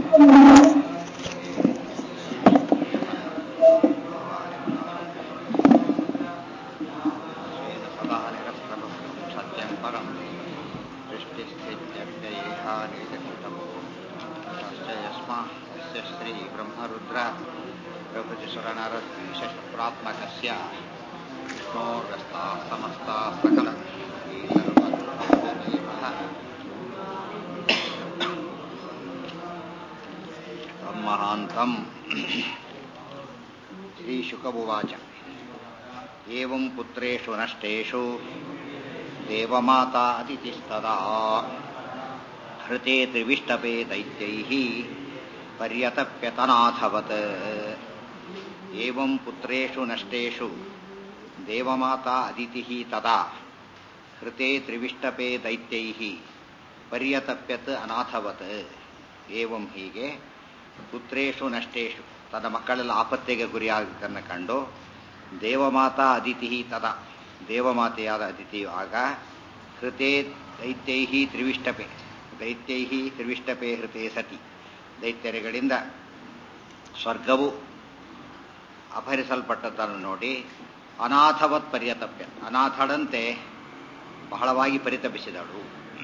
सदा निरस्तमं सत्यं परं सृष्टिस्थित्यप्ययेहानीतिकृतम् तस्य यस्मात् तस्य श्रीब्रह्मरुद्र प्रभृतिसुरनरद्विषप्रात्मकस्य विष्णोर्व्यस्ताः समस्ताः सकल तन्महान्तम् श्रीशुकमुवाच एवं पुत्रेषु नष्टेषु देवमाता अतिथिस्तदा हृते त्रिविष्टपे दैत्यैः पर्यतप्यतनाथवत् एवं पुत्रेषु नष्टेषु देवमाता अदितिः तदा ಹೃತೆ ತ್ರಿವಿಷ್ಟಪೇ ದೈತ್ಯೈ ಪರ್ಯತಪ್ಯತ್ ಅನಾಥವತ್ ಏವಂ ಹೀಗೆ ಪುತ್ರೇಷು ನಷ್ಟೇಷು ತನ್ನ ಮಕ್ಕಳೆಲ್ಲ ಆಪತ್ತಿಗೆ ಗುರಿಯಾಗುವುದನ್ನು ಕಂಡು ದೇವಮಾತಾ ಅದಿತಿ ತದ ದೇವಮಾತೆಯಾದ ಅದಿತಿಯು ಆಗ ಹೃತೆ ದೈತ್ಯೈ ತ್ರಿವಿಷ್ಟಪೆ ದೈತ್ಯೈ ತ್ರಿವಿಷ್ಟಪೆ ಹೃತೆ ಸತಿ ದೈತ್ಯರುಗಳಿಂದ ಸ್ವರ್ಗವು ಅಪಹರಿಸಲ್ಪಟ್ಟದ್ದನ್ನು ನೋಡಿ ಅನಾಥವತ್ ಪರ್ಯತಪ್ಯ ಅನಾಥಳಂತೆ ಬಹಳವಾಗಿ ಪರಿತಪಿಸಿದಳು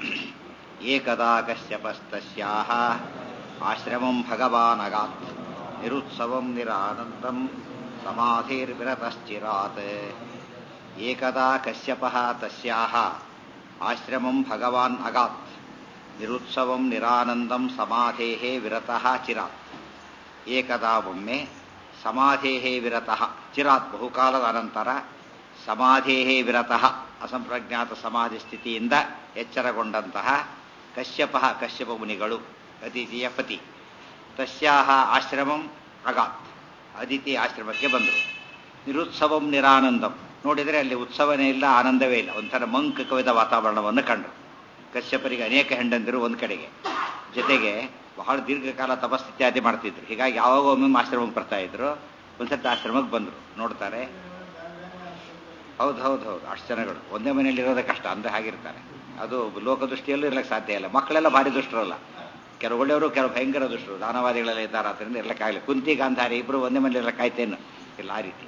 ಏಕದಾ ಕಶ್ಯಪಸ್ತಸ್ಯಾಹ ಆಶ್ರಮಂ ಭಗವಾನಗಾತ್ ನಿರುತ್ಸವಂ ನಿರಾನಂದಂ ಸಮಾಧಿರ್ವಿರತಶ್ಚಿರಾತ್ ಏಕದಾ ಕಶ್ಯಪಃ ತಸ್ಯಾಹ ಆಶ್ರಮಂ ಭಗವಾನ್ ಅಗಾತ್ ನಿರುತ್ಸವಂ ನಿರಾನಂದಂ ಸಮಾಧೇಃ ವಿರತಃ ಚಿರಾತ್ ಏಕದಾ ಒಮ್ಮೆ ಸಮಾಧೇಃ ವಿರತಃ ಚಿರಾತ್ ಬಹುಕಾಲದ ಅನಂತರ ಸಮಾಧೇಃ ವಿರತಃ ಅಸಂಪ್ರಜ್ಞಾತ ಸಮಾಧಿ ಸ್ಥಿತಿಯಿಂದ ಎಚ್ಚರಗೊಂಡಂತಹ ಕಶ್ಯಪ ಕಶ್ಯಪ ಮುನಿಗಳು ಅದಿತಿಯ ಪತಿ ತಸ್ಯಾಹ ಆಶ್ರಮಂ ಅಗಾತ್ ಅದಿತಿ ಆಶ್ರಮಕ್ಕೆ ಬಂದರು ನಿರುತ್ಸವಂ ನಿರಾನಂದಂ ನೋಡಿದರೆ ಅಲ್ಲಿ ಉತ್ಸವನೇ ಇಲ್ಲ ಆನಂದವೇ ಇಲ್ಲ ಒಂಥರ ಮಂಕ ಕವಿದ ವಾತಾವರಣವನ್ನು ಕಂಡರು ಕಶ್ಯಪರಿಗೆ ಅನೇಕ ಹೆಂಡಂದಿರು ಒಂದು ಕಡೆಗೆ ಜೊತೆಗೆ ಬಹಳ ದೀರ್ಘಕಾಲ ತಪಸ್ಥಿತ್ಯಾದಿ ಮಾಡ್ತಿದ್ರು ಹೀಗಾಗಿ ಯಾವಾಗ ಒಮ್ಮೆ ಆಶ್ರಮಕ್ಕೆ ಬರ್ತಾ ಇದ್ರು ಒಂದ್ಸತಿ ಆಶ್ರಮಕ್ಕೆ ಬಂದರು ನೋಡ್ತಾರೆ ಹೌದು ಹೌದು ಹೌದು ಅಷ್ಟು ಜನಗಳು ಒಂದೇ ಮನೆಯಲ್ಲಿ ಇರೋದೇ ಕಷ್ಟ ಅಂದ್ರೆ ಹಾಗಿರ್ತಾರೆ ಅದು ಲೋಕದೃಷ್ಟಿಯಲ್ಲೂ ಇರ್ಲಿಕ್ಕೆ ಸಾಧ್ಯ ಇಲ್ಲ ಮಕ್ಕಳೆಲ್ಲ ಭಾರಿ ದುಷ್ಟರಲ್ಲ ಕೆಲವು ಒಳ್ಳೆಯವರು ಕೆಲವು ಭಯಂಕರ ದುಷ್ಟರು ದಾನವಾದಿಗಳೆಲ್ಲ ಇದ್ದಾರೆ ಆದ್ದರಿಂದ ಇರ್ಲಿಕ್ಕಾಗಲಿ ಕುಂತಿ ಗಾಂಧಾರಿ ಇಬ್ಬರು ಒಂದೇ ಮನೇಲಿ ಇರ್ಲಿಕ್ಕಾಯ್ತೇನು ಇಲ್ಲ ಆ ರೀತಿ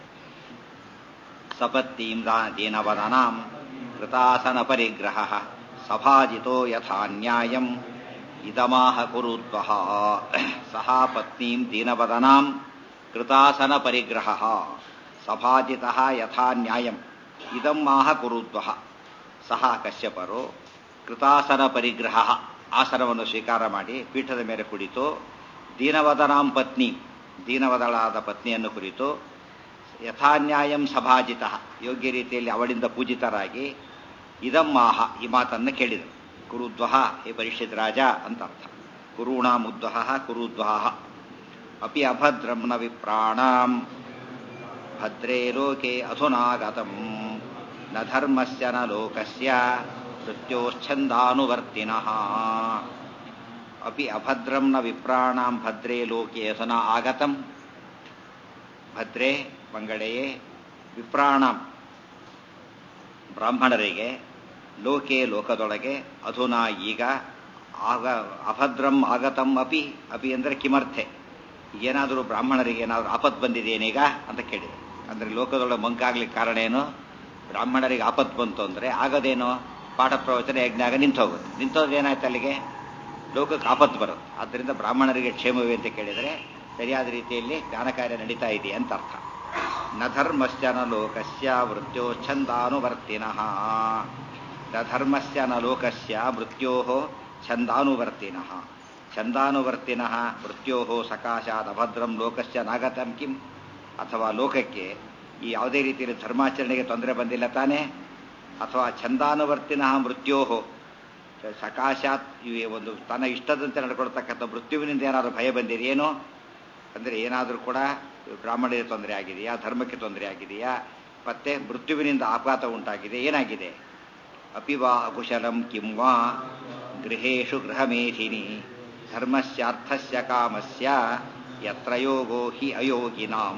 ಸಪತ್ತೀಂ ದೀನವದನಾಂ ಕೃತಾಸನ ಪರಿಗ್ರಹ ಸಭಾಜಿತೋ ಯಥಾ ನ್ಯಾಯಂ ಇದಮಾಹ ಕುರುದ್ವಹ ಸಹ ಪತ್ನೀಂ ದೀನವದನಾಂ ಕೃತಾಸನ ಪರಿಗ್ರಹ ಸಭಾಜಿತ ಯಥಾ ನ್ಯಾಯಂ ಇದಂ ಮಾಹ ಕುರುದ್ವಹ ಸಹ ಕಶ್ಯಪರು ಕೃತಾಸನ ಪರಿಗ್ರಹ ಆಸನವನ್ನು ಸ್ವೀಕಾರ ಮಾಡಿ ಪೀಠದ ಮೇಲೆ ಕುಳಿತು ದೀನವದನಾಂ ಪತ್ನಿ ದೀನವದಳಾದ ಪತ್ನಿಯನ್ನು ಕುರಿತು ಯಥಾನ್ಯಾಯಂ ಸಭಾಜಿತ ಯೋಗ್ಯ ರೀತಿಯಲ್ಲಿ ಅವಳಿಂದ ಪೂಜಿತರಾಗಿ ಇದಂ ಮಾಹ ಈ ಮಾತನ್ನು ಕೇಳಿದರು ಕುರುದ್ವಹ ಹೇ ಪರಿಷತ್ ರಾಜ ಅಂತ ಅರ್ಥ ಕುರುಣಾಮುದ್ವಹ ಕುರುದ್ವಹ ಅಪಿ ಅಭದ್ರಂ ನ ವಿಪ್ರಾಣಾಂ ಭದ್ರೇ ಲೋಕೆ ಅಧುನಾಗತಂ ನ ಧರ್ಮಸ್ಯ ನ ಲೋಕಸ್ಯ ಮೃತ್ಯೋಚ್ಛಂದಾನುವರ್ತಿನಃ ಅಪಿ ಅಭದ್ರಂ ನ ವಿಪ್ರಾಣಾಂ ಭದ್ರೇ ಲೋಕೆ ಅಧುನಾ ಆಗತಂ ಭದ್ರೇ ಮಂಗಳೆಯೇ ವಿಪ್ರಾಣಂ ಬ್ರಾಹ್ಮಣರಿಗೆ ಲೋಕೆ ಲೋಕದೊಳಗೆ ಅಧುನಾ ಈಗ ಆಗ ಅಭದ್ರಂ ಆಗತಂ ಅಪಿ ಅಪಿ ಅಂದರೆ ಕಿಮರ್ಥೆ ಏನಾದರೂ ಬ್ರಾಹ್ಮಣರಿಗೆ ಏನಾದರೂ ಆಪತ್ ಬಂದಿದೆಯೇನೀಗ ಅಂತ ಕೇಳಿದೆ ಅಂದರೆ ಲೋಕದೊಳಗೆ ಮಂಕಾಗ್ಲಿಕ್ಕೆ ಕಾರಣ ಏನು ಬ್ರಾಹ್ಮಣರಿಗೆ ಆಪತ್ ಬಂತು ಅಂದರೆ ಆಗದೇನೋ ಪಾಠ ಪ್ರವಚನ ಯಜ್ಞಾಗ ನಿಂತು ಹೋಗುತ್ತೆ ನಿಂತೋದ್ರೆ ಏನಾಯ್ತು ಅಲ್ಲಿಗೆ ಲೋಕಕ್ಕೆ ಆಪತ್ತು ಬರುತ್ತೆ ಆದ್ದರಿಂದ ಬ್ರಾಹ್ಮಣರಿಗೆ ಕ್ಷೇಮವೇ ಅಂತ ಕೇಳಿದರೆ ಸರಿಯಾದ ರೀತಿಯಲ್ಲಿ ಜ್ಞಾನ ಕಾರ್ಯ ನಡೀತಾ ಇದೆ ಅಂತ ಅರ್ಥ ನ ಧರ್ಮಸ್ಯ ನ ಲೋಕಸ್ಯ ಮೃತ್ಯೋ ಛಂದಾನುವರ್ತಿನಃ ನ ಧರ್ಮಸ್ಯ ನ ಲೋಕಸ್ಯ ಮೃತ್ಯೋ ಛಂದಾನುವರ್ತಿನಃ ಛಂದಾನುವರ್ತಿನಃ ಮೃತ್ಯೋ ಸಕಾಶಾತ್ ಅಭದ್ರಂ ಲೋಕಸ್ಯ ನಾಗತಂ ಕಿಂ ಅಥವಾ ಲೋಕಕ್ಕೆ ಈ ಯಾವುದೇ ರೀತಿಯಲ್ಲಿ ಧರ್ಮಾಚರಣೆಗೆ ತೊಂದರೆ ಬಂದಿಲ್ಲ ತಾನೇ ಅಥವಾ ಛಂದಾನುವರ್ತಿನಃ ಮೃತ್ಯೋ ಸಕಾಶಾತ್ ಇವೆ ಒಂದು ತನ್ನ ಇಷ್ಟದಂತೆ ನಡ್ಕೊಳ್ತಕ್ಕಂಥ ಮೃತ್ಯುವಿನಿಂದ ಏನಾದರೂ ಭಯ ಬಂದಿದೆಯೇನೋ ಅಂದರೆ ಏನಾದರೂ ಕೂಡ ಬ್ರಾಹ್ಮಣರಿಗೆ ತೊಂದರೆ ಆಗಿದೆಯಾ ಧರ್ಮಕ್ಕೆ ತೊಂದರೆ ಆಗಿದೆಯಾ ಮತ್ತೆ ಮೃತ್ಯುವಿನಿಂದ ಆಘಾತ ಉಂಟಾಗಿದೆ ಏನಾಗಿದೆ ಅಪಿವಾ ಕುಶಲಂ ಕಿಂ ವಾ ಗೃಹೇಶು ಗೃಹಮೇಧಿನಿ ಧರ್ಮಸ್ಯಾರ್ಥಸ್ಯ ಕಾಮಸ್ಯ ಯತ್ರ ಯೋಗೋ ಹಿ ಅಯೋಗಿನಾಂ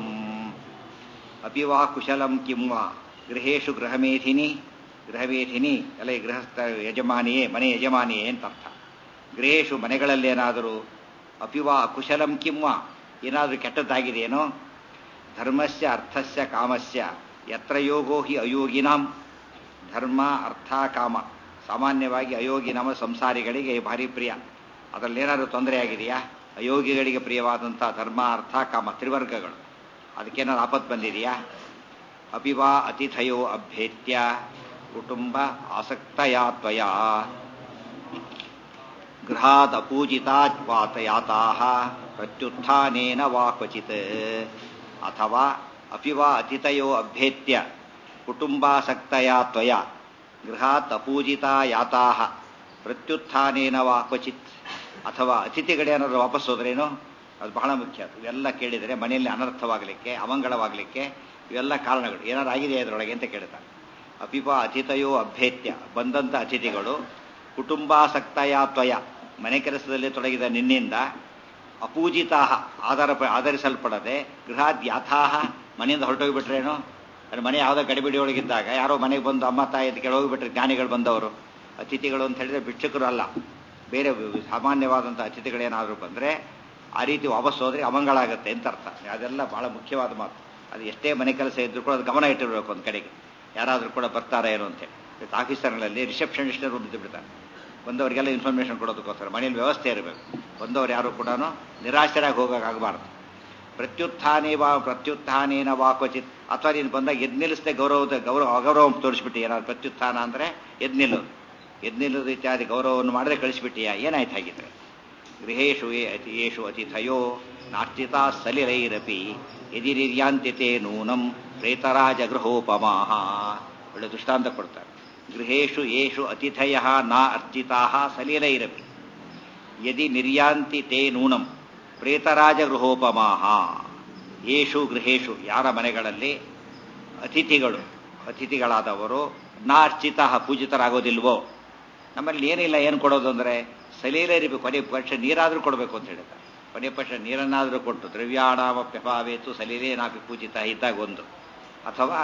ಅಪಿವಾ ಕುಶಲಂ ಕಿಂ ವಾ ಗೃಹೇಶು ಗೃಹಮೇಧಿನಿ ಗೃಹಮೇಧಿನಿ ಅಲ್ಲ ಈ ಗೃಹಸ್ಥ ಯಜಮಾನಿಯೇ ಮನೆ ಯಜಮಾನಿಯೇ ಅಂತ ಅರ್ಥ ಗೃಹೇಶು ಮನೆಗಳಲ್ಲೇನಾದರೂ ಅಪಿವಾ ಅಕುಶಲಂ ಕಿಂವಾ ಏನಾದರೂ ಕೆಟ್ಟದ್ದಾಗಿದೆಯೇನೋ ಧರ್ಮಸ್ಯ ಅರ್ಥಸ್ಯ ಕಾಮಸ್ಯ ಯತ್ರ ಯೋಗೋ ಹಿ ಅಯೋಗಿನಾಂ ಧರ್ಮ ಅರ್ಥ ಕಾಮ ಸಾಮಾನ್ಯವಾಗಿ ಅಯೋಗಿ ನಮ್ಮ ಸಂಸಾರಿಗಳಿಗೆ ಭಾರಿ ಪ್ರಿಯ ಅದರಲ್ಲಿ ಏನಾದರೂ ತೊಂದರೆ ಆಗಿದೆಯಾ ಅಯೋಗಿಗಳಿಗೆ ಪ್ರಿಯವಾದಂಥ ಧರ್ಮ ಅರ್ಥ ಕಾಮ ತ್ರಿವರ್ಗಗಳು ಅದಕ್ಕೇನಾದ್ರು ಆಪತ್ತು ಬಂದಿದೆಯಾ ಅಪಿವಾ ಅತಿಥಯೋ ಅಭ್ಯೇತ್ಯ ಕುಟುಂಬ ಆಸಕ್ತಯಾ ತ್ವಯ ಗೃಹಾತ್ ಅಪೂಜಿತಾತ್ ವಾತಯಾತಾಹ ಪ್ರತ್ಯುತ್ಥಾನೇನ ವಾ ಕ್ವಚಿತ್ ಅಥವಾ ಅಪಿವಾ ಅತಿಥಯೋ ಅಭ್ಯೇತ್ಯ ಕುಟುಂಬಾಸಕ್ತಯಾ ತ್ವಯ ಗೃಹಾತ್ ಅಪೂಜಿತಾ ಯಾತಾಹ ಪ್ರತ್ಯುತ್ಥಾನೇನ ವಾ ಕ್ವಚಿತ್ ಅಥವಾ ಅತಿಥಿಗಳೇನಾದ್ರು ವಾಪಸ್ ಹೋದ್ರೇನು ಅದು ಬಹಳ ಮುಖ್ಯ ಇವೆಲ್ಲ ಕೇಳಿದರೆ ಮನೆಯಲ್ಲಿ ಅನರ್ಥವಾಗಲಿಕ್ಕೆ ಅಮಂಗಳವಾಗಲಿಕ್ಕೆ ಇವೆಲ್ಲ ಕಾರಣಗಳು ಏನಾರು ಆಗಿದೆ ಅದರೊಳಗೆ ಅಂತ ಕೇಳ್ತಾರೆ ಅಪಿಪ ಅತಿಥಯೋ ಅಭ್ಯೇತ್ಯ ಬಂದಂಥ ಅತಿಥಿಗಳು ಕುಟುಂಬಾಸಕ್ತಯ ತ್ವಯ ಮನೆ ಕೆಲಸದಲ್ಲಿ ತೊಡಗಿದ ನಿನ್ನಿಂದ ಅಪೂಜಿತಾ ಆಧಾರ ಆಧರಿಸಲ್ಪಡದೆ ಗೃಹಾದ್ ಯಾಥಾಹ ಮನೆಯಿಂದ ಹೊರಟೋಗಿಬಿಟ್ರೇನು ಅದು ಮನೆ ಯಾವುದೋ ಗಡಿಬಿಡಿ ಒಳಗಿದ್ದಾಗ ಯಾರೋ ಮನೆಗೆ ಬಂದು ಅಮ್ಮ ತಾಯಿ ಅಂತ ಹೋಗಿಬಿಟ್ರೆ ಜ್ಞಾನಿಗಳು ಬಂದವರು ಅತಿಥಿಗಳು ಅಂತ ಹೇಳಿದ್ರೆ ಭಿಕ್ಷುಕರು ಅಲ್ಲ ಬೇರೆ ಸಾಮಾನ್ಯವಾದಂಥ ಅತಿಥಿಗಳೇನಾದರೂ ಬಂದರೆ ಆ ರೀತಿ ವಾಪಸ್ ಹೋದ್ರೆ ಅಮಂಗಳ ಆಗುತ್ತೆ ಅಂತ ಅರ್ಥ ಅದೆಲ್ಲ ಬಹಳ ಮುಖ್ಯವಾದ ಮಾತು ಅದು ಎಷ್ಟೇ ಮನೆ ಕೆಲಸ ಇದ್ರೂ ಕೂಡ ಅದು ಗಮನ ಇಟ್ಟಿರಬೇಕು ಒಂದು ಕಡೆಗೆ ಯಾರಾದರೂ ಕೂಡ ಬರ್ತಾರಾ ಏನೋ ಅಂತೇಳಿ ಇವತ್ತು ಆಫೀಸರ್ಗಳಲ್ಲಿ ರಿಸೆಪ್ಷನಿಸ್ಟ್ ಒಂದು ಬಿಡ್ತಾರೆ ಬಂದವರಿಗೆಲ್ಲ ಇನ್ಫಾರ್ಮೇಷನ್ ಕೊಡೋದಕ್ಕೋಸ್ಕರ ಮನೇಲಿ ವ್ಯವಸ್ಥೆ ಇರಬೇಕು ಬಂದವರು ಯಾರು ಕೂಡ ನಿರಾಶರಾಗಿ ಹೋಗೋಕ್ಕಾಗಬಾರ್ದು ಪ್ರತ್ಯುತ್ಥಾನೇ ವಾ ಪ್ರತ್ಯುತ್ಥಾನೇನ ವಾ ಕ್ವಚಿತ್ ಅಥವಾ ನೀನು ಬಂದಾಗ ಎದ್ ನಿಲ್ಲಿಸದೆ ಗೌರವದ ಗೌರವ ಅಗೌರವ ತೋರಿಸ್ಬಿಟ್ಟು ಏನಾದ್ರು ಪ್ರತ್ಯುತ್ಥಾನ ಅಂದರೆ ಎದ್ ನಿಲ್ಲೋದು ಎದ್ ನಿಲ್ಲೋದು ಇತ್ಯಾದಿ ಗೌರವವನ್ನು ಮಾಡಿದ್ರೆ ಕಳಿಸ್ಬಿಟ್ಟಿಯಾ ಏನಾಯ್ತು ಹಾಗಿದ್ರೆ ಗೃಹೇಶು ಯೇಷು ಅತಿಥಯೋ ನಾರ್ಚಿತಾ ಸಲಿಲೈರಪಿ ಯದಿ ನಿರ್ಯಾಂತಿತೆ ನೂನಂ ಪ್ರೇತರಾಜ ಗೃಹೋಪಮಾಹ ಒಳ್ಳೆ ದೃಷ್ಟಾಂತ ಕೊಡ್ತಾರೆ ಗೃಹೇಶು ಯೇಷು ಅತಿಥಯ ನಾ ಅರ್ಚಿತಾ ಸಲಿಲೈರಪಿ ಯದಿ ನಿರ್ಯಾಂತಿ ತೇ ನೂನಂ ಪ್ರೇತರಾಜ ಗೃಹೋಪಮಾಹ ಯೇಷು ಗೃಹೇಶು ಯಾರ ಮನೆಗಳಲ್ಲಿ ಅತಿಥಿಗಳು ಅತಿಥಿಗಳಾದವರು ನಾ ಅರ್ಚಿತ ಪೂಜಿತರಾಗೋದಿಲ್ವೋ ನಮ್ಮಲ್ಲಿ ಏನಿಲ್ಲ ಏನು ಕೊಡೋದು ಅಂದರೆ ಸಲೀಲರಿಬೇಕು ಕೊನೆ ಪಕ್ಷ ನೀರಾದರೂ ಕೊಡಬೇಕು ಅಂತ ಹೇಳಿದ್ದಾರೆ ಕೊನೆ ಪಕ್ಷ ನೀರನ್ನಾದರೂ ಕೊಟ್ಟು ದ್ರವ್ಯಾಣಾಮ ಪ್ಯಪಾವೇತು ಸಲೀಲೇನಾಪಿ ಪೂಜಿತ ಇದ್ದಾಗ ಒಂದು ಅಥವಾ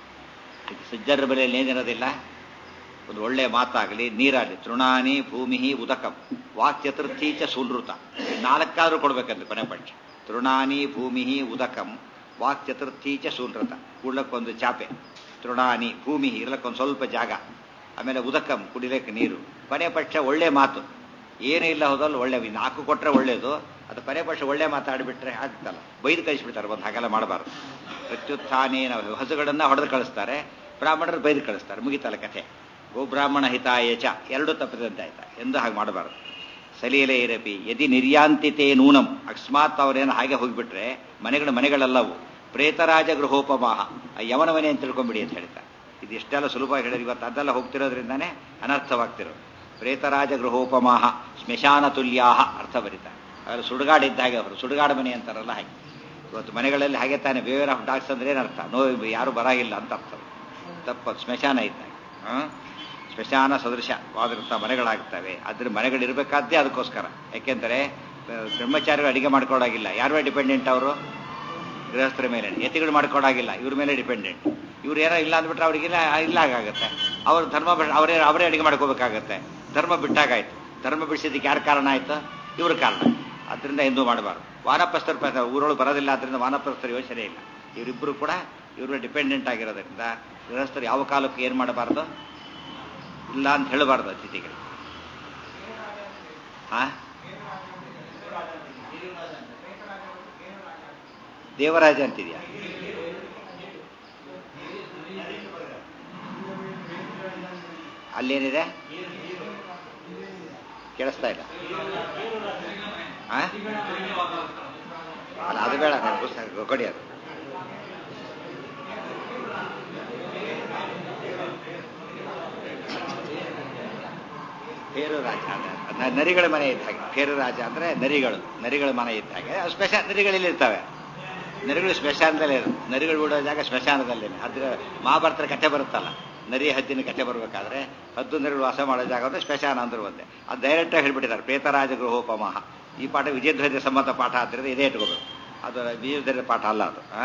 ಸಜ್ಜರ ಬೆಲೆಯಲ್ಲಿ ಏನಿರೋದಿಲ್ಲ ಒಂದು ಒಳ್ಳೆ ಮಾತಾಗಲಿ ನೀರಾಗಲಿ ತೃಣಾನಿ ಭೂಮಿ ಉದಕಂ ವಾಕ್ಚತುರ್ಥಿ ಚ ಸುನೃತ ನಾಲ್ಕಾದ್ರೂ ಕೊಡ್ಬೇಕಂದ್ರೆ ಕೊನೆ ಪಕ್ಷ ತೃಣಾನಿ ಭೂಮಿ ಉದಕಂ ವಾಕ್ಚತುರ್ಥಿ ಚ ಸುನೃತ ಕೂಡ್ಲಕ್ಕೊಂದು ಚಾಪೆ ತೃಣಾನಿ ಭೂಮಿ ಇರ್ಲಕ್ಕೊಂದು ಸ್ವಲ್ಪ ಜಾಗ ಆಮೇಲೆ ಉದಕಂ ಕುಡಿಲಿಕ್ಕೆ ನೀರು ಕೊನೆ ಪಕ್ಷ ಒಳ್ಳೆ ಮಾತು ಏನೂ ಇಲ್ಲ ಹೋದಲ್ಲ ಒಳ್ಳೆ ನಾಲ್ಕು ಕೊಟ್ಟರೆ ಒಳ್ಳೇದು ಅದು ಕೊನೆ ಪಕ್ಷ ಒಳ್ಳೆ ಮಾತಾಡಿಬಿಟ್ರೆ ಆಗ್ತಲ್ಲ ಬೈದು ಕಳಿಸ್ಬಿಡ್ತಾರೆ ಒಂದು ಹಾಗೆಲ್ಲ ಮಾಡಬಾರ್ದು ಪ್ರತ್ಯುತ್ಥಾನೇನ ಹಸುಗಳನ್ನ ಹೊಡೆದು ಕಳಿಸ್ತಾರೆ ಬ್ರಾಹ್ಮಣರು ಬೈದು ಕಳಿಸ್ತಾರೆ ಮುಗಿತಲ್ಲ ಕಥೆ ಗೋಬ್ರಾಹ್ಮಣ ಹಿತಾಯಚ ಎರಡೂ ತಪ್ಪಿದಂತೆ ಆಯ್ತಾ ಎಂದು ಹಾಗೆ ಮಾಡಬಾರದು ಸಲೀಲೆ ಇರಪಿ ಯದಿ ನಿರ್ಯಾಂತಿತೆ ನೂನಂ ಅಕಸ್ಮಾತ್ ಅವರೇನು ಹಾಗೆ ಹೋಗಿಬಿಟ್ರೆ ಮನೆಗಳು ಮನೆಗಳಲ್ಲವು ಪ್ರೇತರಾಜ ಗೃಹೋಪಮಾಹ ಆ ಯಮನ ಮನೆ ಅಂತ ತಿಳ್ಕೊಂಬಿಡಿ ಅಂತ ಹೇಳ್ತಾರೆ ಇದು ಇಷ್ಟೆಲ್ಲ ಸುಲಭ ಹೇಳಿದ್ರೆ ಇವತ್ತು ಅದೆಲ್ಲ ಹೋಗ್ತಿರೋದ್ರಿಂದಾನೇ ಅನರ್ಥವಾಗ್ತಿರೋ ಪ್ರೇತರಾಜ ಗೃಹೋಪಮಾಹ ಸ್ಮಶಾನ ತುಲ್ಯಾಹ ಅರ್ಥ ಬರೀತಾರೆ ಅವರು ಸುಡುಗಾಡಿದ್ದ ಹಾಗೆ ಅವರು ಸುಡುಗಾಡು ಮನೆ ಅಂತಾರಲ್ಲ ಹಾಗೆ ಇವತ್ತು ಮನೆಗಳಲ್ಲಿ ಹಾಗೆ ತಾನೆ ಬೇವೇರ್ ಆಫ್ ಡಾಕ್ಸ್ ಅಂದ್ರೆ ಏನರ್ಥ ನೋವು ಯಾರು ಬರಾಗಿಲ್ಲ ಅಂತ ಅರ್ಥ ತಪ್ಪ ಸ್ಮಶಾನ ಇದ್ದಾಗ ಸ್ಮಶಾನ ಸದೃಶವಾದಂಥ ಮನೆಗಳಾಗ್ತವೆ ಅದ್ರ ಮನೆಗಳಿರ್ಬೇಕಾದ್ದೇ ಅದಕ್ಕೋಸ್ಕರ ಯಾಕೆಂದರೆ ಬ್ರಹ್ಮಚಾರಿಗಳು ಅಡಿಗೆ ಮಾಡ್ಕೊಡಾಗಿಲ್ಲ ಯಾರ ಮೇಲೆ ಡಿಪೆಂಡೆಂಟ್ ಅವರು ಗೃಹಸ್ಥರ ಮೇಲೆ ಯತಿಗಳು ಮಾಡ್ಕೊಡಾಗಿಲ್ಲ ಇವ್ರ ಮೇಲೆ ಡಿಪೆಂಡೆಂಟ್ ಇವ್ರು ಏನೋ ಇಲ್ಲ ಅಂದ್ಬಿಟ್ರೆ ಅವ್ರಿಗಿಲ್ಲ ಇಲ್ಲ ಆಗುತ್ತೆ ಅವ್ರ ಧರ್ಮ ಅವರೇ ಅವರೇ ಅಡಿಗೆ ಮಾಡ್ಕೋಬೇಕಾಗತ್ತೆ ಧರ್ಮ ಬಿಟ್ಟಾಗಾಯ್ತು ಧರ್ಮ ಬಿಡಿಸಿದ್ದಕ್ಕೆ ಯಾರು ಕಾರಣ ಆಯ್ತು ಇವ್ರ ಕಾರಣ ಅದರಿಂದ ಎಂದೂ ಮಾಡಬಾರ್ದು ವಾನಪ್ರಸ್ಥರ ಊರೊಳಗೆ ಬರೋದಿಲ್ಲ ಅದರಿಂದ ವಾನಪ್ರಸ್ಥರ ಯೋಚನೆ ಇಲ್ಲ ಇವರಿಬ್ಬರು ಕೂಡ ಇವರು ಡಿಪೆಂಡೆಂಟ್ ಆಗಿರೋದ್ರಿಂದ ಗೃಹಸ್ಥರು ಯಾವ ಕಾಲಕ್ಕೂ ಏನು ಮಾಡಬಾರ್ದು ಇಲ್ಲ ಅಂತ ಹೇಳಬಾರ್ದು ಅತಿಥಿಗಳು ಹಾ ದೇವರಾಜ ಅಂತಿದ್ಯಾ ಅಲ್ಲೇನಿದೆ ಕೇಳಿಸ್ತಾ ಇಲ್ಲ ಆ? ಅಲ್ಲ ಅದು ಬೇಡ ನನ್ನ ಪುಸ್ತಕ ಕೊಡಿ ಅದು ಫೇರು ರಾಜ ಅಂದ್ರೆ ನರಿಗಳ ಮನೆ ಇದ್ದ ಹಾಗೆ ಫೇರು ರಾಜ ಅಂದ್ರೆ ನರಿಗಳು ನರಿಗಳ ಮನೆ ಇದ್ದ ಹಾಗೆ ಅವು ಸ್ಮಶಾನ ನರಿಗಳಲ್ಲಿ ಇರ್ತವೆ ನರಿಗಳು ಸ್ಮಶಾನದಲ್ಲೇ ಇರುತ್ತೆ ನರಿಗಳು ಬಿಡೋ ಜಾಗ ಸ್ಮಶಾನದಲ್ಲಿ ಅದ್ರ ಮಹಾಭಾರತರ ಕಥೆ ಬರುತ್ತಲ್ಲ ನರಿ ಹದ್ದಿನ ಕಥೆ ಬರಬೇಕಾದ್ರೆ ಹದ್ದು ನರಿಗಳು ವಾಸ ಮಾಡೋ ಜಾಗ ಅಂದ್ರೆ ಸ್ಮಶಾನ ಅಂದ್ರೆ ಒಂದೇ ಅದು ಡೈರೆಕ್ಟಾಗಿ ಹೇಳ್ಬಿಟ್ಟಿದ್ದಾರೆ ಪ್ರೇತರಾಜ ಗೃಹೋಪಮಹ ಈ ಪಾಠ ವಿಜಯಧ್ವಜ ಸಂಬಂಧ ಪಾಠ ಆದ್ದರಿಂದ ಇದೇ ಇಟ್ಕೋಬೇಕು ಅದು ವಿಜಯಧ್ವಜ ಪಾಠ ಅಲ್ಲ ಅದು ಆ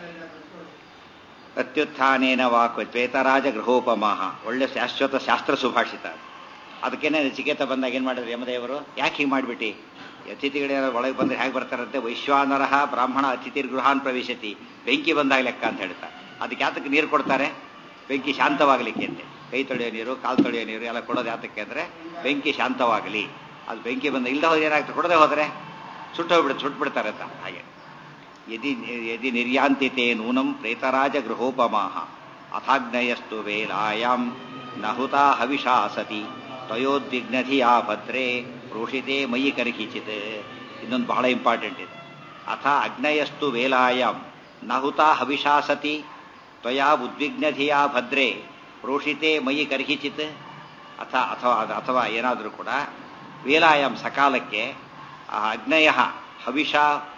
ಅತ್ಯುತ್ಥಾನೇನ ವಾಕ್ ಶ್ವೇತರಾಜ ಗೃಹೋಪಮಾಹ ಒಳ್ಳೆ ಶಾಶ್ವತ ಶಾಸ್ತ್ರ ಸುಭಾಷಿತ ಅದಕ್ಕೇನೆ ನಚಿಕೇತ ಬಂದಾಗ ಏನ್ ಮಾಡಿದ್ರು ಯಮದೇವರು ಯಾಕೆ ಹಿಂಗೆ ಮಾಡಿಬಿಟ್ಟು ಅತಿಥಿಗಳೇನೋ ಒಳಗೆ ಬಂದ್ರೆ ಹೇಗೆ ಬರ್ತಾರಂತೆ ವೈಶ್ವಾನರಹ ಬ್ರಾಹ್ಮಣ ಅತಿಥಿ ಗೃಹಾನ್ ಪ್ರವೇಶತಿ ಬೆಂಕಿ ಬಂದಾಗ ಲೆಕ್ಕ ಅಂತ ಹೇಳ್ತಾರೆ ಅದಕ್ಕೆ ಯಾತಕ್ಕೆ ನೀರು ಕೊಡ್ತಾರೆ ಬೆಂಕಿ ಶಾಂತವಾಗಲಿಕ್ಕೆ ಅಂತೆ ಕೈ ತೊಳೆಯೋ ನೀರು ಕಾಲು ತೊಳೆಯೋ ನೀರು ಎಲ್ಲ ಕೊಡೋದು ಯಾತಕ್ಕೆ ಅಂದ್ರೆ ಬೆಂಕಿ ಶಾಂತವಾಗಲಿ ಅದು ಬೆಂಕಿ ಬಂದ ಇಲ್ಲದೆ ಹೋದ್ರೆ ಏನಾಗ್ತದೆ ಕೊಡದೆ ಹೋದ್ರೆ ಸುಟ್ಟೋಗ್ಬಿಡುತ್ತೆ ಸುಟ್ಬಿಡ್ತಾರೆ ಅಂತ ಹಾಗೆ ಯದಿ ಯದಿ ನಿರ್ಯಾಂತಿತೆ ನೂನಂ ಪ್ರೇತರಾಜ ಗೃಹೋಪಮಾಹ ಅಥಾಗ್ನಯಸ್ತು ವೇಲಾಯಾಂ ನಹುತಾ ಹವಿಷಾ ಸತಿ ತ್ವಯೋದ್ವಿಗ್ನಧಿಯಾ ಭದ್ರೇ ಪ್ರೋಷಿತೆ ಮಯಿ ಕರ್ಹಿಚಿತ್ ಇನ್ನೊಂದು ಬಹಳ ಇಂಪಾರ್ಟೆಂಟ್ ಇದೆ ಅಥ ಅಗ್ನಯಸ್ತು ವೇಲಾಯಾಂ ನಹುತಾ ಹವಿಷಾ ಸತಿ ತ್ವಯಾ ಉದ್ವಿಗ್ನಧಿಯಾ ಭದ್ರೇ ಪ್ರೋಷಿತೆ ಮಯಿ ಕರ್ಹಿಚಿತ್ ಅಥ ಅಥವಾ ಅಥವಾ ಏನಾದರೂ ಕೂಡ ವೇಲಾಯಾಮ್ ಸಕಾಲಕ್ಕೆ ಆ ಅಗ್ನಯ ಹವಿಷ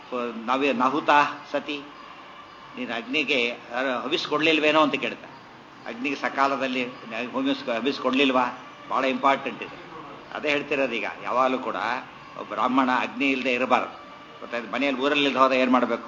ನವೆ ನಹುತ ಸತಿ ನೀನು ಅಗ್ನಿಗೆ ಹವಿಸ್ ಕೊಡ್ಲಿಲ್ವೇನೋ ಅಂತ ಕೇಳ್ತಾ ಅಗ್ನಿಗೆ ಸಕಾಲದಲ್ಲಿ ಹೋಮಿಸ್ ಹವಿಸ್ ಕೊಡ್ಲಿಲ್ವಾ ಬಹಳ ಇಂಪಾರ್ಟೆಂಟ್ ಇದೆ ಅದೇ ಹೇಳ್ತಿರೋದು ಈಗ ಯಾವಾಗಲೂ ಕೂಡ ಒಬ್ಬ ಬ್ರಾಹ್ಮಣ ಅಗ್ನಿ ಇಲ್ಲದೆ ಇರಬಾರ್ದು ಗೊತ್ತಾಯ್ತು ಮನೆಯಲ್ಲಿ ಊರಲ್ಲಿ ಹೋದ ಏನು ಮಾಡಬೇಕು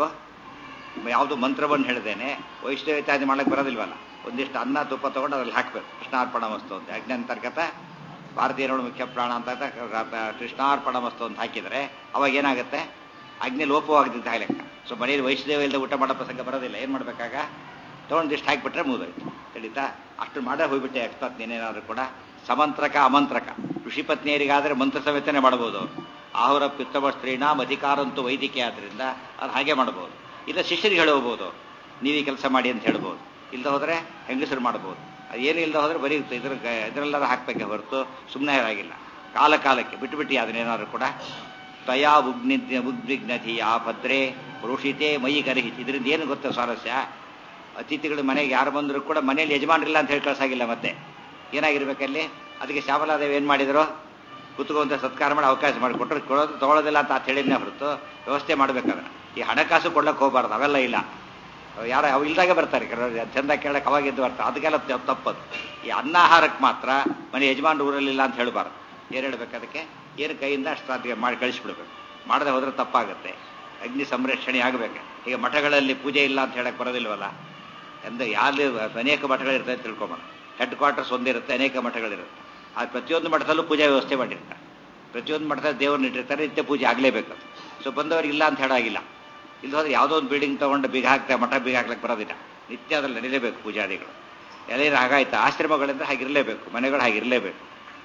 ಯಾವುದು ಮಂತ್ರವನ್ನು ಹೇಳ್ದೇನೆ ವೈಷ್ಣವ ಇತ್ಯಾದಿ ಮಾಡಕ್ಕೆ ಬರೋದಿಲ್ವಲ್ಲ ಒಂದಿಷ್ಟು ಅನ್ನ ತುಪ್ಪ ತಗೊಂಡು ಅದ್ರಲ್ಲಿ ಹಾಕಬೇಕು ಕೃಷ್ಣಾರ್ಪಣ ಮಸ್ತು ಅಂತ ಅಗ್ನಿ ಅಂತರ್ಗತ ಭಾರತೀಯರು ಮುಖ್ಯ ಪ್ರಾಣ ಅಂತ ಕೃಷ್ಣಾರ್ಪಣ ಮಸ್ತು ಅಂತ ಹಾಕಿದರೆ ಅವಾಗ ಏನಾಗುತ್ತೆ ಅಗ್ನಿ ಲೋಪವಾಗದಿದ್ದ ಲೆಕ್ಕ ಸೊ ಮನೆಯಲ್ಲಿ ವೈಷ್ಣವ ಇಲ್ಲದೆ ಊಟ ಮಾಡೋ ಪ್ರಸಂಗ ಬರೋದಿಲ್ಲ ಏನು ಮಾಡಬೇಕಾಗ ತೊಗೊಂಡಿಷ್ಟು ಹಾಕಿಬಿಟ್ರೆ ಮುಗಿದೋಯ್ತು ತಿಳಿತಾ ಅಷ್ಟು ಮಾಡೇ ಹೋಗ್ಬಿಟ್ಟೆ ಆಗ್ತದೆ ನೀನೇನಾದ್ರೂ ಕೂಡ ಸಮಂತ್ರಕ ಅಮಂತ್ರಕ ಋಷಿ ಪತ್ನಿಯರಿಗಾದರೆ ಮಂತ್ರ ಸಮೇತನೆ ಮಾಡಬಹುದು ಅವರು ಆಹುರ ಪಿತ್ತಮ ಸ್ತ್ರೀಣಾಮ್ ಅಧಿಕಾರಂತೂ ವೈದಿಕೆ ಆದ್ರಿಂದ ಅದು ಹಾಗೆ ಮಾಡಬಹುದು ಇಲ್ಲ ಶಿಷ್ಯರಿಗೆ ಹೇಳಬಹುದು ನೀವೇ ಕೆಲಸ ಮಾಡಿ ಅಂತ ಹೇಳ್ಬೋದು ಇಲ್ಲದ ಹೋದರೆ ಹೆಂಗಸರು ಮಾಡ್ಬೋದು ಅದೇನು ಇಲ್ಲದ ಹೋದ್ರೆ ಬರೀ ಇದ್ರ ಇದರೆಲ್ಲರ ಹಾಕ್ಬೇಕೆ ಹೊರತು ಸುಮ್ಮನೆ ಆಗಿಲ್ಲ ಕಾಲ ಕಾಲಕ್ಕೆ ಬಿಟ್ಟು ಬಿಟ್ಟು ಅದನ್ನೇನಾದ್ರು ಕೂಡ ತಯಾ ಉಗ್ನಿ ಉದ್ವಿಗ್ನಧಿ ಆ ಭದ್ರೆ ರೋಷಿತೆ ಮೈ ಕರಹಿತಿ ಇದರಿಂದ ಏನು ಗೊತ್ತ ಸ್ವಾರಸ್ಯ ಅತಿಥಿಗಳು ಮನೆಗೆ ಯಾರು ಬಂದರೂ ಕೂಡ ಮನೇಲಿ ಯಜಮಾನರಿಲ್ಲ ಅಂತ ಹೇಳಿ ಕಳ್ಸಾಗಿಲ್ಲ ಮತ್ತೆ ಏನಾಗಿರ್ಬೇಕಲ್ಲಿ ಅದಕ್ಕೆ ಶ್ಯಾಮಲಾದೇವಿ ಏನು ಮಾಡಿದ್ರು ಕುತ್ಕೊಂತ ಸತ್ಕಾರ ಮಾಡಿ ಅವಕಾಶ ಮಾಡಿಕೊಟ್ರು ಕೊಡೋದು ತಗೊಳ್ಳೋದಿಲ್ಲ ಅಂತ ಹೇಳಿದ್ನೇ ಹೊರತು ವ್ಯವಸ್ಥೆ ಮಾಡ್ಬೇಕಾದ್ರೆ ಈ ಹಣಕಾಸು ಕೊಡ್ಲಕ್ಕೆ ಹೋಗಬಾರ್ದು ಅವೆಲ್ಲ ಇಲ್ಲ ಯಾರು ಅವು ಇಲ್ದಾಗೆ ಬರ್ತಾರೆ ಕೆಲವರು ಚಂದ ಕೇಳಕ್ಕೆ ಅವಾಗ ಎದ್ದು ಬರ್ತಾರೆ ಅದಕ್ಕೆಲ್ಲ ತಪ್ಪದು ಈ ಅನ್ನಾಹಾರಕ್ಕೆ ಮಾತ್ರ ಮನೆ ಯಜಮಾನ್ ಊರಲ್ಲಿಲ್ಲ ಅಂತ ಹೇಳಬಾರ್ದು ಏನು ಹೇಳ್ಬೇಕು ಅದಕ್ಕೆ ಏನು ಕೈಯಿಂದ ಅಷ್ಟು ಸಾಧ್ಯ ಮಾಡಿ ಕಳಿಸ್ಬಿಡ್ಬೇಕು ಮಾಡದೆ ಹೋದ್ರೆ ತಪ್ಪಾಗುತ್ತೆ ಅಗ್ನಿ ಸಂರಕ್ಷಣೆ ಆಗಬೇಕು ಈಗ ಮಠಗಳಲ್ಲಿ ಪೂಜೆ ಇಲ್ಲ ಅಂತ ಹೇಳಕ್ ಬರೋದಿಲ್ವಲ್ಲ ಎಂದ ಯಾರು ಅನೇಕ ಮಠಗಳಿರ್ತದೆ ಅಂತ ತಿಳ್ಕೊಂಬೋಣ ಹೆಡ್ ಕ್ವಾರ್ಟರ್ಸ್ ಒಂದಿರುತ್ತೆ ಅನೇಕ ಮಠಗಳಿರುತ್ತೆ ಆ ಪ್ರತಿಯೊಂದು ಮಠದಲ್ಲೂ ಪೂಜಾ ವ್ಯವಸ್ಥೆ ಮಾಡಿರ್ತಾರೆ ಪ್ರತಿಯೊಂದು ಮಠದಲ್ಲಿ ದೇವ್ರನ್ನ ಇಟ್ಟಿರ್ತಾರೆ ನಿತ್ಯ ಪೂಜೆ ಆಗಲೇಬೇಕು ಸೊ ಬಂದವ್ರಿಗೆ ಇಲ್ಲ ಅಂತ ಹೇಳಾಗಿಲ್ಲ ಇಲ್ಲಿ ಹೋದ್ರೆ ಯಾವುದೋ ಒಂದು ಬಿಲ್ಡಿಂಗ್ ತಗೊಂಡು ಬೀಗ ಹಾಕ್ತಾರೆ ಮಠ ಬೀಗ ಹಾಕ್ಲಿಕ್ಕೆ ಬರೋದಿಲ್ಲ ನಿತ್ಯ ಅದ್ರಲ್ಲಿ ನಡೀಲೇಬೇಕು ಪೂಜಾದಿಗಳು ಎಲ್ಲೇನು ಹಾಗಾಯ್ತು ಆಶ್ರಮಗಳಿಂದ ಹಾಗಿರಲೇಬೇಕು ಮನೆಗಳು ಹಾಗಿರಲೇಬೇಕು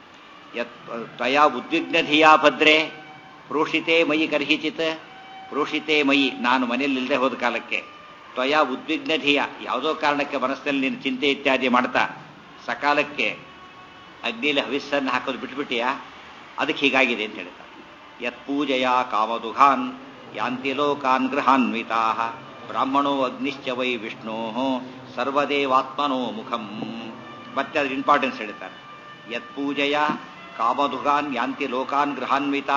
ಯತ್ ತ್ವಯಾ ಉದ್ವಿಗ್ನಧಿಯಾ ಭದ್ರೆ ಪ್ರೋಷಿತೆ ಮಯಿ ಕರ್ಹಿಚಿತ್ ಪ್ರೋಷಿತೆ ಮಯಿ ನಾನು ಮನೆಯಲ್ಲಿ ಇಲ್ಲದೆ ಹೋದ ಕಾಲಕ್ಕೆ ತ್ವಯಾ ಉದ್ವಿಗ್ನಧಿಯ ಯಾವುದೋ ಕಾರಣಕ್ಕೆ ಮನಸ್ಸಿನಲ್ಲಿ ನೀನು ಚಿಂತೆ ಇತ್ಯಾದಿ ಮಾಡ್ತಾ ಸಕಾಲಕ್ಕೆ ಅಗ್ನಿಯಲ್ಲಿ ಹವಿಸ್ಸನ್ನು ಹಾಕೋದು ಬಿಟ್ಬಿಟ್ಟಿಯಾ ಅದಕ್ಕೆ ಹೀಗಾಗಿದೆ ಅಂತ ಹೇಳ್ತಾರೆ ಯತ್ ಪೂಜೆಯ ಕಾಮದುಘಾನ್ ಯಾಂತಿ ಲೋಕಾನ್ ಗೃಹಾನ್ವಿತಾ ಬ್ರಾಹ್ಮಣೋ ಅಗ್ನಿಶ್ಚ ವೈ ವಿಷ್ಣೋ ಸರ್ವದೇವಾತ್ಮನೋ ಮುಖಂ ಮತ್ತೆ ಅದ್ರ ಇಂಪಾರ್ಟೆನ್ಸ್ ಹೇಳ್ತಾರೆ ಯತ್ ಪೂಜೆಯ ಕಾಮದುಘಾನ್ ಯಾಂತಿ ಲೋಕಾನ್ ಗೃಹಾನ್ವಿತಾ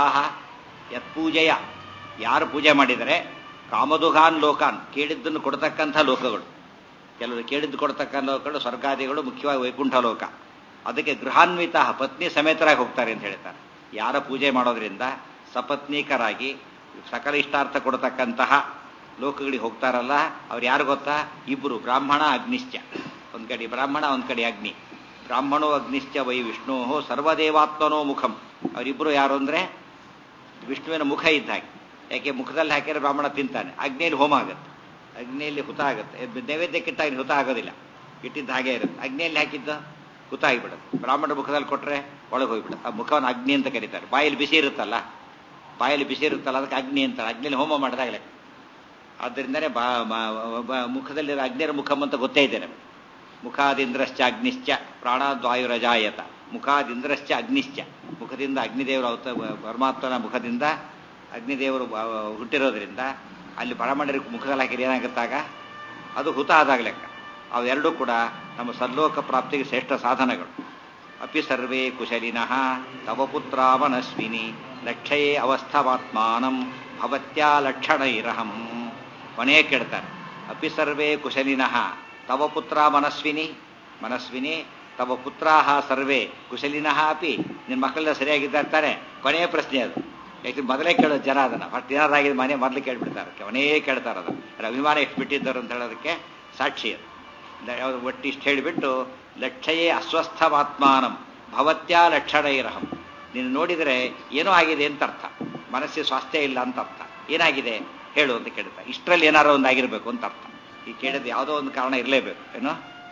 ಯತ್ ಪೂಜೆಯ ಯಾರು ಪೂಜೆ ಮಾಡಿದರೆ ಕಾಮದುಘಾನ್ ಲೋಕಾನ್ ಕೇಳಿದ್ದನ್ನು ಕೊಡ್ತಕ್ಕಂಥ ಲೋಕಗಳು ಕೆಲವರು ಕೇಳಿದ್ದು ಕೊಡ್ತಕ್ಕಂಥ ಲೋಕಗಳು ಸ್ವರ್ಗಾದಿಗಳು ಮುಖ್ಯವಾಗಿ ವೈಕುಂಠ ಲೋಕ ಅದಕ್ಕೆ ಗೃಹಾನ್ವಿತ ಪತ್ನಿ ಸಮೇತರಾಗಿ ಹೋಗ್ತಾರೆ ಅಂತ ಹೇಳ್ತಾರೆ ಯಾರ ಪೂಜೆ ಮಾಡೋದ್ರಿಂದ ಸಪತ್ನೀಕರಾಗಿ ಸಕಲ ಇಷ್ಟಾರ್ಥ ಕೊಡತಕ್ಕಂತಹ ಲೋಕಗಳಿಗೆ ಹೋಗ್ತಾರಲ್ಲ ಅವ್ರು ಯಾರು ಗೊತ್ತಾ ಇಬ್ಬರು ಬ್ರಾಹ್ಮಣ ಅಗ್ನಿಶ್ಚ ಒಂದ್ ಕಡೆ ಬ್ರಾಹ್ಮಣ ಒಂದ್ ಕಡೆ ಅಗ್ನಿ ಬ್ರಾಹ್ಮಣೋ ಅಗ್ನಿಶ್ಚ ವೈ ವಿಷ್ಣು ಸರ್ವದೇವಾತ್ಮನೋ ಮುಖಂ ಅವರಿಬ್ಬರು ಯಾರು ಅಂದ್ರೆ ವಿಷ್ಣುವಿನ ಮುಖ ಇದ್ದ ಹಾಗೆ ಯಾಕೆ ಮುಖದಲ್ಲಿ ಹಾಕಿದ್ರೆ ಬ್ರಾಹ್ಮಣ ತಿಂತಾನೆ ಅಗ್ನಿಯಲ್ಲಿ ಹೋಮ ಆಗುತ್ತೆ ಅಗ್ನಿಯಲ್ಲಿ ಹುತ ಆಗುತ್ತೆ ನೈವೇದ್ಯಕ್ಕಿಟ್ಟಾಗಿ ಹುತ ಆಗೋದಿಲ್ಲ ಇಟ್ಟಿದ್ದ ಹಾಗೆ ಇರುತ್ತೆ ಅಗ್ನಿಯಲ್ಲಿ ಹಾಕಿದ್ದು ಹುತ ಆಗಿಬಿಡುತ್ತೆ ಬ್ರಾಹ್ಮಣ ಮುಖದಲ್ಲಿ ಕೊಟ್ಟರೆ ಒಳಗೆ ಹೋಗ್ಬಿಡುತ್ತೆ ಆ ಮುಖವನ್ನು ಅಗ್ನಿ ಅಂತ ಕರೀತಾರೆ ಬಾಯಲ್ಲಿ ಬಿಸಿ ಇರುತ್ತಲ್ಲ ಬಾಯಲ್ಲಿ ಬಿಸಿ ಇರುತ್ತಲ್ಲ ಅದಕ್ಕೆ ಅಗ್ನಿ ಅಂತಾರೆ ಅಗ್ನಿಯಲ್ಲಿ ಹೋಮ ಮಾಡಿದಾಗಲೇ ಆದ್ದರಿಂದನೇ ಬಾ ಮುಖದಲ್ಲಿರೋ ಅಗ್ನಿಯರ ಮುಖಂ ಅಂತ ಗೊತ್ತೇ ಇದೆ ನಮಗೆ ಮುಖಾದಿಂದ್ರಶ್ಚ ಅಗ್ನಿಶ್ಚ ಪ್ರಾಣಾದ್ವಾಯುರಜಾಯತ ಮುಖಾದಿಂದ್ರಶ್ಚ ಅಗ್ನಿಶ್ಚ ಮುಖದಿಂದ ಅಗ್ನಿದೇವರು ಅವತ ಪರಮಾತ್ಮನ ಮುಖದಿಂದ ಅಗ್ನಿದೇವರು ಹುಟ್ಟಿರೋದ್ರಿಂದ ಅಲ್ಲಿ ಬ್ರಾಹ್ಮಣರಿಗೆ ಮುಖದಲ್ಲಿ ಹಾಕಿದ್ರೆ ಏನಾಗುತ್ತಾಗ ಅದು ಹುತ ಆದಾಗ ಲೆಕ್ಕ ಅವೆರಡೂ ಕೂಡ ನಮ್ಮ ಸಲ್ಲೋಕ ಪ್ರಾಪ್ತಿಗೆ ಶ್ರೇಷ್ಠ ಸಾಧನಗಳು ಅಪಿ ಸರ್ವೇ ಕುಶಲಿನಃ ತವ ಪುತ್ರ ಮನಸ್ವಿನಿ ಲಕ್ಷಯೇ ಅವಸ್ಥಾತ್ಮಾನಂ ಭವತ್ಯಾ ಲಕ್ಷಣೈರಹಂ ಕೊನೆಯೇ ಕೇಳ್ತಾರೆ ಅಪಿ ಸರ್ವೇ ಕುಶಲಿನಃ ತವ ಪುತ್ರ ಮನಸ್ವಿನಿ ಮನಸ್ವಿನಿ ತವ ಪುತ್ರಾಹ ಸರ್ವೇ ಕುಶಲಿನಃ ಅಪಿ ನಿನ್ನ ಮಕ್ಕಳೆಲ್ಲ ಸರಿಯಾಗಿದ್ದಾರೆ ತಾನೆ ಕೊನೆಯ ಪ್ರಶ್ನೆ ಅದು ಯಾಕಂದ್ರೆ ಮೊದಲೇ ಕೇಳೋದು ಜನ ಅದನ್ನ ಫಸ್ಟ್ ಏನಾದಾಗಿದೆ ಮನೆ ಮೊದಲು ಕೇಳ್ಬಿಡ್ತಾರೆ ಕೊನೇ ಕೇಳ್ತಾರೆ ಅದು ಅಭಿಮಾನ ಎಷ್ಟು ಬಿಟ್ಟಿದ್ದಾರೆ ಅಂತ ಹೇಳೋದಕ್ಕೆ ಸಾಕ್ಷಿ ಅದು ಯಾವುದು ಒಟ್ಟಿಷ್ಟು ಹೇಳಿಬಿಟ್ಟು ಲಕ್ಷಯೇ ಅಸ್ವಸ್ಥಮಾತ್ಮಾನಂ ಭವತ್ಯಾ ಲಕ್ಷಣೈರಹಂ ನೀನು ನೋಡಿದರೆ ಏನೋ ಆಗಿದೆ ಅಂತ ಅರ್ಥ ಮನಸ್ಸಿಗೆ ಸ್ವಾಸ್ಥ್ಯ ಇಲ್ಲ ಅಂತ ಅರ್ಥ ಏನಾಗಿದೆ ಹೇಳು ಅಂತ ಕೇಳ್ತಾರೆ ಇಷ್ಟರಲ್ಲಿ ಏನಾರು ಒಂದು ಆಗಿರ್ಬೇಕು ಅಂತ ಅರ್ಥ ಈ ಕೇಳಿದ ಯಾವುದೋ ಒಂದು ಕಾರಣ ಇರಲೇಬೇಕು ಏನೋ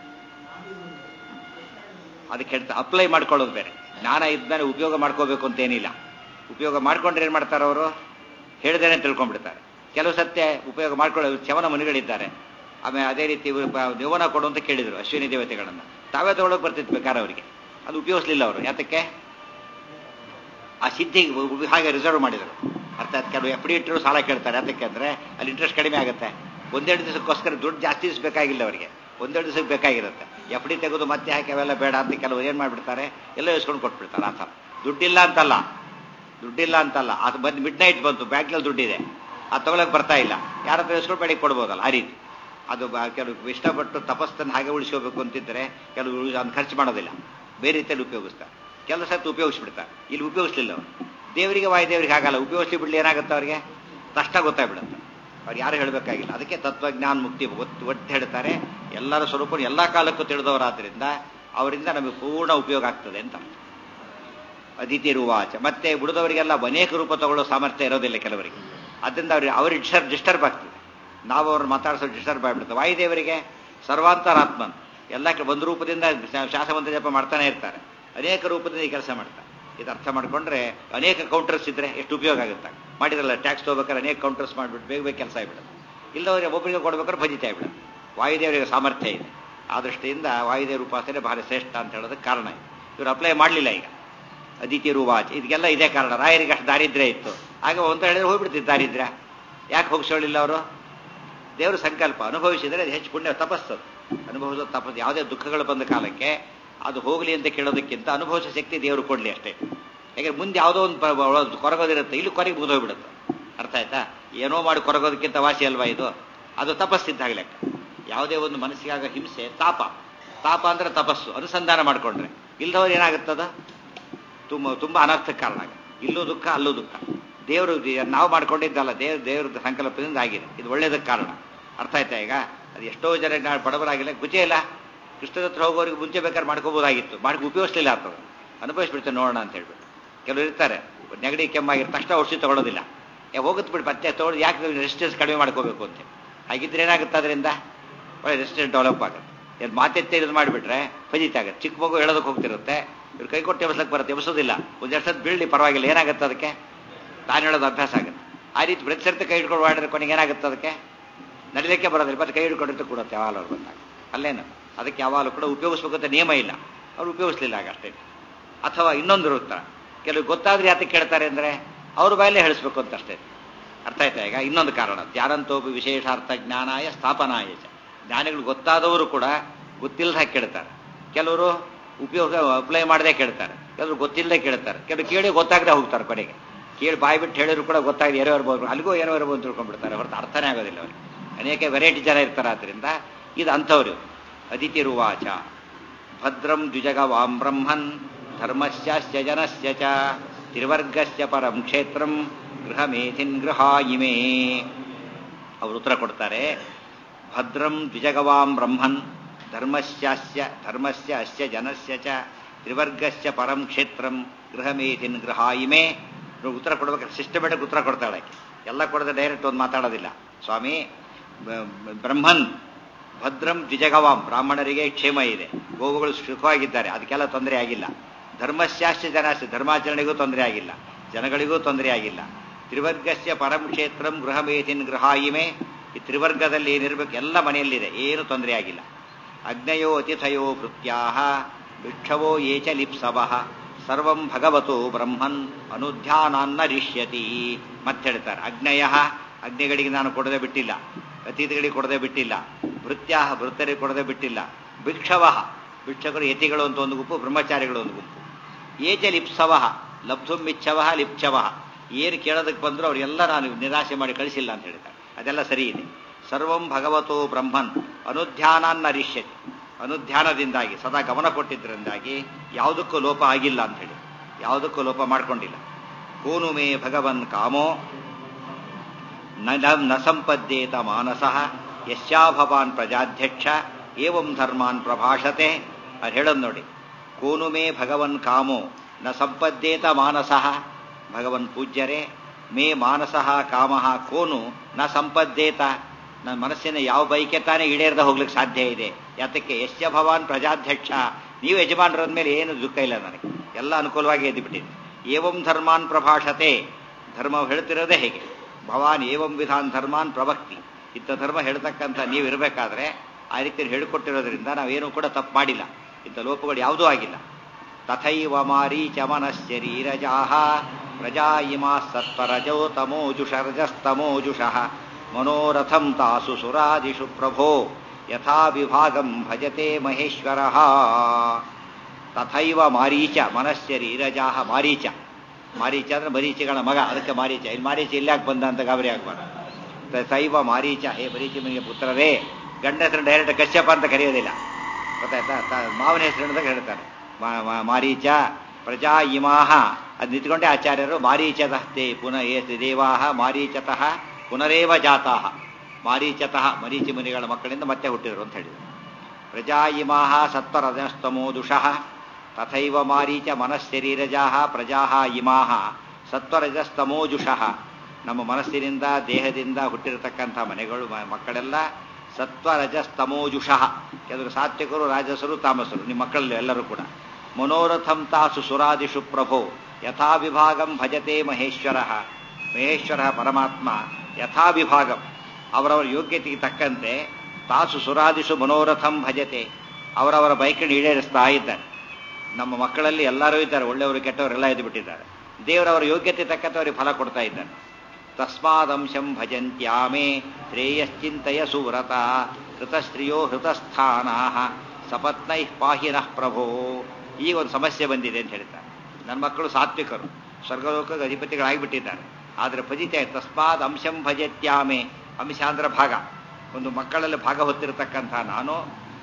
ಅದಕ್ಕೆ ಹೇಳ್ತಾ ಅಪ್ಲೈ ಮಾಡ್ಕೊಳ್ಳೋದು ಬೇರೆ ಜ್ಞಾನ ಇದ್ಮೇಲೆ ಉಪಯೋಗ ಮಾಡ್ಕೋಬೇಕು ಅಂತ ಏನಿಲ್ಲ ಉಪಯೋಗ ಮಾಡ್ಕೊಂಡ್ರೆ ಏನು ಮಾಡ್ತಾರೆ ಅವರು ಹೇಳ್ದೇನೆ ತಿಳ್ಕೊಂಡ್ಬಿಡ್ತಾರೆ ಕೆಲವು ಸತ್ಯ ಉಪಯೋಗ ಮಾಡ್ಕೊಳ್ಳೋ ಚವನ ಮುನಿಗಳಿದ್ದಾರೆ ಆಮೇಲೆ ಅದೇ ರೀತಿ ದೇವನ ಕೊಡು ಅಂತ ಕೇಳಿದ್ರು ಅಶ್ವಿನಿ ದೇವತೆಗಳನ್ನ ತಾವೇ ತಗೊಳಕ್ ಬರ್ತಿತ್ತು ಬೇಕಾದ್ರೆ ಅವರಿಗೆ ಅದು ಉಪಯೋಗಿಸ್ಲಿಲ್ಲ ಅವರು ಯಾತಕ್ಕೆ ಆ ಸಿದ್ಧಿಗೆ ಹಾಗೆ ರಿಸರ್ವ್ ಮಾಡಿದರು ಅರ್ಥಾತ್ ಕೆಲವು ಎಫ್ ಡಿ ಇಟ್ಟರು ಸಾಲ ಕೇಳ್ತಾರೆ ಅದಕ್ಕೆ ಅಂದ್ರೆ ಅಲ್ಲಿ ಇಂಟ್ರೆಸ್ಟ್ ಕಡಿಮೆ ಆಗುತ್ತೆ ಒಂದೆರಡು ದಿವಸಕ್ಕೋಸ್ಕರ ದುಡ್ಡು ಜಾಸ್ತಿ ದಿವಸ ಬೇಕಾಗಿಲ್ಲ ಅವರಿಗೆ ಒಂದೆರಡು ದಿವಸಕ್ಕೆ ಬೇಕಾಗಿರುತ್ತೆ ಎಫ್ ಡಿ ತೆಗೆದು ಮತ್ತೆ ಹಾಕಿ ಅವೆಲ್ಲ ಬೇಡ ಅಂತ ಕೆಲವು ಏನು ಮಾಡಿಬಿಡ್ತಾರೆ ಎಲ್ಲ ಇಸ್ಕೊಂಡು ಕೊಟ್ಬಿಡ್ತಾರೆ ಆ ಥರ ದುಡ್ಡಿಲ್ಲ ಅಂತಲ್ಲ ದುಡ್ಡಿಲ್ಲ ಅಂತಲ್ಲ ಅದು ಬಂದು ಮಿಡ್ ನೈಟ್ ಬಂತು ಬ್ಯಾಂಕ್ನಲ್ಲಿ ದುಡ್ಡಿದೆ ಅದು ತಗೊಳಕ್ ಬರ್ತಾ ಇಲ್ಲ ಯಾರ ಹತ್ರ ಇಸ್ಕೊಂಡು ಬೆಳಿಗ್ಗೆ ಕೊಡ್ಬೋದಲ್ಲ ಆ ರೀತಿ ಅದು ಕೆಲವು ಇಷ್ಟಪಟ್ಟು ತಪಸ್ಸನ್ನು ಹಾಗೆ ಉಳಿಸ್ಕೋಬೇಕು ಅಂತಿದ್ರೆ ಕೆಲವು ಅದನ್ನು ಖರ್ಚು ಮಾಡೋದಿಲ್ಲ ಬೇರೆ ರೀತಿಯಲ್ಲಿ ಉಪಯೋಗಿಸ್ತಾರೆ ಕೆಲವು ಸತ್ತು ಉಪಯೋಗಿಸ್ಬಿಡ್ತಾರೆ ಇಲ್ಲಿ ಉಪಯೋಗಿಸ್ಲಿಲ್ಲ ಅವರು ದೇವರಿಗೆ ವಾಯುದೇವರಿಗೆ ಆಗಲ್ಲ ಉಪಯೋಗಿಸಿ ಬಿಡ್ಲಿ ಏನಾಗುತ್ತೆ ಅವರಿಗೆ ಕಷ್ಟ ಗೊತ್ತಾಗ್ಬಿಡುತ್ತೆ ಅವ್ರು ಯಾರು ಹೇಳಬೇಕಾಗಿಲ್ಲ ಅದಕ್ಕೆ ತತ್ವಜ್ಞಾನ ಮುಕ್ತಿ ಒತ್ತು ಒಟ್ಟು ಹೇಳ್ತಾರೆ ಎಲ್ಲರ ಸ್ವರೂಪ ಎಲ್ಲ ಕಾಲಕ್ಕೂ ತಿಳಿದವರಾದ್ರಿಂದ ಅವರಿಂದ ನಮಗೆ ಪೂರ್ಣ ಉಪಯೋಗ ಆಗ್ತದೆ ಅಂತ ಅದಿತಿ ರೂವಾಚ ಮತ್ತೆ ಉಳಿದವರಿಗೆಲ್ಲ ಅನೇಕ ರೂಪ ತಗೊಳ್ಳೋ ಸಾಮರ್ಥ್ಯ ಇರೋದಿಲ್ಲ ಕೆಲವರಿಗೆ ಅದರಿಂದ ಅವ್ರಿಗೆ ಅವ್ರಿಗೆ ಡಿಸ್ಟರ್ಬ್ ಡಿಸ್ಟರ್ಬ್ ಆಗ್ತದೆ ನಾವು ಅವ್ರನ್ನ ಮಾತಾಡಿಸೋ ಡಿಸ್ಟರ್ಬ್ ಆಗಿಬಿಡ್ತದೆ ವಾಯುದೇವರಿಗೆ ಸರ್ವಾಂತರಾತ್ಮನ್ ಎಲ್ಲ ಒಂದು ರೂಪದಿಂದ ಶಾಸಮಂತ್ರ ಜಪ ಮಾಡ್ತಾನೆ ಇರ್ತಾರೆ ಅನೇಕ ರೂಪದಿಂದ ಈ ಕೆಲಸ ಮಾಡ್ತಾರೆ ಇದು ಅರ್ಥ ಮಾಡ್ಕೊಂಡ್ರೆ ಅನೇಕ ಕೌಂಟರ್ಸ್ ಇದ್ರೆ ಎಷ್ಟು ಉಪಯೋಗ ಆಗುತ್ತೆ ಮಾಡಿದ್ರಲ್ಲ ಟ್ಯಾಕ್ಸ್ ತಗೋಬೇಕಾದ್ರೆ ಅನೇಕ ಕೌಂಟರ್ಸ್ ಮಾಡಿಬಿಟ್ಟು ಬೇಗ ಬೇಗ ಕೆಲಸ ಆಗಿಬಿಡುತ್ತೆ ಇಲ್ಲವರಿಗೆ ಒಬ್ಬರಿಗೆ ಕೊಡ್ಬೇಕಾದ್ರೆ ಫಜಿತ ಆಗಿಬಿಡುತ್ತೆ ವಾಯುದೇವರಿಗೆ ಸಾಮರ್ಥ್ಯ ಇದೆ ಆ ದೃಷ್ಟಿಯಿಂದ ವಾಯುದೇವ್ರ ಉಪಾಸನೆ ಬಹಳ ಶ್ರೇಷ್ಠ ಅಂತ ಹೇಳೋದಕ್ಕೆ ಕಾರಣ ಇದೆ ಇವರು ಅಪ್ಲೈ ಮಾಡಲಿಲ್ಲ ಈಗ ಅದಿತಿ ರೂವಾಚ್ ಇದಕ್ಕೆಲ್ಲ ಇದೇ ಕಾರಣ ರಾಯರಿಗೆ ಅಷ್ಟು ದಾರಿದ್ರ್ಯ ಇತ್ತು ಆಗ ಒಂದು ಹೇಳಿದ್ರೆ ಹೋಗ್ಬಿಡ್ತಿದ್ದು ದಾರಿದ್ರ್ಯ ಯಾಕೆ ಹೋಗಿಸೋಳಿಲ್ಲ ಅವರು ದೇವರ ಸಂಕಲ್ಪ ಅನುಭವಿಸಿದರೆ ಅದು ಹೆಚ್ಚು ಪುಣ್ಯ ತಪಸ್ಸು ಅನುಭವಿಸೋ ತಪಸ್ಸು ಯಾವುದೇ ದುಃಖಗಳು ಬಂದ ಕಾಲಕ್ಕೆ ಅದು ಹೋಗಲಿ ಅಂತ ಕೇಳೋದಕ್ಕಿಂತ ಅನುಭವಿಸೋ ಶಕ್ತಿ ದೇವರು ಕೊಡಲಿ ಅಷ್ಟೇ ಯಾಕಂದ್ರೆ ಮುಂದೆ ಯಾವುದೋ ಒಂದು ಕೊರಗೋದಿರುತ್ತೆ ಇಲ್ಲಿ ಕೊರಗೆ ಮುಗಿದೋಗ್ಬಿಡುತ್ತೆ ಅರ್ಥ ಆಯ್ತಾ ಏನೋ ಮಾಡಿ ಕೊರಗೋದಕ್ಕಿಂತ ವಾಸಿ ಅಲ್ವಾ ಇದು ಅದು ತಪಸ್ಸಿದ್ದಾಗ ಲೆಕ್ಕ ಯಾವುದೇ ಒಂದು ಮನಸ್ಸಿಗಾಗ ಹಿಂಸೆ ತಾಪ ತಾಪ ಅಂದ್ರೆ ತಪಸ್ಸು ಅನುಸಂಧಾನ ಮಾಡ್ಕೊಂಡ್ರೆ ಇಲ್ದವ್ರು ಏನಾಗುತ್ತದ ತುಂಬ ತುಂಬ ಅನರ್ಥಕ್ಕೆ ಕಾರಣ ಆಗುತ್ತೆ ಇಲ್ಲೂ ದುಃಖ ಅಲ್ಲೂ ದುಃಖ ದೇವರು ನಾವು ಮಾಡ್ಕೊಂಡಿದ್ದಲ್ಲ ದೇವ್ರ ದೇವ್ರ ಸಂಕಲ್ಪದಿಂದ ಆಗಿದೆ ಇದು ಒಳ್ಳೇದಕ್ಕೆ ಕಾರಣ ಅರ್ಥ ಆಯ್ತಾ ಈಗ ಅದು ಎಷ್ಟೋ ಜನ ನಾವು ಬಡವರಾಗಿಲ್ಲ ಗುಜೆ ಇಲ್ಲ ಕೃಷ್ಣದ ಹತ್ರ ಹೋಗೋರಿಗೆ ಮುಂಚೆ ಬೇಕಾದ್ರೆ ಮಾಡ್ಕೋಬೋದಾಗಿತ್ತು ಮಾಡಿ ಉಪಯೋಗಿಸ್ಲಿಲ್ಲ ಆಗ್ತದೆ ಅನುಭವಿಸ್ಬಿಡ್ತೇನೆ ನೋಡೋಣ ಅಂತ ಹೇಳ್ಬಿಟ್ಟು ಕೆಲವರು ಇರ್ತಾರೆ ನೆಗಡಿ ಕೆಮ್ಮಾಗಿರೋ ತಕ್ಷಣ ಔಷಧಿ ತಗೊಳ್ಳೋದಿಲ್ಲ ಹೋಗುತ್ತೆ ಬಿಟ್ಟು ಮತ್ತೆ ತಗೊಳ್ಳೋದು ಯಾಕೆ ರೆಸಿಸ್ಟೆನ್ಸ್ ಕಡಿಮೆ ಮಾಡ್ಕೋಬೇಕು ಅಂತ ಹಾಗಿದ್ರೆ ಏನಾಗುತ್ತೆ ಅದರಿಂದ ಒಳ್ಳೆ ರೆಸಿಸ್ಟೆನ್ಸ್ ಡೆವಲಪ್ ಆಗುತ್ತೆ ಏನು ಮಾತೆತ್ತೆ ಇದು ಮಾಡಿಬಿಟ್ರೆ ಫಜಿತ ಆಗುತ್ತೆ ಚಿಕ್ಕ ಮಗು ಹೇಳೋದಕ್ಕೆ ಹೋಗ್ತಿರುತ್ತೆ ಇವ್ರು ಕೈ ಕೊಟ್ಟು ಎಬ್ಸಕ್ಕೆ ಬರುತ್ತೆ ಎಬ್ಸೋದಿಲ್ಲ ಒಂದು ಎರಡು ಸತ್ ಬೀಳಲಿ ಪರವಾಗಿಲ್ಲ ಏನಾಗುತ್ತೆ ಅದಕ್ಕೆ ತಾನು ಹೇಳೋದು ಅಭ್ಯಾಸ ಆಗುತ್ತೆ ಆ ರೀತಿ ಪ್ರತಿ ಸರ್ತಿ ಕೈ ಹಿಡ್ಕೊಂಡು ಮಾಡಿದ್ರೆ ಕೊನೆಗೆ ಏನಾಗುತ್ತೆ ಅದಕ್ಕೆ ನಡಿಲಿಕ್ಕೆ ಬರೋದಿಲ್ಲ ಮತ್ತೆ ಕೈ ಹಿಡ್ಕೊಂಡಿರ್ತು ಕೊಡುತ್ತೆ ಯಾವಾಗ ಅವ್ರು ಬಂದಾಗ ಅಲ್ಲೇನು ಅದಕ್ಕೆ ಯಾವಾಗಲೂ ಕೂಡ ಉಪಯೋಗಿಸ್ಬೇಕು ಅಂತ ನಿಯಮ ಇಲ್ಲ ಅವ್ರು ಉಪಯೋಗಿಸ್ಲಿಲ್ಲ ಆಗ ಅಷ್ಟೇ ಅಥವಾ ಇನ್ನೊಂದು ಉತ್ತರ ಕೆಲವು ಗೊತ್ತಾದ್ರೆ ಯಾತಕ್ಕೆ ಕೇಳ್ತಾರೆ ಅಂದರೆ ಅವ್ರ ಬಾಯಲ್ಲೇ ಹೇಳಿಸ್ಬೇಕು ಅಂತ ಅಷ್ಟೇ ಅರ್ಥ ಆಯ್ತಾ ಈಗ ಇನ್ನೊಂದು ಕಾರಣ ಧ್ಯಾನಂತೋಪಿ ವಿಶೇಷಾರ್ಥ ಜ್ಞಾನಾಯ ಸ್ಥಾಪನಾಯ ಜ್ಞಾನಿಗಳು ಗೊತ್ತಾದವರು ಕೂಡ ಗೊತ್ತಿಲ್ಲದ ಕೇಳ್ತಾರೆ ಕೆಲವರು ಉಪಯೋಗ ಅಪ್ಲೈ ಮಾಡದೆ ಕೇಳ್ತಾರೆ ಕೆಲವರು ಗೊತ್ತಿಲ್ಲದೆ ಕೇಳ್ತಾರೆ ಕೆಲವರು ಕೇಳಿ ಗೊತ್ತಾಗದೆ ಹೋಗ್ತಾರೆ ಕೊನೆಗೆ ಕೇಳಿ ಬಾಯಿ ಬಿಟ್ಟು ಹೇಳಿದ್ರು ಕೂಡ ಗೊತ್ತಾಗದೆ ಏನೋ ಇರ್ಬೋದು ಅಲ್ಲಿಗೂ ಏನೋ ಇರ್ಬೋದು ಅಂತ ತಿಳ್ಕೊಂಡ್ಬಿಡ್ತಾರೆ ಹೊರತು ಅರ್ಥನೇ ಆಗೋದಿಲ್ಲ ಅವ್ರಿಗೆ ಅನೇಕ ವೆರೈಟಿ ಜನ ಇರ್ತಾರೆ ಆದ್ರಿಂದ ಇದು ಅಂಥವ್ರು ಅದಿತಿ ರುವಾಚ ಭದ್ರಂ ದ್ವಿಜಗವಾಂ ಬ್ರಹ್ಮನ್ ಧರ್ಮಸ್ಯ ಜನಸ್ಯ ಚ ತ್ರಿವರ್ಗಸ್ಯ ಪರಂ ಕ್ಷೇತ್ರಂ ಗೃಹಮೇಧಿನ್ ಗೃಹಾಯಿಮೇ ಅವರು ಉತ್ತರ ಕೊಡ್ತಾರೆ ಭದ್ರಂ ದ್ವಿಜಗವಾಂ ಬ್ರಹ್ಮನ್ ಧರ್ಮಸ್ಯಾಸ್ಯ ಧರ್ಮಸ್ಯ ಅಸ್ಯ ಜನಸ್ಯ ಚ ತ್ರಿವರ್ಗಸ್ಯ ಪರಂ ಕ್ಷೇತ್ರಂ ಗೃಹಮೇಧಿನ್ ಗೃಹಾಯಿಮೆ ಉತ್ತರ ಕೊಡ್ಬೇಕಾದ್ರೆ ಸಿಸ್ಟಮೆಟಿಕ್ ಉತ್ತರ ಕೊಡ್ತಾಳೆ ಎಲ್ಲ ಕೊಡದೆ ಡೈರೆಕ್ಟ್ ಒಂದು ಮಾತಾಡೋದಿಲ್ಲ ಸ್ವಾಮಿ ಬ್ರಹ್ಮನ್ ಭದ್ರಂ ದ್ವಿಜಗವಾಂ ಬ್ರಾಹ್ಮಣರಿಗೆ ಕ್ಷೇಮ ಇದೆ ಗೋವುಗಳು ಸುಖವಾಗಿದ್ದಾರೆ ಅದಕ್ಕೆಲ್ಲ ತೊಂದರೆ ಆಗಿಲ್ಲ ಧರ್ಮಶಾಸ್ತ್ರ ಜನಾಸ್ತಿ ಧರ್ಮಾಚರಣೆಗೂ ತೊಂದರೆ ಆಗಿಲ್ಲ ಜನಗಳಿಗೂ ತೊಂದರೆ ಆಗಿಲ್ಲ ತ್ರಿವರ್ಗಸ್ಯ ಪರಂ ಕ್ಷೇತ್ರಂ ಗೃಹಮೇಧಿನ್ ಗೃಹಾಯಿಮೆ ಈ ತ್ರಿವರ್ಗದಲ್ಲಿ ಏನಿರಬೇಕು ಎಲ್ಲ ಮನೆಯಲ್ಲಿದೆ ಏನು ತೊಂದರೆ ಆಗಿಲ್ಲ ಅಗ್ನಯೋ ಅತಿಥಯೋ ಭೃತ್ಯಾ ಭಿಕ್ಷವೋ ಏಚ ಲಿಪ್ಸವಃ ಸರ್ವಂ ಭಗವತು ಬ್ರಹ್ಮನ್ ಅನುಧ್ಯಾನಾನ್ನರಿಷ್ಯತಿ ಮತ್ತೆ ಹೇಳ್ತಾರೆ ಅಗ್ನಯ ಅಗ್ನಿಗಳಿಗೆ ನಾನು ಕೊಡದೆ ಬಿಟ್ಟಿಲ್ಲ ಅತಿಥಿಗಳಿಗೆ ಕೊಡದೆ ಬಿಟ್ಟಿಲ್ಲ ಭೃತ್ಯ ಭೃತ್ಯರಿಗೆ ಕೊಡದೆ ಬಿಟ್ಟಿಲ್ಲ ಭಿಕ್ಷವ ಭಿಕ್ಷಕರು ಯತಿಗಳು ಅಂತ ಒಂದು ಗುಂಪು ಬ್ರಹ್ಮಚಾರಿಗಳು ಒಂದು ಗುಂಪು ಏಚ ಲಿಪ್ಸವ ಲಬ್ಧುಂ ಮಿಚ್ಛವ ಲಿಪ್ಛವ ಏನು ಕೇಳೋದಕ್ಕೆ ಬಂದರೂ ಅವರೆಲ್ಲ ನಾನು ನಿರಾಶೆ ಮಾಡಿ ಕಳಿಸಿಲ್ಲ ಅಂತ ಹೇಳ್ತಾರೆ ಅದೆಲ್ಲ ಸರಿ ಇದೆ ಸರ್ವಂ ಭಗವತೋ ಬ್ರಹ್ಮನ್ ಅನುಧ್ಯಾನಾನ್ನರಿಷ್ಯತಿ ಅನುಧ್ಯಾನದಿಂದಾಗಿ ಸದಾ ಗಮನ ಕೊಟ್ಟಿದ್ದರಿಂದಾಗಿ ಯಾವುದಕ್ಕೂ ಲೋಪ ಆಗಿಲ್ಲ ಅಂತ ಹೇಳಿ ಯಾವುದಕ್ಕೂ ಲೋಪ ಮಾಡ್ಕೊಂಡಿಲ್ಲ ಕೋನು ಮೇ ಭಗವನ್ ಕಾಮೋ ನ ಸಂಪದ್ಯೇತ ಮಾನಸಃ ಯಶ್ಯಾಭವಾನ್ ಪ್ರಜಾಧ್ಯಕ್ಷ ಏವಂ ಧರ್ಮಾನ್ ಪ್ರಭಾಷತೆ ಅದು ಹೇಳೋದು ನೋಡಿ ಕೋನು ಮೇ ಭಗವನ್ ಕಾಮೋ ನ ಸಂಪದ್ಯೇತ ಮಾನಸಃ ಭಗವನ್ ಪೂಜ್ಯರೇ ಮೇ ಮಾನಸಃ ಕಾಮಃ ಕೋನು ನ ಸಂಪದ್ದೇತ ನನ್ನ ಮನಸ್ಸಿನ ಯಾವ ಬೈಕೆ ತಾನೇ ಈಡೇರ್ದ ಹೋಗ್ಲಿಕ್ಕೆ ಸಾಧ್ಯ ಇದೆ ಯಾತಕ್ಕೆ ಯಶ್ಯ ಭವಾನ್ ಪ್ರಜಾಧ್ಯಕ್ಷ ನೀವು ಯಜಮಾನರ ಮೇಲೆ ಏನು ದುಃಖ ಇಲ್ಲ ನನಗೆ ಎಲ್ಲ ಅನುಕೂಲವಾಗಿ ಎದ್ದು ಬಿಟ್ಟಿದೆ ಏವಂ ಧರ್ಮಾನ್ ಪ್ರಭಾಷತೆ ಧರ್ಮ ಹೇಳ್ತಿರೋದೇ ಹೇಗೆ ಭವಾನ್ ಏವಂ ವಿಧಾನ್ ಧರ್ಮಾನ್ ಪ್ರಭಕ್ತಿ ಇಂಥ ಧರ್ಮ ಹೇಳ್ತಕ್ಕಂಥ ನೀವು ಇರಬೇಕಾದ್ರೆ ಆ ರೀತಿ ಹೇಳಿಕೊಟ್ಟಿರೋದ್ರಿಂದ ನಾವೇನು ಕೂಡ ತಪ್ಪು ಮಾಡಿಲ್ಲ ಇಂಥ ಲೋಪಗಳು ಯಾವುದೂ ಆಗಿಲ್ಲ ತಥೈವ ಮಾರೀಚ ಮನಶ್ಶರೀರಜಾಹ ಪ್ರಜಾ ಇಮಾ ಸತ್ವರಜೋ ತಮೋಜುಷರಜಸ್ತಮೋಜುಷಃ ಮನೋರಥಂ ತಾಸು ಸುರಾದಿಷು ಪ್ರಭೋ ಯಥಾ ವಿಭಾಗಂ ಭಜತೆ ಮಹೇಶ್ವರ ತಥೈವ ಮಾರೀಚ ಮನಶ್ಶರೀರಜಾಹ ಮಾರೀಚ ಮಾರೀಚ ಅಂದ್ರೆ ಮರೀಚಿಗಳ ಮಗ ಅದಕ್ಕೆ ಮಾರೀಚ ಇಲ್ಲಿ ಮಾರೀಚ ಇಲ್ಲಾಕ್ ಬಂದ ಅಂತ ಗಾಬರಿ ಆಗ್ಬಾರ್ದು ತಥೈವ ಮಾರೀಚ ಹೇ ಮರೀಚಿ ಮನೆಯ ಪುತ್ರರೇ ಗಂಡ ಹೆಸರು ಡೈರೆಕ್ಟ್ ಕಶ್ಯಪ ಅಂತ ಕರೆಯೋದಿಲ್ಲ ಗೊತ್ತಾಯ್ತಾ ತ- ಮಾವನ ಹೆಸರು ಹಿಡಿದಾಗ ಹೇಳ್ತಾರೆ ಮಾ- ಮಾ- ಮಾರೀಚ ಪ್ರಜಾ ಇಮಾಹ ಅದು ನಿಂತ್ಕೊಂಡೆ ಆಚಾರ್ಯರು ಮಾರೀಚತಃ ಪುನಃ ಏ ದೇವಾಹ ಮಾರೀಚತಃ ಪುನರೇವ ಜಾತಾಹ ಮಾರೀಚತಃ ಮರೀಚಿ ಮುನಿಗಳ ಮಕ್ಕಳಿಂದ ಮತ್ತೆ ಹುಟ್ಟಿದರು ಅಂತ ಹೇಳಿದರು ಪ್ರಜಾ ಇಮಾಹ ಸತ್ವರಜಸ್ತಮೋ ದುಷಃ ತಥೈವ ಮಾರೀಚ ಮನಶ್ಶರೀರಜಾಹ ಪ್ರಜಾಹ ಇಮಾಹ ಸತ್ವರಜಸ್ತಮೋಜುಷಃ ನಮ್ಮ ಮನಸ್ಸಿನಿಂದ ದೇಹದಿಂದ ಹುಟ್ಟಿರತಕ್ಕಂಥ ಮನೆಗಳು ಮ- ಮಕ್ಕಳೆಲ್ಲ ಸತ್ವರಜಸ್ತಮೋಜುಷಃ ಕೆಲವರು ಸಾತ್ವಿಕರು ರಾಜಸರು ತಾಮಸರು ನಿಮ್ಮ ಮಕ್ಕಳಲ್ಲಿ ಎಲ್ಲರೂ ಕೂಡ ಮನೋರಥಂ ತಾಸು ಸುರಾದಿಷು ಪ್ರಭೋ ಯಥಾ ವಿಭಾಗಂ ಭಜತೆ ಮಹೇಶ್ವರ ಮಹೇಶ್ವರ ಪರಮಾತ್ಮ ಯಥಾ ವಿಭಾಗಂ ಅವರವರ ಯೋಗ್ಯತೆಗೆ ತಕ್ಕಂತೆ ತಾಸು ಸುರಾದಿಷು ಮನೋರಥಂ ಭಜತೆ ಅವರವರ ಬೈಕನ್ನು ಈಡೇರಿಸ್ತಾ ಇದ್ದಾರೆ ನಮ್ಮ ಮಕ್ಕಳಲ್ಲಿ ಎಲ್ಲರೂ ಇದ್ದಾರೆ ಒಳ್ಳೆಯವರು ಕೆಟ್ಟವರೆಲ್ಲ ಇದ್ದು ಬಿಟ್ಟಿದ್ದಾರೆ ದೇವರವರ ಯೋಗ್ಯತೆ ತಕ್ಕಂತೆ ಅವರಿಗೆ ಫಲ ಕೊಡ್ತಾ ಇದ್ದಾನೆ ತಸ್ಮಾದಂಶಂ ಭಜಂತ್ಯಾಮೇ ಶ್ರೇಯಶ್ಚಿಂತೆಯ ಸುವ್ರತ ಹೃತಶ್ರಿಯೋ ಹೃತಸ್ಥಾನಾ ಸಪತ್ನೈ ಪಾಹಿನಃ ಪ್ರಭೋ ಈಗ ಒಂದು ಸಮಸ್ಯೆ ಬಂದಿದೆ ಅಂತ ಹೇಳ್ತಾರೆ ನನ್ನ ಮಕ್ಕಳು ಸಾತ್ವಿಕರು ಸ್ವರ್ಗಲೋಕದ ಅಧಿಪತಿಗಳಾಗಿಬಿಟ್ಟಿದ್ದಾರೆ ಆದರೆ ಭಜಿತೆ ತಸ್ಮಾದ್ ಅಂಶಂ ಭಜತ್ಯಾಮೆ ಅಂಶ ಅಂದ್ರೆ ಭಾಗ ಒಂದು ಮಕ್ಕಳಲ್ಲಿ ಭಾಗ ಹೊತ್ತಿರತಕ್ಕಂಥ ನಾನು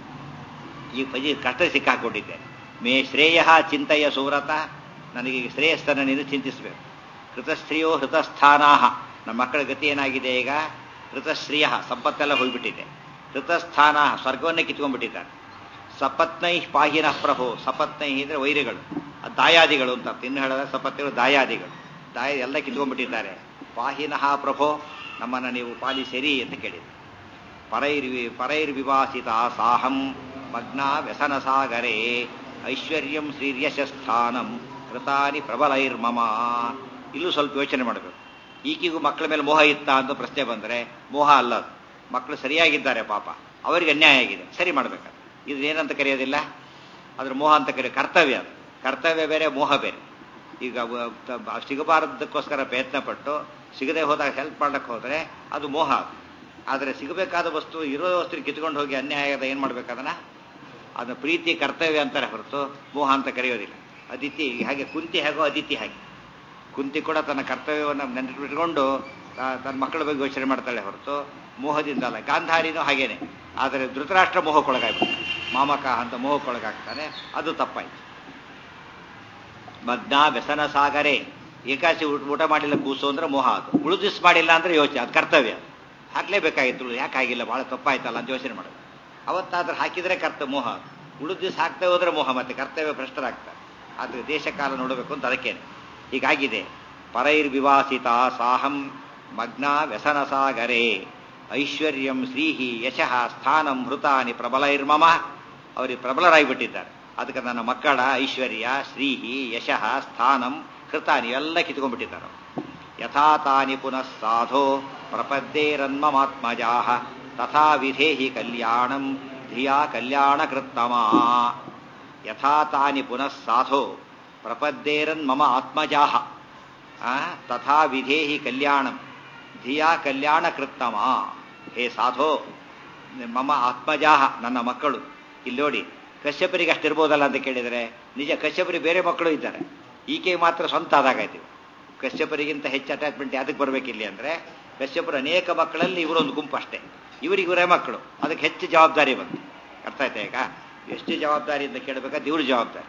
ಈ ಭಜಿ ಕಷ್ಟ ಸಿಕ್ಕಾಕೊಂಡಿದ್ದೆ ಮೇ ಶ್ರೇಯ ಚಿಂತೆಯ ಸುವ್ರತ ನನಗೆ ಈಗ ಶ್ರೇಯಸ್ಸನ್ನು ನೀನು ಚಿಂತಿಸಬೇಕು ಹೃತಶ್ರೀಯೋ ಹೃತಸ್ಥಾನಾಹ ನಮ್ಮ ಮಕ್ಕಳ ಗತಿ ಏನಾಗಿದೆ ಈಗ ಹೃತಶ್ರೀಯ ಸಂಪತ್ತೆಲ್ಲ ಹೋಗ್ಬಿಟ್ಟಿದೆ ಹೃತಸ್ಥಾನ ಸ್ವರ್ಗವನ್ನೇ ಕಿತ್ಕೊಂಡ್ಬಿಟ್ಟಿದ್ದಾರೆ ಸಪತ್ನೈ ಪಾಹಿನಃ ಪ್ರಭು ಸಪತ್ನೈ ಅಂದ್ರೆ ವೈರಿಗಳು ಅದು ದಾಯಾದಿಗಳು ಅಂತ ಇನ್ನು ಹೇಳಿದ್ರೆ ಸಪತ್ನಿಗಳು ದಾಯಾದಿಗಳು ದಾಯ ಎಲ್ಲ ಕಿತ್ಕೊಂಡ್ಬಿಟ್ಟಿದ್ದಾರೆ ಪಾಹಿನಃ ಪ್ರಭೋ ನಮ್ಮನ್ನು ನೀವು ಪಾಲಿಸಿರಿ ಅಂತ ಕೇಳಿದ್ರು ಪರೈರ್ವಿ ಪರೈರ್ವಿವಾಸಿತ ಸಾಹಂ ಮಗ್ನ ವ್ಯಸನ ಸಾಗರೇ ಐಶ್ವರ್ಯಂ ಶ್ರೀರ್ಯಶಸ್ಥಾನಂ ಕೃತಾನಿ ಪ್ರಬಲೈರ್ಮಮ ಇಲ್ಲೂ ಸ್ವಲ್ಪ ಯೋಚನೆ ಮಾಡಬೇಕು ಈಕಿಗೂ ಮಕ್ಕಳ ಮೇಲೆ ಮೋಹ ಇತ್ತ ಅಂತ ಪ್ರಶ್ನೆ ಬಂದರೆ ಮೋಹ ಅಲ್ಲ ಅದು. ಮಕ್ಕಳು ಸರಿಯಾಗಿದ್ದಾರೆ ಪಾಪ ಅವರಿಗೆ ಅನ್ಯಾಯ ಆಗಿದೆ ಸರಿ ಮಾಡ್ಬೇಕಾದ್ರೆ ಇದು ಏನಂತ ಕರೆಯೋದಿಲ್ಲ ಅದ್ರ ಮೋಹ ಅಂತ ಕರೆಯೋ ಕರ್ತವ್ಯ ಅದು ಕರ್ತವ್ಯ ಬೇರೆ ಮೋಹ ಬೇರೆ ಈಗ ವ- ತ- ಸಿಗಬಾರದಕ್ಕೋಸ್ಕರ ಪ್ರಯತ್ನ ಪಟ್ಟು ಸಿಗದೆ ಹೋದಾಗ ಹೆಲ್ಪ್ ಮಾಡಕ್ಕೆ ಹೋದರೆ ಅದು ಮೋಹ ಅದು. ಆದರೆ ಸಿಗಬೇಕಾದ ವಸ್ತು ಇರೋ ವಸ್ತು ಕಿತ್ಕೊಂಡು ಹೋಗಿ ಅನ್ಯಾಯ ಆಗದ ಏನು ಮಾಡ್ಬೇಕು ಅದನ್ನ ಅದನ್ನ ಪ್ರೀತಿ ಕರ್ತವ್ಯ ಅಂತಾರೆ ಹೊರತು ಮೋಹ ಅಂತ ಕರೆಯೋದಿಲ್ಲ ಅದಿತಿ ಹಾಗೆ ಕುಂತಿ ಹೇಗೋ ಅದಿತಿ ಹಾಗೆ ಕುಂತಿ ಕೂಡ ತನ್ನ ಕರ್ತವ್ಯವನ್ನು ನೆನಪಿಟ್ಕೊಂಡು ತ- ತನ್ನ ಮಕ್ಕಳ ಬಗ್ಗೆ ಯೋಚನೆ ಮಾಡ್ತಾಳೆ ಹೊರತು ಮೋಹದಿಂದ ಅಲ್ಲ ಗಾಂಧಾರಿನೂ ಹಾಗೇನೆ ಆದರೆ ಧೃತರಾಷ್ಟ್ರ ಮೋಹಕ್ಕೊಳಗಾಗ್ಬಿಡ್ತಾನೆ ಮಾಮಕ ಅಂತ ಮೋಹಕ್ಕೊಳಗಾಗ್ತಾನೆ ಅದು ತಪ್ಪಾಯ್ತು ಮಗ್ನ ವ್ಯಸನ ಸಾಗರೆ ಏಕಾಸಿ ಊಟ ಊಟ ಮಾಡಿಲ್ಲ ಕೂಸು ಅಂದ್ರೆ ಮೋಹ ಅದು ಉಳಿದು ದಿವ್ಸ ಮಾಡಿಲ್ಲ ಅಂದ್ರೆ ಯೋಚನೆ ಅದು ಕರ್ತವ್ಯ ಹಾಕ್ಲೇಬೇಕಾಗಿತ್ತು ಯಾಕೆ ಆಗಿಲ್ಲ ಬಹಳ ತಪ್ಪಾಯ್ತಲ್ಲ ಅಂತ ಯೋಚನೆ ಮಾಡೋದು ಅವತ್ತಾದ್ರೆ ಹಾಕಿದ್ರೆ ಕರ್ತ ಮೋಹ ಅದು ಉಳಿದ ದಿವಸ ಹಾಕ್ತಾ ಹೋದ್ರೆ ಮೋಹ ಮತ್ತೆ ಕರ್ತವ್ಯ ಭ್ರಷ್ಟರಾಗ್ತಾರೆ ಆದ್ರೆ ದೇಶ ಕಾಲ ನೋಡಬೇಕು ಅಂತ ಅದಕ್ಕೇನೆ ಹೀಗಾಗಿದೆ ಪರೈರ್ವಿವಾಸಿತ ಸಾಹಂ ಮಗ್ನ ವ್ಯಸನ ಸಾಗರೆ ಐಶ್ವರ್ಯಂ ಶ್ರೀಹಿ ಯಶಃ ಸ್ಥಾನಂ ಹೃತಾನಿ ಪ್ರಬಲೈರ್ಮಮ ಅವರಿಗೆ ಪ್ರಬಲರಾಗಿಬಿಟ್ಟಿದ್ದಾರೆ ಅದಕ್ಕೆ ನನ್ನ ಮಕ್ಕಳ ಐಶ್ವರ್ಯ ಶ್ರೀಹಿ ಯಶಃ ಸ್ಥಾನಂ ಕೃತಾನಿ ಎಲ್ಲ ಕಿತ್ಕೊಂಡ್ಬಿಟ್ಟಿದ್ದಾರೆ ಯಥಾ ತಾನಿ ಪುನಃ ಸಾಧೋ ಪ್ರಪದ್ದೇರನ್ಮಮಾತ್ಮಜಾ ತಥಾ ವಿಧೇಹಿ ಕಲ್ಯಾಣಂ ಧಿಯಾ ಕಲ್ಯಾಣ ಕೃತ್ತಮಾ ಯಥಾ ತಾನಿ ಪುನಃ ಸಾಧೋ ಪ್ರಪದ್ದೇರನ್ ಮಮ ಆತ್ಮಜಾ ತಥಾ ವಿಧೇಹಿ ಕಲ್ಯಾಣಂ ಧಿಯಾ ಕಲ್ಯಾಣ ಕೃತ್ತಮ ಹೇ ಸಾಧೋ ಮಮ ಆತ್ಮಜಾ ನನ್ನ ಮಕ್ಕಳು ಇಲ್ಲಿ ನೋಡಿ ಕಶ್ಯಪರಿಗೆ ಅಷ್ಟಿರ್ಬೋದಲ್ಲ ಅಂತ ಕೇಳಿದರೆ ನಿಜ ಕಶ್ಯಪರಿಗೆ ಬೇರೆ ಮಕ್ಕಳು ಇದ್ದಾರೆ ಈಕೆ ಮಾತ್ರ ಸ್ವಂತ ಆದಾಗಾಯ್ತು ಕಶ್ಯಪರಿಗಿಂತ ಹೆಚ್ಚು ಅಟ್ಯಾಚ್ಮೆಂಟ್ ಯಾತಕ್ಕೆ ಬರಬೇಕಿಲ್ಲಿ ಅಂದರೆ ಕಶ್ಯಪರ ಅನೇಕ ಮಕ್ಕಳಲ್ಲಿ ಇವರೊಂದು ಗುಂಪು ಅಷ್ಟೇ ಇವರಿಗೆ ಇವರೇ ಮಕ್ಕಳು ಅದಕ್ಕೆ ಹೆಚ್ಚು ಜವಾಬ್ದಾರಿ ಬಂತು ಅರ್ಥ ಆಯ್ತಾ ಈಗ ಎಷ್ಟು ಜವಾಬ್ದಾರಿ ಅಂತ ಕೇಳಬೇಕಾದ್ರೆ ಇವ್ರ ಜವಾಬ್ದಾರಿ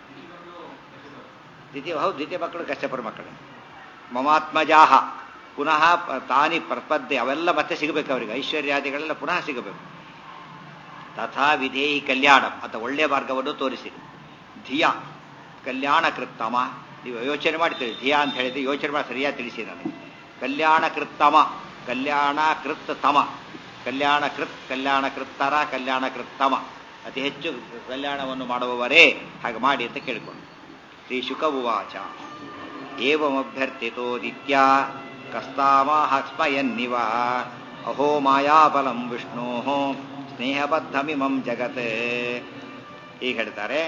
ದ್ವಿತೀಯ ಹೌದು ದ್ವಿತೀಯ ಮಕ್ಕಳು ಕಶ್ಯಪರ ಮಕ್ಕಳು ಮಮಾತ್ಮಜಾಹ ಪುನಃ ಪ- ತಾನಿ ಪ್ರಪದ್ದೆ ಅವೆಲ್ಲ ಮತ್ತೆ ಸಿಗಬೇಕು ಅವರಿಗೆ ಐಶ್ವರ್ಯಾದಿಗಳೆಲ್ಲ ಪುನಃ ಸಿಗಬೇಕು ತಥಾ ವಿಧೇಯಿ ಕಲ್ಯಾಣ ಅಥವಾ ಒಳ್ಳೆಯ ಮಾರ್ಗವನ್ನು ತೋರಿಸಿರಿ ಧಿಯ ಕಲ್ಯಾಣ ಕೃತ್ತಮ ನೀವು ಯೋಚನೆ ಮಾಡ್ತೀರಿ ಧಿಯ ಅಂತ ಹೇಳಿದ್ರೆ ಯೋಚನೆ ಮಾಡಿ ಸರಿಯಾಗಿ ತಿಳಿಸಿ ನನಗೆ ಕಲ್ಯಾಣ ಕೃತ್ತಮ ಕಲ್ಯಾಣ ಕೃತ್ ತಮ ಕಲ್ಯಾಣ ಕೃತ್ ಕಲ್ಯಾಣ ಕೃತ್ತರ ಕಲ್ಯಾಣ ಕೃತ್ತಮ ಅತಿ ಹೆಚ್ಚು ಕಲ್ಯಾಣವನ್ನು ಮಾಡುವವರೇ ಹಾಗೆ ಮಾಡಿ ಅಂತ ಕೇಳಿಕೊಂಡು ಶ್ರೀ ಶುಕ ಉವಾಚ ಏವಮಭ್ಯರ್ಥಿತೋದಿತ್ಯ ಕಸ್ತಾಮಾಹ ಸ್ಮಯನ್ನಿವ ಅಹೋ ಮಾಯಾಬಲಂ ವಿಷ್ಣೋ ಸ್ನೇಹಬದ್ಧಮಿಮಂ ಜಗತ್ ಈಗ ಹೇಳ್ತಾರೆ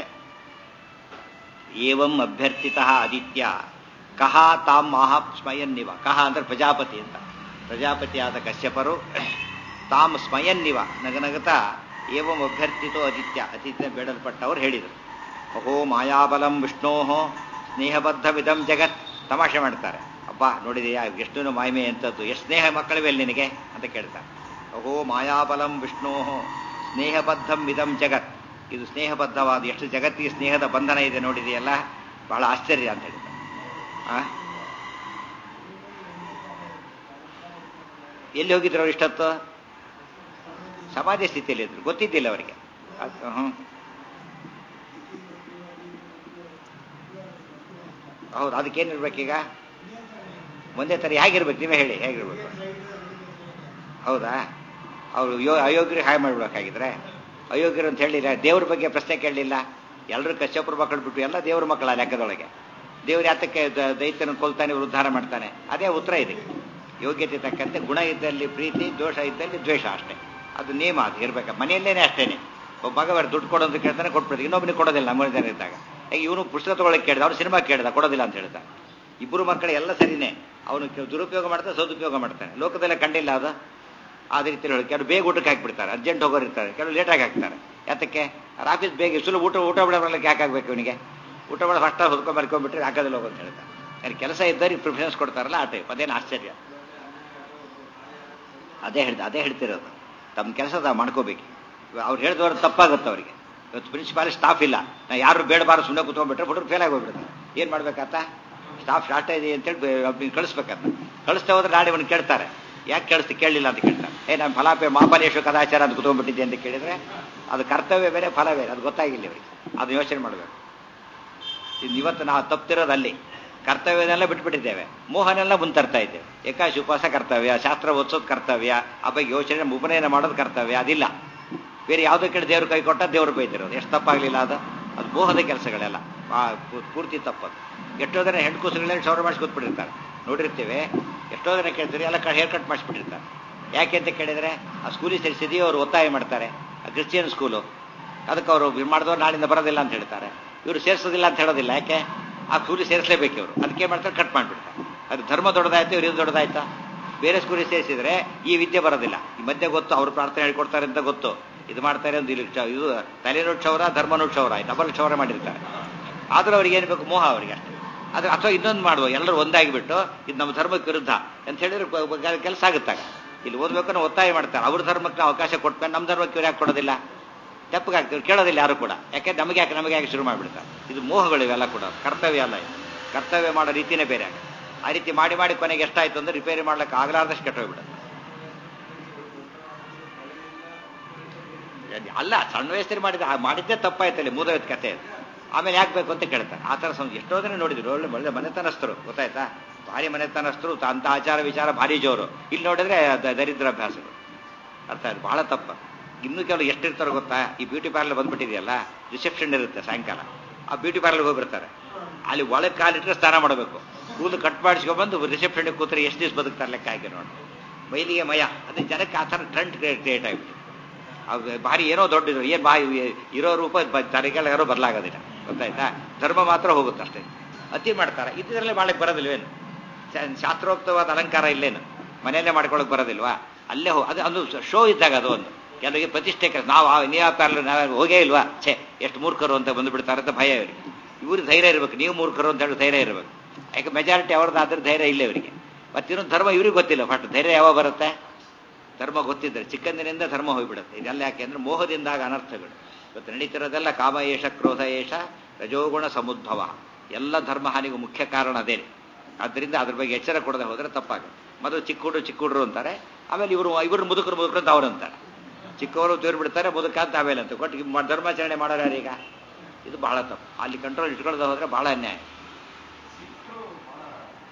ಏವಂ ಅಭ್ಯರ್ಥಿತ ಆದಿತ್ಯ ಕಹ ತಾಂ ಮಾಹ ಸ್ಮಯನ್ನಿವ ಕಹ ಅಂದ್ರೆ ಪ್ರಜಾಪತಿ ಅಂತ ಪ್ರಜಾಪತಿಯಾದ ಕಶ್ಯಪರು ತಾಮ್ ಸ್ಮಯನ್ನಿವ ನಗನಗತ ಏವಂ ಅಭ್ಯರ್ಥಿತೋ ಆದಿತ್ಯ ಆದಿತ್ಯ ಬೇಡಲ್ಪಟ್ಟವರು ಹೇಳಿದರು ಅಹೋ ಮಾಯಾಬಲಂ ವಿಷ್ಣೋ ಸ್ನೇಹಬದ್ಧವಿದಂ ಜಗತ್ ತಮಾಷೆ ಮಾಡ್ತಾರೆ ಅಬ್ಬಾ ನೋಡಿದೆಯಾ ಎಷ್ಟು ಮಾಯ್ಮೆ ಅಂತದ್ದು ಎಷ್ಟು ಸ್ನೇಹ ಮಕ್ಕಳಿವೆ ನಿನಗೆ ಅಂತ ಕೇಳ್ತಾರೆ ಅಹೋ ಮಾಯಾಬಲಂ ವಿಷ್ಣೋ ಸ್ನೇಹಬದ್ಧಂ ಇದಂ ಜಗತ್ ಇದು ಸ್ನೇಹಬದ್ಧವಾದ ಎಷ್ಟು ಜಗತ್ತಿಗೆ ಸ್ನೇಹದ ಬಂಧನ ಇದೆ ನೋಡಿದೆಯಲ್ಲ ಬಹಳ ಆಶ್ಚರ್ಯ ಅಂತ ಹೇಳ್ತಾರೆ ಆ ಎಲ್ಲಿ ಹೋಗಿದ್ರು ಅವ್ರು ಇಷ್ಟೊತ್ತು ಸಮಾಜ ಸ್ಥಿತಿಯಲ್ಲಿ ಇದ್ರು ಗೊತ್ತಿದ್ದಿಲ್ಲ ಅವರಿಗೆ ಹ್ಮ್ ಹೌದು ಅದಕ್ಕೇನಿರ್ಬೇಕೀಗ ಒಂದೇ ಥರ ಹೇಗಿರ್ಬೇಕು ನೀವೇ ಹೇಳಿ ಹೇಗಿರ್ಬೇಕು ಹೌದಾ ಅವರು ಯೋ ಅಯೋಗ್ಯರಿಗೆ ಹಾಯ್ ಮಾಡ್ಬೇಕಾಗಿದ್ರೆ ಅಯೋಗ್ಯರು ಅಂತ ಹೇಳಿಲ್ಲ ದೇವ್ರ ಬಗ್ಗೆ ಪ್ರಶ್ನೆ ಕೇಳಲಿಲ್ಲ ಎಲ್ಲರೂ ಕಶ್ಯಪರ ಮಕ್ಕಳು ಬಿಟ್ಟು ಎಲ್ಲ ದೇವ್ರ ಮಕ್ಕಳ ಲೆಕ್ಕದೊಳಗೆ ದೇವ್ರ ಯಾತಕ್ಕೆ ದೈತ್ಯನ ಕೊಲ್ತಾನೆ ಉದ್ಧಾರ ಮಾಡ್ತಾನೆ ಅದೇ ಉತ್ತರ ಇದೆ ಯೋಗ್ಯತೆ ತಕ್ಕಂತೆ ಗುಣ ಇದ್ದಲ್ಲಿ ಪ್ರೀತಿ ದೋಷ ಇದ್ದಲ್ಲಿ ದ್ವೇಷ ಅಷ್ಟೇ ಅದು ನೇಮ ಅದು ಇರ್ಬೇಕು ಮನೆಯಲ್ಲೇನೆ ಅಷ್ಟೇನೆ ಒಬ್ಬ ಮಗವರ ದುಡ್ಡು ಕೊಡೋದು ಕೇಳ್ತಾನೆ ಕೊಟ್ಬಿಡ್ತೀವಿ ಇನ್ನೊಬ್ಬನಿಗೆ ಕೊಡೋದಿಲ್ಲ ನಮ್ಮ ಜನ ಇದ್ದಾಗ ಈಗ ಇವನು ಪುಸ್ತಕ ತೊಗೊಳಕ್ಕೆ ಕೇಳಿದ ಅವ್ನು ಸಿನಿಮಾ ಕೇಳಿದ ಕೊಡೋದಿಲ್ಲ ಅಂತ ಹೇಳ್ದ ಇಬ್ಬರು ಮಕ್ಕಳು ಎಲ್ಲ ಸರಿನೇ ಅವನು ದುರುಪಯೋಗ ಮಾಡ್ತಾನೆ ಸದುಪಯೋಗ ಮಾಡ್ತಾನೆ ಲೋಕದಲ್ಲೇ ಕಂಡಿಲ್ಲ ಅದು ಅದೇ ರೀತಿ ಹೇಳಿ ಕೆಲವು ಬೇಗ ಊಟಕ್ಕೆ ಹಾಕಿಬಿಡ್ತಾರೆ ಅರ್ಜೆಂಟ್ ಹೋಗೋರು ಇರ್ತಾರೆ ಕೆಲವು ಲೇಟಾಗಿ ಹಾಕ್ತಾರೆ ಯಾತಕ್ಕೆ ಆಫೀಸ್ ಬೇಗ ಸುಲಭ ಊಟ ಊಟ ಬಿಡೋದ್ರಲ್ಲಿ ಯಾಕೆ ಆಗಬೇಕು ಇವನಿಗೆ ಊಟ ಮಾಡೋ ಫಸ್ಟ್ ಹೊದ್ಕೊಂಡು ಮರ್ಕೊಂಡ್ಬಿಟ್ರೆ ಹಾಕೋದಿಲ್ಲ ಹೋಗೋ ಅಂತ ಹೇಳ್ತಾರೆ ಯಾರು ಕೆಲಸ ಇದ್ದರೆ ಪ್ರಿಫರೆನ್ಸ್ ಕೊಡ್ತಾರಲ್ಲ ಆ ಟೈಪ್ ಅದೇನು ಆಶ್ಚರ್ಯ ಅದೇ ಹೇಳ್ದ ಅದೇ ಹೇಳ್ತಿರೋದು ತಮ್ಮ ಕೆಲಸ ತಾವು ಮಾಡ್ಕೋಬೇಕು ಅವ್ರು ಹೇಳಿದವ್ರು ತಪ್ಪಾಗುತ್ತೆ ಅವರಿಗೆ ಇವತ್ತು ಪ್ರಿನ್ಸಿಪಾಲ್ ಸ್ಟಾಫ್ ಇಲ್ಲ ನಾ ಯಾರು ಬೇಡಬಾರ ಸುಮ್ಮನೆ ಕೂತ್ಕೊಂಡ್ಬಿಟ್ರೆ ಹುಡುಗರು ಫೇಲ್ ಆಗಿ ಹೋಗ್ಬಿಡುತ್ತೆ ಏನು ಮಾಡ್ಬೇಕಾತ ಸ್ಟಾಫ್ ಶಾರ್ಟೇಜ್ ಅಂತೇಳಿ ಕಳಿಸ್ಬೇಕಂತ ಕಳಿಸ್ತಾ ಹೋದ್ರೆ ನಾಳೆ ಇವನು ಕೇಳ್ತಾರೆ ಯಾಕೆ ಕೇಳಿಸ್ತು ಕೇಳಲಿಲ್ಲ ಅಂತ ಕೇಳ್ತಾರೆ ಏ ನಾನು ಫಲಾಪೆ ಮಾಪಲೇಶು ಕದಾಚಾರ ಅಂತ ಕೂತ್ಕೊಂಡ್ಬಿಟ್ಟಿದ್ದೆ ಅಂತ ಕೇಳಿದ್ರೆ ಅದು ಕರ್ತವ್ಯ ಬೇರೆ ಫಲ ಬೇರೆ ಅದು ಗೊತ್ತಾಗಿಲ್ಲ ಇವರಿಗೆ ಅದು ಯೋಚನೆ ಮಾಡಬೇಕು ಇನ್ನು ಇವತ್ತು ನಾವು ತಪ್ಪಿರೋದು ಅಲ್ಲಿ ಕರ್ತವ್ಯನೆಲ್ಲ ಬಿಟ್ಬಿಟ್ಟಿದ್ದೇವೆ ಮೋಹನೆಲ್ಲ ಮುಂತರ್ತಾ ಇದ್ದೇವೆ ಏಕಾಶಿ ಉಪವಾಸ ಕರ್ತವ್ಯ ಶಾಸ್ತ್ರ ಓದಿಸೋದು ಕರ್ತವ್ಯ ಆ ಬಗ್ಗೆ ಯೋಚನೆ ಉಪನಯನ ಮಾಡೋದು ಕರ್ತವ್ಯ ಅದಿಲ್ಲ ಬೇರೆ ಯಾವುದೋ ಕೇಳಿ ದೇವ್ರ ಕೈ ಕೊಟ್ಟ ದೇವ್ರು ಬೈತಿರೋದು ಎಷ್ಟು ತಪ್ಪಾಗಲಿಲ್ಲ ಅದು ಅದು ಮೋಹದ ಕೆಲಸಗಳೆಲ್ಲ ಪೂರ್ತಿ ತಪ್ಪದು ಎಷ್ಟೋ ಜನ ಹೆಣ್ಣು ಕೂಸುಗಳನ್ನ ಶೌರ ಮಾಡಿಸಿ ಕೂತ್ಬಿಟ್ಟಿರ್ತಾರೆ ನೋಡಿರ್ತೀವಿ ಎಷ್ಟೋ ಜನ ಕೇಳ್ತೀರಿ ಎಲ್ಲ ಹೇರ್ ಕಟ್ ಮಾಡಿಸ್ಬಿಟ್ಟಿರ್ತಾರೆ ಯಾಕೆ ಅಂತ ಕೇಳಿದರೆ ಆ ಸ್ಕೂಲಿಗೆ ಸೇರಿಸಿದೀವಿ ಅವರು ಒತ್ತಾಯ ಮಾಡ್ತಾರೆ ಆ ಕ್ರಿಶ್ಚಿಯನ್ ಸ್ಕೂಲು ಅದಕ್ಕೆ ಅವರು ಮಾಡಿದವ್ರು ನಾಳಿಂದ ಬರೋದಿಲ್ಲ ಅಂತ ಹೇಳ್ತಾರೆ ಇವರು ಸೇರಿಸೋದಿಲ್ಲ ಅಂತ ಹೇಳೋದಿಲ್ಲ ಯಾಕೆ ಆ ಸ್ಕೂಲಿಗೆ ಸೇರಿಸಲೇಬೇಕು ಇವರು ಅದಕ್ಕೆ ಮಾಡ್ತಾರೆ ಕಟ್ ಮಾಡಿಬಿಡ್ತಾರೆ ಅದು ಧರ್ಮ ದೊಡ್ಡದಾಯ್ತು ಇವ್ರು ದೊಡ್ಡದಾಯ್ತಾ ಬೇರೆ ಸ್ಕೂಲಿಗೆ ಸೇರಿಸಿದ್ರೆ ಈ ವಿದ್ಯೆ ಬರೋದಿಲ್ಲ ಈ ಮಧ್ಯೆ ಗೊತ್ತು ಅವ್ರು ಪ್ರಾರ್ಥನೆ ಹೇಳ್ಕೊಡ್ತಾರೆ ಅಂತ ಗೊತ್ತು ಇದು ಮಾಡ್ತಾರೆ ಒಂದು ಇಲ್ಲಿ ಇದು ತಲೆನೋ ಕ್ಷೌರ ಧರ್ಮನೋ ಕ್ಷೌರ ಡಬಲ್ ಕ್ಷೌರ ಮಾಡಿರ್ತಾರೆ ಆದರೂ ಅವ್ರಿಗೆ ಏನು ಬೇಕು ಮೋಹ ಅವರಿಗೆ ಅಷ್ಟೇ ಅದು ಅಥವಾ ಇನ್ನೊಂದು ಮಾಡುವ ಎಲ್ಲರೂ ಒಂದಾಗಿಬಿಟ್ಟು ಇದು ನಮ್ಮ ಧರ್ಮಕ್ಕೆ ವಿರುದ್ಧ ಅಂತ ಹೇಳಿದ್ರೆ ಕೆಲಸ ಆಗುತ್ತಾಗ ಇಲ್ಲಿ ಓದ್ಬೇಕು ಒತ್ತಾಯ ಮಾಡ್ತಾರೆ ಅವ್ರ ಧರ್ಮಕ್ಕೆ ಅವಕಾಶ ಕೊಟ್ಮೇಲೆ ನಮ್ಮ ಧರ್ಮಕ್ಕೆ ಇವ್ರು ಯಾಕೆ ಕೊಡೋದಿಲ್ಲ ತೆಪ್ಪಗಾಗ್ತೀವಿ ಕೇಳೋದಿಲ್ಲ ಯಾರು ಕೂಡ ಯಾಕೆ ನಮಗೆ ಯಾಕೆ ನಮಗೆ ಯಾಕೆ ಶುರು ಮಾಡಿಬಿಡ್ತಾರೆ ಇದು ಮೋಹಗಳು ಇವೆಲ್ಲ ಕೂಡ ಕರ್ತವ್ಯ ಅಲ್ಲ ಇದು ಕರ್ತವ್ಯ ಮಾಡೋ ರೀತಿನೇ ಬೇರೆ ಆಗ ಆ ರೀತಿ ಮಾಡಿ ಮಾಡಿ ಕೊನೆಗೆ ಎಷ್ಟಾಯ್ತು ಅಂದ್ರೆ ರಿಪೇರಿ ಮಾಡ್ಲಿಕ್ಕೆ ಆಗಲಾರ್ದಷ್ಟು ಕೆಟ್ಟೋಗ್ಬಿಡುತ್ತೆ ಅಲ್ಲ ಸಣ್ಣ ವಯಸ್ಸಲ್ಲಿ ಮಾಡಿದ ಮಾಡಿದ್ದೇ ತಪ್ಪಾಯ್ತಲ್ಲಿ ಮೂದವತ್ ಕತೆ ಆಮೇಲೆ ಯಾಕೆ ಬೇಕು ಅಂತ ಕೇಳ್ತಾರೆ ಆ ಥರ ಸಂಸ್ಥೆ ಎಷ್ಟೋ ಜನ ನೋಡಿದ್ರು ಒಳ್ಳೆ ಒಳ್ಳೆ ಮನೆತನಸ್ಥರು ಗೊತ್ತಾಯ್ತಾ ಭಾರಿ ಮನೆತನಸ್ಥರು ಅಂತ ಆಚಾರ ವಿಚಾರ ಭಾರಿ ಜೋರು ಇಲ್ಲಿ ನೋಡಿದ್ರೆ ದರಿದ್ರಾಭ್ಯಾಸಗಳು ಅರ್ಥ ಆಯ್ತು ಬಹಳ ತಪ್ಪ ಇನ್ನೂ ಕೆಲವು ಎಷ್ಟಿರ್ತಾರೋ ಗೊತ್ತಾ ಈ ಬ್ಯೂಟಿ ಪಾರ್ಲರ್ ಬಂದ್ಬಿಟ್ಟಿದೆಯಲ್ಲ ರಿಸೆಪ್ಷನ್ ಇರುತ್ತೆ ಸಾಯಂಕಾಲ ಆ ಬ್ಯೂಟಿ ಪಾರ್ಲರ್ಗೆ ಹೋಗ್ಬಿಡ್ತಾರೆ ಅಲ್ಲಿ ಒಳಗೆ ಕಾಲಿಟ್ಟರೆ ಸ್ನಾನ ಮಾಡಬೇಕು ಕೂದಲು ಕಟ್ ಮಾಡಿಸ್ಕೊಂಡ್ಬಂದು ರಿಸೆಪ್ಷನ್ಗೆ ಕೂತ್ರೆ ಎಷ್ಟು ದಿವಸ ಬದುಕ್ತಾರೆ ಲೆಕ್ಕ ಹಾಕಿ ನೋಡಿ ಮೈಲಿಗೆ ಮಯ ಅದು ಜನಕ್ಕೆ ಆ ಥರ ಟ್ರೆಂಡ್ ಕ್ರಿಯೇಟ್ ಆಗಿಬಿಟ್ಟು ಅದು ಭಾರಿ ಏನೋ ದೊಡ್ಡದು ಏನು ಬಾ ಇರೋ ರೂಪ ತಲೆಗೆಲ್ಲ ಯಾರೋ ಬದಲಾಗೋದಿಲ್ಲ ಗೊತ್ತಾಯ್ತಾ ಧರ್ಮ ಮಾತ್ರ ಹೋಗುತ್ತೆ ಅಷ್ಟೇ ಅತಿ ಮಾಡ್ತಾರೆ ಇದ್ದಿದ್ರಲ್ಲೇ ಮಾಡಕ್ಕೆ ಬರೋದಿಲ್ವೇನು ಶಾಸ್ತ್ರೋಕ್ತವಾದ ಅಲಂಕಾರ ಇಲ್ಲೇನು ಮನೆಯಲ್ಲೇ ಮಾಡ್ಕೊಳಕ್ ಬರೋದಿಲ್ವಾ ಅಲ್ಲೇ ಹೋ ಅದು ಅದು ಶೋ ಇದ್ದಾಗ ಅದು ಒಂದು ಕೆಲವರಿಗೆ ಪ್ರತಿಷ್ಠೆ ನಾವು ನೀವು ಪಾರ್ಲರ್ ನಾವು ಹೋಗೇ ಇಲ್ವಾ ಛೇ ಎಷ್ಟು ಮೂರ್ಖರು ಅಂತ ಬಂದುಬಿಡ್ತಾರೆ ಅಂತ ಭಯ ಇವರಿಗೆ ಇವ್ರಿಗೆ ಧೈರ್ಯ ಇರಬೇಕು ನೀವು ಮೂರ್ಖರು ಅಂತ ಹೇಳಿ ಧೈರ್ಯ ಇರಬೇಕು ಯಾಕೆ ಮೆಜಾರಿಟಿ ಅವ್ರದ್ದಾದ್ರೆ ಧೈರ್ಯ ಇಲ್ಲ ಇವರಿಗೆ ಮತ್ತಿನ್ನೊಂದು ಧರ್ಮ ಇವ್ರಿಗೆ ಗೊತ್ತಿಲ್ಲ ಫಸ್ಟ್ ಧೈರ್ಯ ಯಾವಾಗ ಬರುತ್ತೆ ಧರ್ಮ ಗೊತ್ತಿದ್ದರೆ ಚಿಕ್ಕಂದಿನಿಂದ ಧರ್ಮ ಹೋಗ್ಬಿಡುತ್ತೆ ಇದೆಲ್ಲ ಯಾಕೆ ಅಂದ್ರೆ ಮೋಹದಿಂದಾಗ ಅನರ್ಥಗಳು ಇವತ್ತು ನಡೀತಿರೋದೆಲ್ಲ ಕಾಮ ಏಷ ಕ್ರೋಧ ಏಷ ರಜೋಗುಣ ಸಮುದ್ಭವ ಎಲ್ಲ ಧರ್ಮ ಹಾನಿಗೂ ಮುಖ್ಯ ಕಾರಣ ಅದೇ ಆದ್ದರಿಂದ ಅದ್ರ ಬಗ್ಗೆ ಎಚ್ಚರ ಕೊಡದೆ ಹೋದರೆ ತಪ್ಪಾಗುತ್ತೆ ಮೊದಲು ಚಿಕ್ಕ ಹುಡುಗರು ಚಿಕ್ಕ ಹುಡುಗರು ಅಂತಾರೆ ಆಮೇಲೆ ಇವರು ಇವರು ಮುದುಕರು ಮುದುಕರು ಅಂತ ಅವ್ರು ಅಂತಾರೆ ಚಿಕ್ಕವರು ತೋರಿ ಬಿಡ್ತಾರೆ ಮುದುಕ ಅಂತ ಆಮೇಲೆ ಅಂತ ಕೊಟ್ಟು ಧರ್ಮಾಚರಣೆ ಮಾಡೋರು ಯಾರೀಗ ಇದು ಬಹಳ ತಪ್ಪು ಅಲ್ಲಿ ಕಂಟ್ರೋಲ್ ಇಟ್ಕೊಳ್ದೆ ಹೋದ್ರೆ ಬಹಳ ಅನ್ಯಾಯ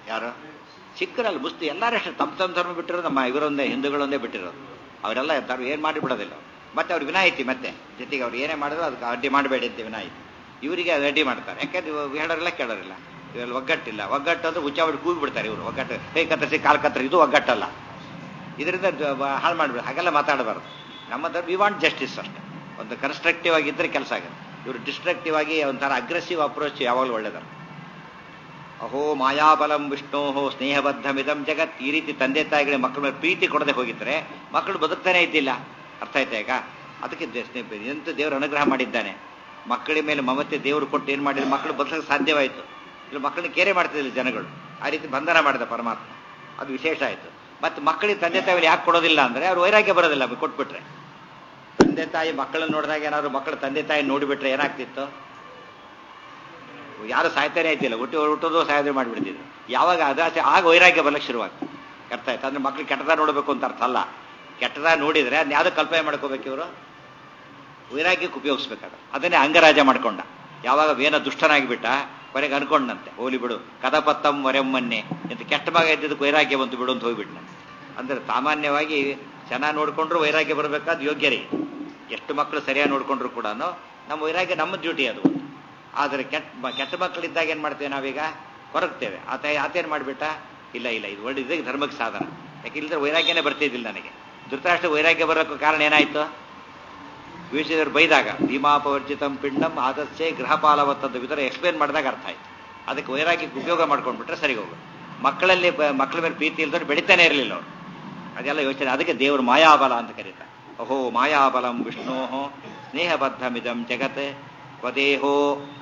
ಯಾರು ಸಿಕ್ಕರಲ್ಲ ಮುಸ್ತಿ ಎಲ್ಲರೂ ಅಷ್ಟೇ ತಮ್ಮ ತಮ್ಮ ಧರ್ಮ ಬಿಟ್ಟಿರೋದು ನಮ್ಮ ಇವರೊಂದೇ ಹಿಂದೂಗಳೊಂದೇ ಬಿಟ್ಟಿರೋದು ಅವರೆಲ್ಲ ಧರ್ಮ ಏನು ಮಾಡಿ ಬಿಡೋದಿಲ್ಲ ಮತ್ತೆ ಅವ್ರು ವಿನಾಯಿತಿ ಮತ್ತೆ ಜೊತೆಗೆ ಅವ್ರು ಏನೇ ಮಾಡಿದ್ರು ಅದಕ್ಕೆ ಅಡ್ಡಿ ಮಾಡಬೇಡಿ ಅಂತ ವಿನಾಯಿತಿ ಇವರಿಗೆ ಅದು ಅಡ್ಡಿ ಮಾಡ್ತಾರೆ ಯಾಕಂದ್ರೆ ಇವು ಹೇಳೋರಿಲ್ಲ ಕೇಳೋರಿಲ್ಲ ಇವೆಲ್ಲ ಒಗ್ಗಟ್ಟಿಲ್ಲ ಒಗ್ಗಟ್ಟು ಅಂದ್ರೆ ಹುಚ್ಚಾವಡಿ ಕೂಗಿ ಬಿಡ್ತಾರೆ ಇವರು ಒಗ್ಗಟ್ಟು ಕೈ ಕತ್ತರಿಸಿ ಕಾಲು ಕತ್ತರಿ ಇದು ಒಗ್ಗಟ್ಟಲ್ಲ ಇದರಿಂದ ಹಾಳು ಮಾಡಿಬಿಡ ಹಾಗೆಲ್ಲ ಮಾತಾಡಬಾರ್ದು ನಮ್ಮ ಧರ್ಮ ವಿ ವಾಂಟ್ ಜಸ್ಟಿಸ್ ಅಷ್ಟೇ ಒಂದು ಕನ್ಸ್ಟ್ರಕ್ಟಿವ್ ಆಗಿದ್ದರೆ ಕೆಲಸ ಆಗುತ್ತೆ ಇವರು ಡಿಸ್ಟ್ರಕ್ಟಿವ್ ಆಗಿ ಒಂಥರ ಅಗ್ರೆಸಿವ್ ಅಪ್ರೋಚ್ ಯಾವಾಗಲೂ ಒಳ್ಳೇದಲ್ಲ ಅಹೋ ಮಾಯಾಬಲಂ ವಿಷ್ಣೋ ಸ್ನೇಹಬದ್ಧಮಿದಂ ಜಗತ್ ಈ ರೀತಿ ತಂದೆ ತಾಯಿಗಳಿಗೆ ಮಕ್ಕಳ ಮೇಲೆ ಪ್ರೀತಿ ಕೊಡದೆ ಹೋಗಿದ್ರೆ ಮಕ್ಕಳು ಬದುಕ್ತಾನೆ ಇದ್ದಿಲ್ಲ ಅರ್ಥ ಆಯ್ತಾ ಈಗ ಅದಕ್ಕೆ ಎಂತ ದೇವರು ಅನುಗ್ರಹ ಮಾಡಿದ್ದಾನೆ ಮಕ್ಕಳ ಮೇಲೆ ಮಮತೆ ದೇವರು ಕೊಟ್ಟು ಏನು ಮಾಡಿದ್ರೆ ಮಕ್ಕಳು ಬದುಕಕ್ಕೆ ಸಾಧ್ಯವಾಯಿತು ಇಲ್ಲ ಮಕ್ಕಳನ್ನ ಕೇರೆ ಮಾಡ್ತಿದ್ದಿಲ್ಲ ಜನಗಳು ಆ ರೀತಿ ಬಂಧನ ಮಾಡಿದ ಪರಮಾತ್ಮ ಅದು ವಿಶೇಷ ಆಯಿತು ಮತ್ತು ಮಕ್ಕಳಿಗೆ ತಂದೆ ತಾಯಿ ಯಾಕೆ ಕೊಡೋದಿಲ್ಲ ಅಂದರೆ ಅವ್ರು ವೈರಾಗ್ಯ ಬರೋದಿಲ್ಲ ಕೊಟ್ಬಿಟ್ರೆ ತಂದೆ ತಾಯಿ ಮಕ್ಕಳನ್ನ ನೋಡಿದಾಗ ಏನಾದ್ರು ಮಕ್ಕಳ ತಂದೆ ತಾಯಿ ನೋಡಿಬಿಟ್ರೆ ಏನಾಗ್ತಿತ್ತು ಯಾರು ಸಾಯ್ತಾನೆ ಇದ್ದಿಲ್ಲ ಹುಟ್ಟಿ ಹುಟ್ಟೋದು ಸಾಯೋದು ಮಾಡಿಬಿಡ್ತಿದ್ರು ಯಾವಾಗ ಅದಾಸೆ ಆಗ ವೈರಾಗ್ಯ ಬರಲಿಕ್ಕೆ ಶುರುವಾಗ್ತದೆ ಅರ್ಥ ಆಯ್ತು ಅಂದ್ರೆ ಮಕ್ಳು ಕೆಟ್ಟದ ನೋಡಬೇಕು ಅಂತ ಅರ್ಥ ಅಲ್ಲ ಕೆಟ್ಟದ ನೋಡಿದ್ರೆ ಅದನ್ನ ಯಾವ್ದು ಕಲ್ಪನೆ ಮಾಡ್ಕೋಬೇಕು ಇವರು ವೈರಾಗ್ಯಕ್ಕೆ ಉಪಯೋಗಿಸ್ಬೇಕಾಗ ಅದನ್ನೇ ಅಂಗರಾಜ ಮಾಡ್ಕೊಂಡ ಯಾವಾಗ ವೇನ ದುಷ್ಟನಾಗಿಬಿಟ್ಟ ಕೊನೆಗೆ ಅನ್ಕೊಂಡಂತೆ ಹೋಲಿ ಬಿಡು ಕದಪತ್ತಂ ವರೆಮ್ಮನ್ನೆ ಅಂತ ಕೆಟ್ಟ ಮಗ ಇದ್ದಿದ್ದಕ್ಕೆ ವೈರಾಗ್ಯ ಬಂತು ಬಿಡು ಅಂತ ಹೋಗ್ಬಿಟ್ಟ ಅಂದ್ರೆ ಸಾಮಾನ್ಯವಾಗಿ ಚೆನ್ನಾಗಿ ನೋಡ್ಕೊಂಡ್ರು ವೈರಾಗ್ಯ ಬರಬೇಕಾದ ಯೋಗ್ಯರೇ ಎಷ್ಟು ಮಕ್ಕಳು ಸರಿಯಾಗಿ ನೋಡ್ಕೊಂಡ್ರು ಕೂಡ ನಮ್ಮ ವೈರಾಗ್ಯ ನಮ್ಮ ಡ್ಯೂಟಿ ಅದು ಆದರೆ ಕೆಟ್ಟ ಕೆಟ್ಟ ಮಕ್ಕಳಿದ್ದಾಗ ಏನು ಮಾಡ್ತೇವೆ ನಾವೀಗ ಕೊರಗ್ತೇವೆ ಆತ ಆತೇನು ಮಾಡಿಬಿಟ್ಟ ಇಲ್ಲ ಇಲ್ಲ ಇದು ಒಳ್ಳೆ ಧರ್ಮಕ್ಕೆ ಸಾಧನ ಯಾಕೆ ಇಲ್ಲದ್ರೆ ವೈರಾಗ್ಯನೇ ಬರ್ತಿದ್ದಿಲ್ಲ ನನಗೆ ಧೃತರಾಷ್ಟ್ರ ವೈರಾಗ್ಯ ಬರೋಕ್ಕೂ ಕಾರಣ ಏನಾಯ್ತು ವೀಕ್ಷಿಸಿದ್ರು ಬೈದಾಗ ಭೀಮಾಪವರ್ಜಿತಂ ಪಿಂಡಂ ಆದಸ್ಸೆ ಗೃಹಪಾಲವತ್ತದ್ದು ವಿತರ ಎಕ್ಸ್ಪ್ಲೇನ್ ಮಾಡಿದಾಗ ಅರ್ಥ ಆಯ್ತು ಅದಕ್ಕೆ ವೈರಾಗ್ಯಕ್ಕೆ ಉಪಯೋಗ ಮಾಡ್ಕೊಂಡ್ಬಿಟ್ರೆ ಸರಿ ಹೋಗೋದು ಮಕ್ಕಳಲ್ಲಿ ಮಕ್ಕಳ ಮೇಲೆ ಪ್ರೀತಿ ಇಲ್ದ್ರೆ ಬೆಳಿತಾನೆ ಇರಲಿಲ್ಲ ಅವರು ಅದೆಲ್ಲ ಯೋಚನೆ ಅದಕ್ಕೆ ದೇವರು ಮಾಯಾಬಲ ಅಂತ ಕರೀತಾರೆ ಅಹೋ ಮಾಯಾಬಲಂ ವಿಷ್ಣೋ ಸ್ನೇಹಬದ್ಧಮಿದಂ ಜಗತ್ ವದೇಹೋ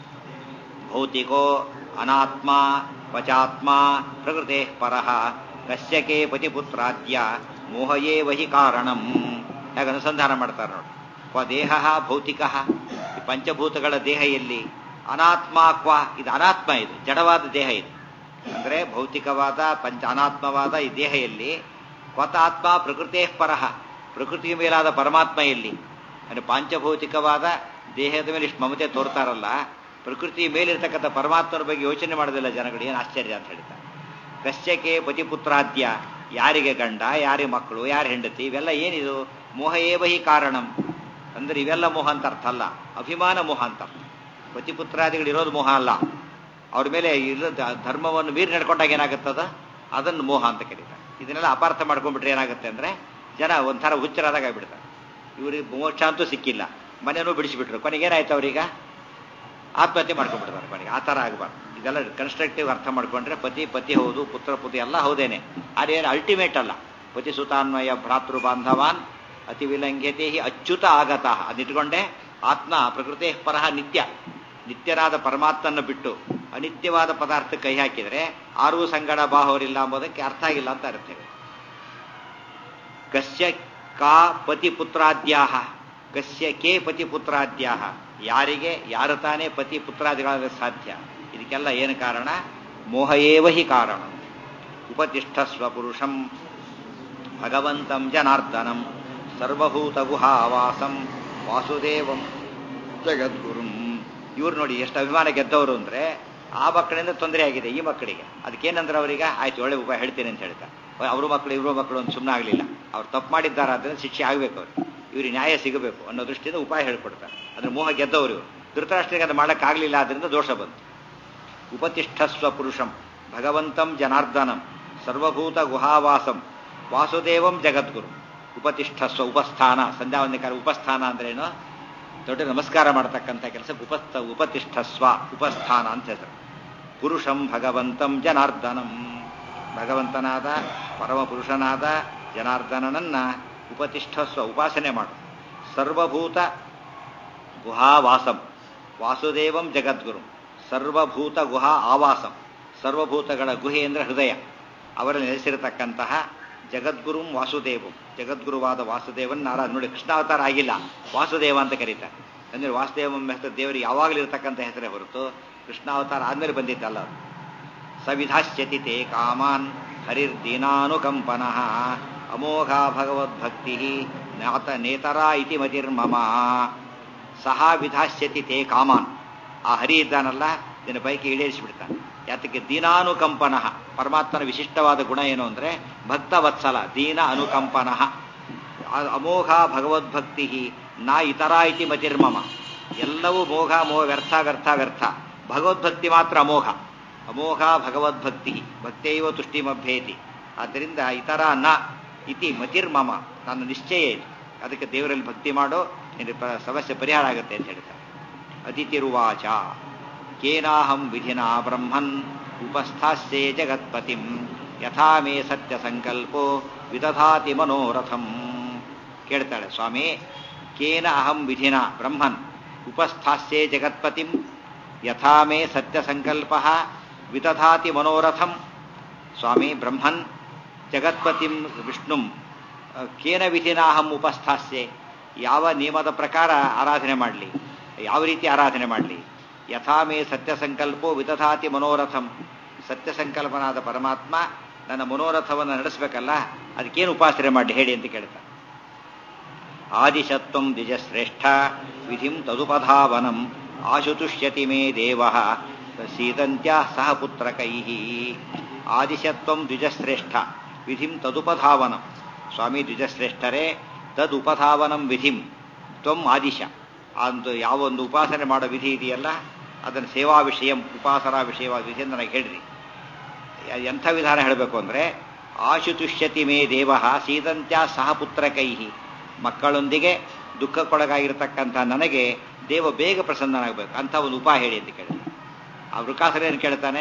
ಭೌತಿಕೋ ಅನಾತ್ಮ ವಚಾತ್ಮ ಪ್ರಕೃತೆ ಪರಃ ಕಶ್ಯಕೆ ಪತಿಪುತ್ರಾದ್ಯ ಮೋಹಯೇ ವಹಿ ಕಾರಣಂ ಹೇಗೆ ಅನುಸಂಧಾನ ಮಾಡ್ತಾರೆ ನೋಡಿ ಕ್ವ ದೇಹ ಭೌತಿಕ ಈ ಪಂಚಭೂತಗಳ ದೇಹ ಎಲ್ಲಿ ಅನಾತ್ಮ ಕ್ವ ಇದು ಅನಾತ್ಮ ಇದು ಜಡವಾದ ದೇಹ ಇದು ಅಂದ್ರೆ ಭೌತಿಕವಾದ ಪಂಚ ಅನಾತ್ಮವಾದ ಈ ದೇಹ ಎಲ್ಲಿ ಕ್ವತಾತ್ಮ ಪ್ರಕೃತೇ ಪರಃ ಪ್ರಕೃತಿಯ ಮೇಲಾದ ಪರಮಾತ್ಮ ಎಲ್ಲಿ ಅಂದ್ರೆ ಪಾಂಚಭೌತಿಕವಾದ ದೇಹದ ಮೇಲೆ ಇಷ್ಟು ಮಮತೆ ತೋರ್ತಾರಲ್ಲ ಪ್ರಕೃತಿಯ ಮೇಲಿರ್ತಕ್ಕಂಥ ಪರಮಾತ್ಮನ ಬಗ್ಗೆ ಯೋಚನೆ ಮಾಡೋದಿಲ್ಲ ಜನಗಳು ಏನು ಆಶ್ಚರ್ಯ ಅಂತ ಹೇಳ್ತಾರೆ ಕಶ್ಯಕೆ ಪತಿಪುತ್ರಾದ್ಯ ಯಾರಿಗೆ ಗಂಡ ಯಾರಿಗೆ ಮಕ್ಕಳು ಯಾರು ಹೆಂಡತಿ ಇವೆಲ್ಲ ಏನಿದು ಮೋಹ ಏವಹಿ ಕಾರಣಂ ಅಂದ್ರೆ ಇವೆಲ್ಲ ಮೋಹ ಅಂತ ಅರ್ಥ ಅಲ್ಲ ಅಭಿಮಾನ ಮೋಹ ಅಂತ ಅರ್ಥ ಪತಿಪುತ್ರಾದಿಗಳು ಇರೋದು ಮೋಹ ಅಲ್ಲ ಅವ್ರ ಮೇಲೆ ಇರೋ ಧರ್ಮವನ್ನು ಮೀರಿ ನಡ್ಕೊಂಡಾಗ ಏನಾಗುತ್ತದ ಅದನ್ನು ಮೋಹ ಅಂತ ಕರೀತಾರೆ ಇದನ್ನೆಲ್ಲ ಅಪಾರ್ಥ ಮಾಡ್ಕೊಂಡ್ಬಿಟ್ರೆ ಏನಾಗುತ್ತೆ ಅಂದ್ರೆ ಜನ ಒಂಥರ ಹುಚ್ಚರಾದಾಗ ಆಗ್ಬಿಡ್ತಾರೆ ಇವ್ರಿಗೆ ಮೋಕ್ಷ ಅಂತೂ ಸಿಕ್ಕಿಲ್ಲ ಮನೆಯೂ ಬಿಡಿಸಿಬಿಟ್ರು ಕೊನೆಗೆ ಏನಾಯ್ತು ಅವ್ರೀಗ ಆತ್ಮಹತ್ಯೆ ಮಾಡ್ಕೊಂಡ್ಬಿಡ್ತಾರೆ ಕೊನೆಗೆ ಆ ಥರ ಆಗಬಾರ್ದು ಇದೆಲ್ಲ ಕನ್ಸ್ಟ್ರಕ್ಟಿವ್ ಅರ್ಥ ಮಾಡ್ಕೊಂಡ್ರೆ ಪತಿ ಪತಿ ಹೌದು ಪುತ್ರ ಪುತಿ ಎಲ್ಲ ಹೌದೇನೆ ಅದೇನು ಅಲ್ಟಿಮೇಟ್ ಅಲ್ಲ ಪತಿ ಸುತಾನ್ವಯ ಭ್ರಾತೃ ಬಾಂಧವಾನ್ ಅತಿ ವಿಲಂಘ್ಯತೆ ಹಿ ಅಚ್ಯುತ ಆಗತ ಅದಿಟ್ಕೊಂಡೆ ಆತ್ಮ ಪ್ರಕೃತಿ ಪರಹ ನಿತ್ಯ ನಿತ್ಯರಾದ ಪರಮಾತ್ಮನ ಬಿಟ್ಟು ಅನಿತ್ಯವಾದ ಪದಾರ್ಥ ಕೈ ಹಾಕಿದರೆ ಆರೂ ಸಂಗಡ ಬಾಹೋರಿಲ್ಲ ಎಂಬುದಕ್ಕೆ ಅರ್ಥ ಆಗಿಲ್ಲ ಅಂತ ಅರ್ಥವೆ ಕಸ್ಯ ಕಾ ಪತಿ ಪುತ್ರಾದ್ಯಾಹ ಕಸ್ಯ ಕೇ ಪತಿ ಪುತ್ರಾದ್ಯಾಹ ಯಾರಿಗೆ ಯಾರು ತಾನೇ ಪತಿ ಪುತ್ರಾದಿಗಳಾದ ಸಾಧ್ಯ ಇದಕ್ಕೆಲ್ಲ ಏನು ಕಾರಣ ಮೋಹಯೇವ ಹಿ ಕಾರಣ ಉಪತಿಷ್ಠ ಸ್ವಪುರುಷಂ ಭಗವಂತಂ ಜನಾರ್ದನಂ ಸರ್ವಭೂತ ಗುಹಾವಾಸಂ ವಾಸುದೇವಂ ಜಗದ್ಗುರುಂ ಇವ್ರು ನೋಡಿ ಎಷ್ಟು ಅಭಿಮಾನ ಗೆದ್ದವರು ಅಂದ್ರೆ ಆ ಮಕ್ಕಳಿಂದ ತೊಂದರೆ ಆಗಿದೆ ಈ ಮಕ್ಕಳಿಗೆ ಅದಕ್ಕೇನಂದ್ರೆ ಅವರಿಗೆ ಆಯ್ತು ಒಳ್ಳೆ ಉಪಾಯ ಹೇಳ್ತೀನಿ ಅಂತ ಹೇಳ್ತಾ ಅವ್ರ ಮಕ್ಕಳು ಇವ್ರ ಮಕ್ಕಳು ಒಂದು ಸುಮ್ಮನೆ ಆಗಲಿಲ್ಲ ಅವ್ರು ತಪ್ಪು ಮಾಡಿದ್ದಾರೆ ಅದರಿಂದ ಶಿಕ್ಷೆ ಆಗಬೇಕು ಅವ್ರಿಗೆ ಇವ್ರಿಗೆ ನ್ಯಾಯ ಸಿಗಬೇಕು ಅನ್ನೋ ದೃಷ್ಟಿಯಿಂದ ಉಪಾಯ ಹೇಳ್ಕೊಡ್ತಾರೆ ಅದ್ರ ಮೋಹ ಗೆದ್ದವರು ಇವರು ಧೃತರಾಷ್ಟ್ರಿಗೆ ಅದು ಮಾಡೋಕ್ಕಾಗಲಿಲ್ಲ ಆದ್ರಿಂದ ದೋಷ ಬಂತು ಉಪತಿಷ್ಠಸ್ವ ಪುರುಷಂ ಭಗವಂತಂ ಜನಾರ್ದನಂ ಸರ್ವಭೂತ ಗುಹಾವಾಸಂ ವಾಸುದೇವಂ ಜಗದ್ಗುರು ಉಪತಿಷ್ಠಸ್ವ ಉಪಸ್ಥಾನ ಸಂಧ್ಯಾವಂದನೆ ಕಾಲ ಉಪಸ್ಥಾನ ಅಂದ್ರೇನು ದೊಡ್ಡ ನಮಸ್ಕಾರ ಮಾಡ್ತಕ್ಕಂಥ ಕೆಲಸ ಉಪಸ್ಥ ಉಪತಿಷ್ಠಸ್ವ ಉಪಸ್ಥಾನ ಅಂತ ಹೆಸರು ಪುರುಷಂ ಭಗವಂತಂ ಜನಾರ್ದನಂ ಭಗವಂತನಾದ ಪರಮ ಪುರುಷನಾದ ಜನಾರ್ದನನನ್ನ ಉಪತಿಷ್ಠಸ್ವ ಉಪಾಸನೆ ಮಾಡು ಸರ್ವಭೂತ ಗುಹಾವಾಸಂ ವಾಸುದೇವಂ ಜಗದ್ಗುರು ಸರ್ವಭೂತ ಗುಹಾ ಆವಾಸಂ ಸರ್ವಭೂತಗಳ ಗುಹೆ ಅಂದರೆ ಹೃದಯ ಅವರಲ್ಲಿ ನೆಲೆಸಿರತಕ್ಕಂತಹ ಜಗದ್ಗುರುಂ ವಾಸುದೇವಂ ಜಗದ್ಗುರುವಾದ ವಾಸುದೇವನ್ ನಾರಾಯಣ ನೋಡಿ ಕೃಷ್ಣಾವತಾರ ಆಗಿಲ್ಲ ವಾಸುದೇವ ಅಂತ ಕರೀತಾರೆ ಅಂದರೆ ವಾಸುದೇವಂ ಹೆಸರು ದೇವರಿಗೆ ಯಾವಾಗಲೂ ಇರತಕ್ಕಂಥ ಹೆಸರೇ ಹೊರತು ಕೃಷ್ಣಾವತಾರ ಆದ್ಮೇಲೆ ಬಂದಿದ್ದಲ್ಲ ಅದು ಸವಿಧಾಶ್ಯತಿ ತೇ ಕಾಮಾನ್ ಹರಿರ್ದೀನಾನುಕಂಪನಃ ಅಮೋಘ ಭಗವದ್ಭಕ್ತಿ ಜ್ಞಾತ ನೇತರ ಇತಿ ಮತಿರ್ಮಮ ಸಹ ವಿಧಾಶ್ಯತಿ ತೇ ಕಾಮಾನ್ ಆ ಹರಿ ಇದ್ದಾನಲ್ಲ ನಿನ್ನ ಪೈಕಿ ಈಡೇರಿಸಿಬಿಡ್ತಾನೆ ಯಾತಕ್ಕೆ ದೀನಾನುಕಂಪನ ಪರಮಾತ್ಮನ ವಿಶಿಷ್ಟವಾದ ಗುಣ ಏನು ಅಂದರೆ ಭಕ್ತವತ್ಸಲ ದೀನ ಅನುಕಂಪನ ಅಮೋಘ ಭಗವದ್ಭಕ್ತಿ ನಾ ಇತರ ಇತಿ ಮತಿರ್ಮಮ ಎಲ್ಲವೂ ಮೋಘ ಮೋಹ ವ್ಯರ್ಥ ವ್ಯರ್ಥ ವ್ಯರ್ಥ ಭಗವದ್ಭಕ್ತಿ ಮಾತ್ರ ಅಮೋಘ ಅಮೋಘ ಭಗವದ್ಭಕ್ತಿ ಭಕ್ತೈವ ತುಷ್ಟಿಮಭ್ಯೇತಿ ಆದ್ದರಿಂದ ಇತರ ನ ಇತಿ ಮತಿರ್ಮಮ ನನ್ನ ನಿಶ್ಚಯ ಇದೆ ಅದಕ್ಕೆ ದೇವರಲ್ಲಿ ಭಕ್ತಿ ಮಾಡೋ ನಿನ್ನ ಪ- ಸಮಸ್ಯೆ ಪರಿಹಾರ ಆಗುತ್ತೆ ಅಂತ ಹೇಳ್ತಾರೆ ಅದಿತಿರುವಾಚ ಕೇನಾಹಂ ವಿಧಿನಾ ಬ್ರಹ್ಮನ್ ಉಪಸ್ಥಾಸ್ಯೆ ಜಗತ್ಪತಿಂ ಯಥಾ ಮೇ ಸತ್ಯ ಸಂಕಲ್ಪೋ ವಿದಧಾತಿ ಮನೋರಥಂ ಕೇಳ್ತಾಳೆ ಸ್ವಾಮಿ ಕೇನ ಅಹಂ ವಿಧಿನ ಬ್ರಹ್ಮನ್ ಉಪಸ್ಥಾಸ್ಯೆ ಜಗತ್ಪತಿಂ ಯಥಾ ಮೇ ಸತ್ಯ ಸಂಕಲ್ಪ ವಿದಧಾತಿ ಮನೋರಥಂ ಸ್ವಾಮಿ ಬ್ರಹ್ಮನ್ ಜಗತ್ಪತಿಂ ವಿಷ್ಣುಂ ಅ, ಕೇನ ವಿಧಿನಾಹಂ ಉಪಸ್ಥಾಸ್ಯೆ ಯಾವ ನಿಯಮದ ಪ್ರಕಾರ ಆರಾಧನೆ ಮಾಡಲಿ ಯಾವ ರೀತಿ ಆರಾಧನೆ ಮಾಡಲಿ ಯಥಾ ಮೇ ಸತ್ಯ ಸಂಕಲ್ಪೋ ವಿದಧಾತಿ ಮನೋರಥಂ ಸತ್ಯ ಸಂಕಲ್ಪನಾದ ಪರಮಾತ್ಮ ನನ್ನ ಮನೋರಥವನ್ನು ನಡೆಸಬೇಕಲ್ಲ ಅದಕ್ಕೇನು ಉಪಾಸನೆ ಮಾಡಿ ಹೇಳಿ ಅಂತ ಕೇಳ್ತಾರೆ ಆದಿಶತ್ವಂ ದ್ವಿಜಶ್ರೇಷ್ಠ ವಿಧಿಂ ತದುಪಧಾವನಂ ಆಶುತುಷ್ಯತಿ ಮೇ ದೇವ ಸೀದಂತ್ಯ ಸಹ ಪುತ್ರಕೈ ಆದಿಶತ್ವಂ ದ್ವಿಜಶ್ರೇಷ್ಠ ವಿಧಿಂ ತದುಪಧಾವನಂ ಸ್ವಾಮಿ ದ್ವಿಜಶ್ರೇಷ್ಠರೇ ತದುಪಧಾವನಂ ವಿಧಿಂ ತ್ವಂ ಆದಿಶ ಒಂದು ಯಾವ ಒಂದು ಉಪಾಸನೆ ಮಾಡೋ ವಿಧಿ ಇದೆಯಲ್ಲ ಅದನ್ನು ಸೇವಾ ವಿಷಯ ಉಪಾಸನಾ ವಿಷಯವಾದ ವಿಧಿ ಅಂತ ನನಗೆ ಹೇಳಿರಿ ಎಂಥ ವಿಧಾನ ಹೇಳಬೇಕು ಅಂದರೆ ಆಶುತುಷ್ಯತಿ ಮೇ ದೇವ ಸೀದಂತ್ಯ ಸಹ ಪುತ್ರಕೈ ಮಕ್ಕಳೊಂದಿಗೆ ದುಃಖಕ್ಕೊಳಗಾಗಿರ್ತಕ್ಕಂಥ ನನಗೆ ದೇವ ಬೇಗ ಪ್ರಸನ್ನನಾಗಬೇಕು ಅಂತ ಒಂದು ಉಪಾಯ ಹೇಳಿ ಅಂತ ಕೇಳಿದ ಆ ವೃಕಾಸರ ಏನು ಕೇಳ್ತಾನೆ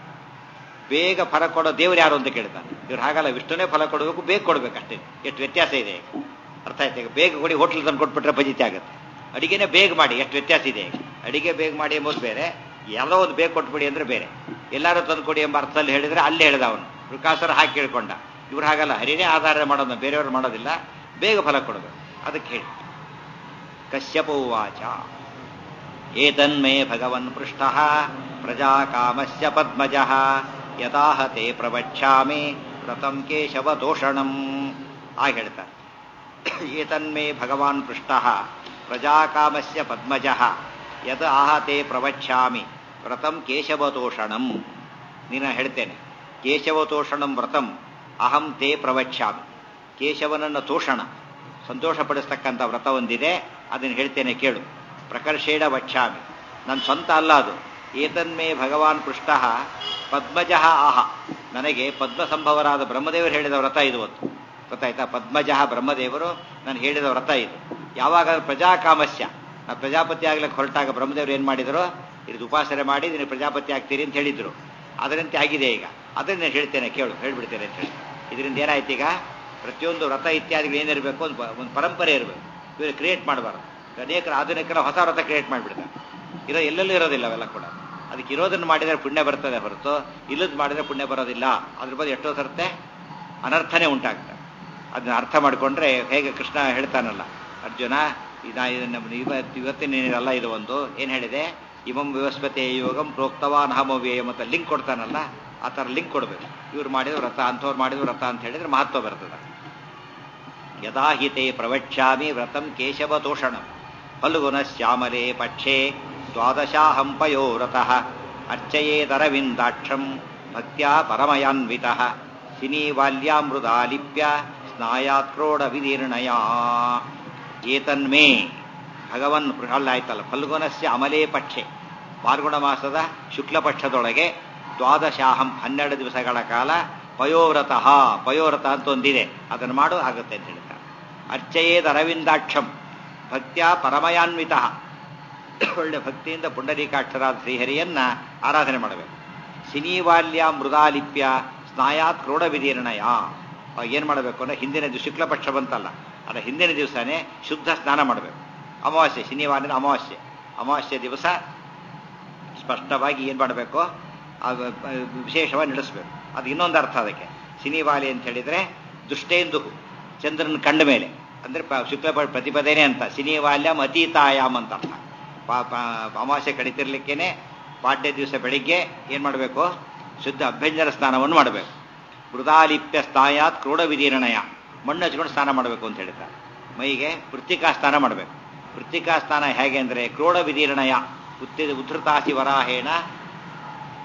ಬೇಗ ಫಲ ಕೊಡೋ ದೇವರು ಯಾರು ಅಂತ ಕೇಳ್ತಾನೆ ಇವ್ರು ಹಾಗಲ್ಲ ವಿಷ್ಣುನೇ ಫಲ ಕೊಡಬೇಕು ಬೇಗ ಕೊಡ್ಬೇಕು ಅಷ್ಟೇ ಎಷ್ಟು ವ್ಯತ್ಯಾಸ ಇದೆ ಈಗ ಅರ್ಥ ಆಯ್ತು ಈಗ ಬೇಗ ಕೊಡಿ ಹೋಟ್ಲ್ ತಂದು ಕೊಟ್ಬಿಟ್ರೆ ಭಜಿತಿ ಆಗುತ್ತೆ ಅಡಿಗೆನೇ ಬೇಗ ಮಾಡಿ ಎಷ್ಟು ವ್ಯತ್ಯಾಸ ಇದೆ ಈಗ ಅಡಿಗೆ ಬೇಗ ಮಾಡಿ ಎಂಬುದು ಬೇರೆ ಯಾವುದೋ ಒಂದು ಬೇಗ ಕೊಟ್ಬಿಡಿ ಅಂದ್ರೆ ಬೇರೆ ಎಲ್ಲರೂ ತಂದು ಕೊಡಿ ಎಂಬ ಅರ್ಥದಲ್ಲಿ ಹೇಳಿದ್ರೆ ಅಲ್ಲಿ ಹೇಳ್ದ ಅವನು ವೃಕಾಸರ ಹಾಕಿ ಕೇಳ್ಕೊಂಡ ಇವ್ರು ಹಾಗಲ್ಲ ಹರಿನೇ ಆಧಾರ ಮಾಡೋದು ಬೇರೆಯವರು ಮಾಡೋದಿಲ್ಲ ಬೇಗ ಫಲ ಕೊಡಬೇಕು ಅದಕ್ಕೆ ಹೇಳಿ ಕಶ್ಯಪೋವಾಚ ಏತನ್ಮೇ ಭಗವನ್ ಪೃಷ್ಟ ಪ್ರಜಾಕಾಮಸ್ಯ ಪದ್ಮಜ ಯಥಾಹ ತೇ ಪ್ರವಕ್ಷ್ಯಾಮಿ ವ್ರತಂ ಕೇಶವತೋಷಣಂ ಆ ಹೇಳ್ತಾರೆ ಏತನ್ಮೇ ಭಗವಾನ್ ಪೃಷ್ಟ ಪ್ರಜಾಕಾಮಸ್ಯ ಪದ್ಮಜ ಯತ್ ಆಹತೆ ಪ್ರವಕ್ಷ್ಯಾಮಿ ವ್ರತಂ ಕೇಶವತೋಷಣಂ ನೀನು ಹೇಳ್ತೇನೆ ಕೇಶವತೋಷಣಂ ವ್ರತಂ ಅಹಂ ತೇ ಪ್ರವಕ್ಷ್ಯಾಮಿ ಕೇಶವನನ್ನ ತೋಷಣ ಸಂತೋಷಪಡಿಸ್ತಕ್ಕಂಥ ವ್ರತ ಒಂದಿದೆ ಅದನ್ನು ಹೇಳ್ತೇನೆ ಕೇಳು ಪ್ರಕರ್ಷೇಣ ವಕ್ಷ್ಯಾಮಿ ನನ್ನ ಸ್ವಂತ ಅಲ್ಲ ಅದು ಏತನ್ಮೇ ಭಗವಾನ್ ಪೃಷ್ಟ ಪದ್ಮಜ ಆಹ ನನಗೆ ಪದ್ಮ ಸಂಭವರಾದ ಬ್ರಹ್ಮದೇವರು ಹೇಳಿದ ವ್ರತ ಇದು ಒಂದು ಗೊತ್ತಾಯ್ತಾ ಪದ್ಮಜ ಬ್ರಹ್ಮದೇವರು ನಾನು ಹೇಳಿದ ವ್ರತ ಇದು ಯಾವಾಗ ಪ್ರಜಾಕಾಮಸ್ಯ ನಾ ಪ್ರಜಾಪತಿ ಆಗ್ಲಿಕ್ಕೆ ಹೊರಟಾಗ ಬ್ರಹ್ಮದೇವರು ಏನು ಮಾಡಿದ್ರು ಇದು ಉಪಾಸನೆ ಮಾಡಿ ನೀನು ಪ್ರಜಾಪತಿ ಆಗ್ತೀರಿ ಅಂತ ಹೇಳಿದ್ರು ಅದರಂತೆ ಆಗಿದೆ ಈಗ ಅದನ್ನ ನಾನು ಹೇಳ್ತೇನೆ ಕೇಳು ಹೇಳ್ಬಿಡ್ತೇನೆ ಅಂತ ಹೇಳಿ ಇದರಿಂದ ಏನಾಯ್ತು ಈಗ ಪ್ರತಿಯೊಂದು ವ್ರತ ಇತ್ಯಾದಿಗಳು ಏನಿರಬೇಕು ಒಂದು ಪ- ಒಂದು ಪರಂಪರೆ ಇರಬೇಕು ಇವರು ಕ್ರಿಯೇಟ್ ಮಾಡಬಾರ್ದು ಅನೇಕರ ಆಧುನಿಕರ ಹೊಸ ವ್ರತ ಕ್ರಿಯೇಟ್ ಮಾಡಿಬಿಡ್ತಾರೆ ಇರೋ ಎಲ್ಲೆಲ್ಲೂ ಇರೋದಿಲ್ಲ ಅವೆಲ್ಲ ಕೂಡ ಅದಕ್ಕೆ ಇರೋದನ್ನು ಮಾಡಿದರೆ ಪುಣ್ಯ ಬರ್ತದೆ ಹೊರತು ಇಲ್ಲದ್ ಮಾಡಿದರೆ ಪುಣ್ಯ ಬರೋದಿಲ್ಲ ಅದ್ರ ಬಗ್ಗೆ ಎಷ್ಟೋ ಸರ್ತೆ ಅನರ್ಥನೇ ಉಂಟಾಗ್ತದೆ ಅದನ್ನ ಅರ್ಥ ಮಾಡಿಕೊಂಡ್ರೆ ಹೇಗೆ ಕೃಷ್ಣ ಹೇಳ್ತಾನಲ್ಲ ಅರ್ಜುನ ಇದ ಇದನ್ನ ಇವತ್ತು ಇವತ್ತಿನೇನಿರಲ್ಲ ಇದು ಒಂದು ಏನು ಹೇಳಿದೆ ಇಮಂ ವಿವಸ್ಪತೆ ಯೋಗಂ ಪ್ರೋಕ್ತವಾನ್ ಅಹಮವ್ಯಯಂ ಅಂತ ಲಿಂಕ್ ಕೊಡ್ತಾನಲ್ಲ ಆ ಥರ ಲಿಂಕ್ ಕೊಡಬೇಕು ಇವ್ರು ಮಾಡಿದ ವ್ರತ ಅಂಥವ್ರು ಮಾಡಿದ ವ್ರತ ಅಂತ ಹೇಳಿದ್ರೆ ಮಹತ್ವ ಬರ್ತದೆ ಯದಾ ಹಿತೆ ಪ್ರವಕ್ಷ್ಯಾಮಿ ವ್ರತಂ ಕೇಶವತೋಷಣಂ ಫಲ್ಗುನ ಶ್ಯಾಮಲೆ ಪಕ್ಷೆ ದ್ವಾದಶಾಹಂ ಪಯೋವ್ರತಃ ಅರ್ಚಯೇದರವಿಂದಾಕ್ಷಂ ಭಕ್ತ್ಯಾ ಪರಮಯಾನ್ವಿತಃ ಸಿನೀವಾಲ್ಯಾಮೃದಾಲಿಪ್ಯ ಸ್ನಾಯಾತ್ಕ್ರೋಡ ವಿದೀರ್ಣಯ ಏತನ್ಮೇ ಭಗವನ್ ಅಲ್ಲ ಆಯ್ತಲ್ಲ ಫಲ್ಗುನಸ್ಯ ಅಮಲೇ ಪಕ್ಷೆ ಮಾರ್ಗುಣ ಮಾಸದ ಶುಕ್ಲ ಪಕ್ಷದೊಳಗೆ ದ್ವಾದಶಾಹಂ ಹನ್ನೆರಡು ದಿವಸಗಳ ಕಾಲ ಪಯೋವ್ರತಃ ಪಯೋವ್ರತ ಅಂತ ಒಂದಿದೆ ಅದನ್ನು ಮಾಡು ಆಗುತ್ತೆ ಅಂತ ಹೇಳ್ತಾರೆ ಅರ್ಚಯೇದ್ ಅರವಿಂದಾಕ್ಷಂ ಭಕ್ತ್ಯಾ ಪರಮಯಾನ್ವಿತ ಒಳ್ಳೆ ಭಕ್ತಿಯಿಂದ ಪುಂಡರೀಕಾಕ್ಷರಾದ ಶ್ರೀಹರಿಯನ್ನ ಆರಾಧನೆ ಮಾಡಬೇಕು ಸಿನೀವಾಲ್ಯ ಮೃದಾಲಿಪ್ಯ ಸ್ನಾಯಾತ್ ಕ್ರೋಡ ವಿದೀರ್ಣಯ ಏನು ಮಾಡಬೇಕು ಅಂದ್ರೆ ಹಿಂದಿನ ದಿವಸ ಶುಕ್ಲ ಪಕ್ಷ ಬಂತಲ್ಲ ಅದರ ಹಿಂದಿನ ದಿವಸನೇ ಶುದ್ಧ ಸ್ನಾನ ಮಾಡಬೇಕು ಅಮಾವಾಸ್ಯೆ ಶನಿವಾರದ ಅಮಾವಾಸ್ಯೆ ಅಮಾವಾಸ್ಯೆ ದಿವಸ ಸ್ಪಷ್ಟವಾಗಿ ಏನು ಮಾಡಬೇಕು ಅದು ವಿಶೇಷವಾಗಿ ನಡೆಸಬೇಕು ಅದು ಇನ್ನೊಂದು ಅರ್ಥ ಅದಕ್ಕೆ ಸಿನಿವಾಲಿ ಅಂತ ಹೇಳಿದ್ರೆ ದುಷ್ಟೇಂದು ಚಂದ್ರನ ಕಂಡ ಮೇಲೆ ಅಂದ್ರೆ ಪ- ಶುಕ್ಲ ಪ- ಪ್ರತಿಪದೇನೆ ಅಂತ ಸಿನಿವಾಲ್ಯಂ ಅತೀತಾಯಾಮ್ ಅಂತ ಅರ್ಥ ಪಾ- ಪಾ- ಅಮಾವಾಸ್ಯೆ ಕಡಿತಿರ್ಲಿಕ್ಕೇನೆ ಪಾಡ್ಯ ದಿವಸ ಬೆಳಿಗ್ಗೆ ಏನು ಮಾಡಬೇಕು ಶುದ್ಧ ಅಭ್ಯಂಜನ ಸ್ನಾನವನ್ನು ಮಾಡಬೇಕು ಮೃದಾಲಿಪ್ಯ ಸ್ನಾಯಾತ್ ಕ್ರೋಡ ವಿದೀರ್ಣಯ ಮಣ್ಣು ಹಚ್ಕೊಂಡು ಸ್ನಾನ ಮಾಡಬೇಕು ಅಂತ ಹೇಳ್ತಾರೆ ಮೈಗೆ ವೃತ್ತಿಕಾ ಸ್ನಾನ ಮಾಡಬೇಕು ವೃತ್ತಿಕಾ ಸ್ನಾನ ಹೇಗೆ ಅಂದರೆ ಕ್ರೋಡ ವಿದೀರ್ಣಯ ಉತ್ತಿ ಉದ್ಧತಾಸಿ ವರಾಹೇಣ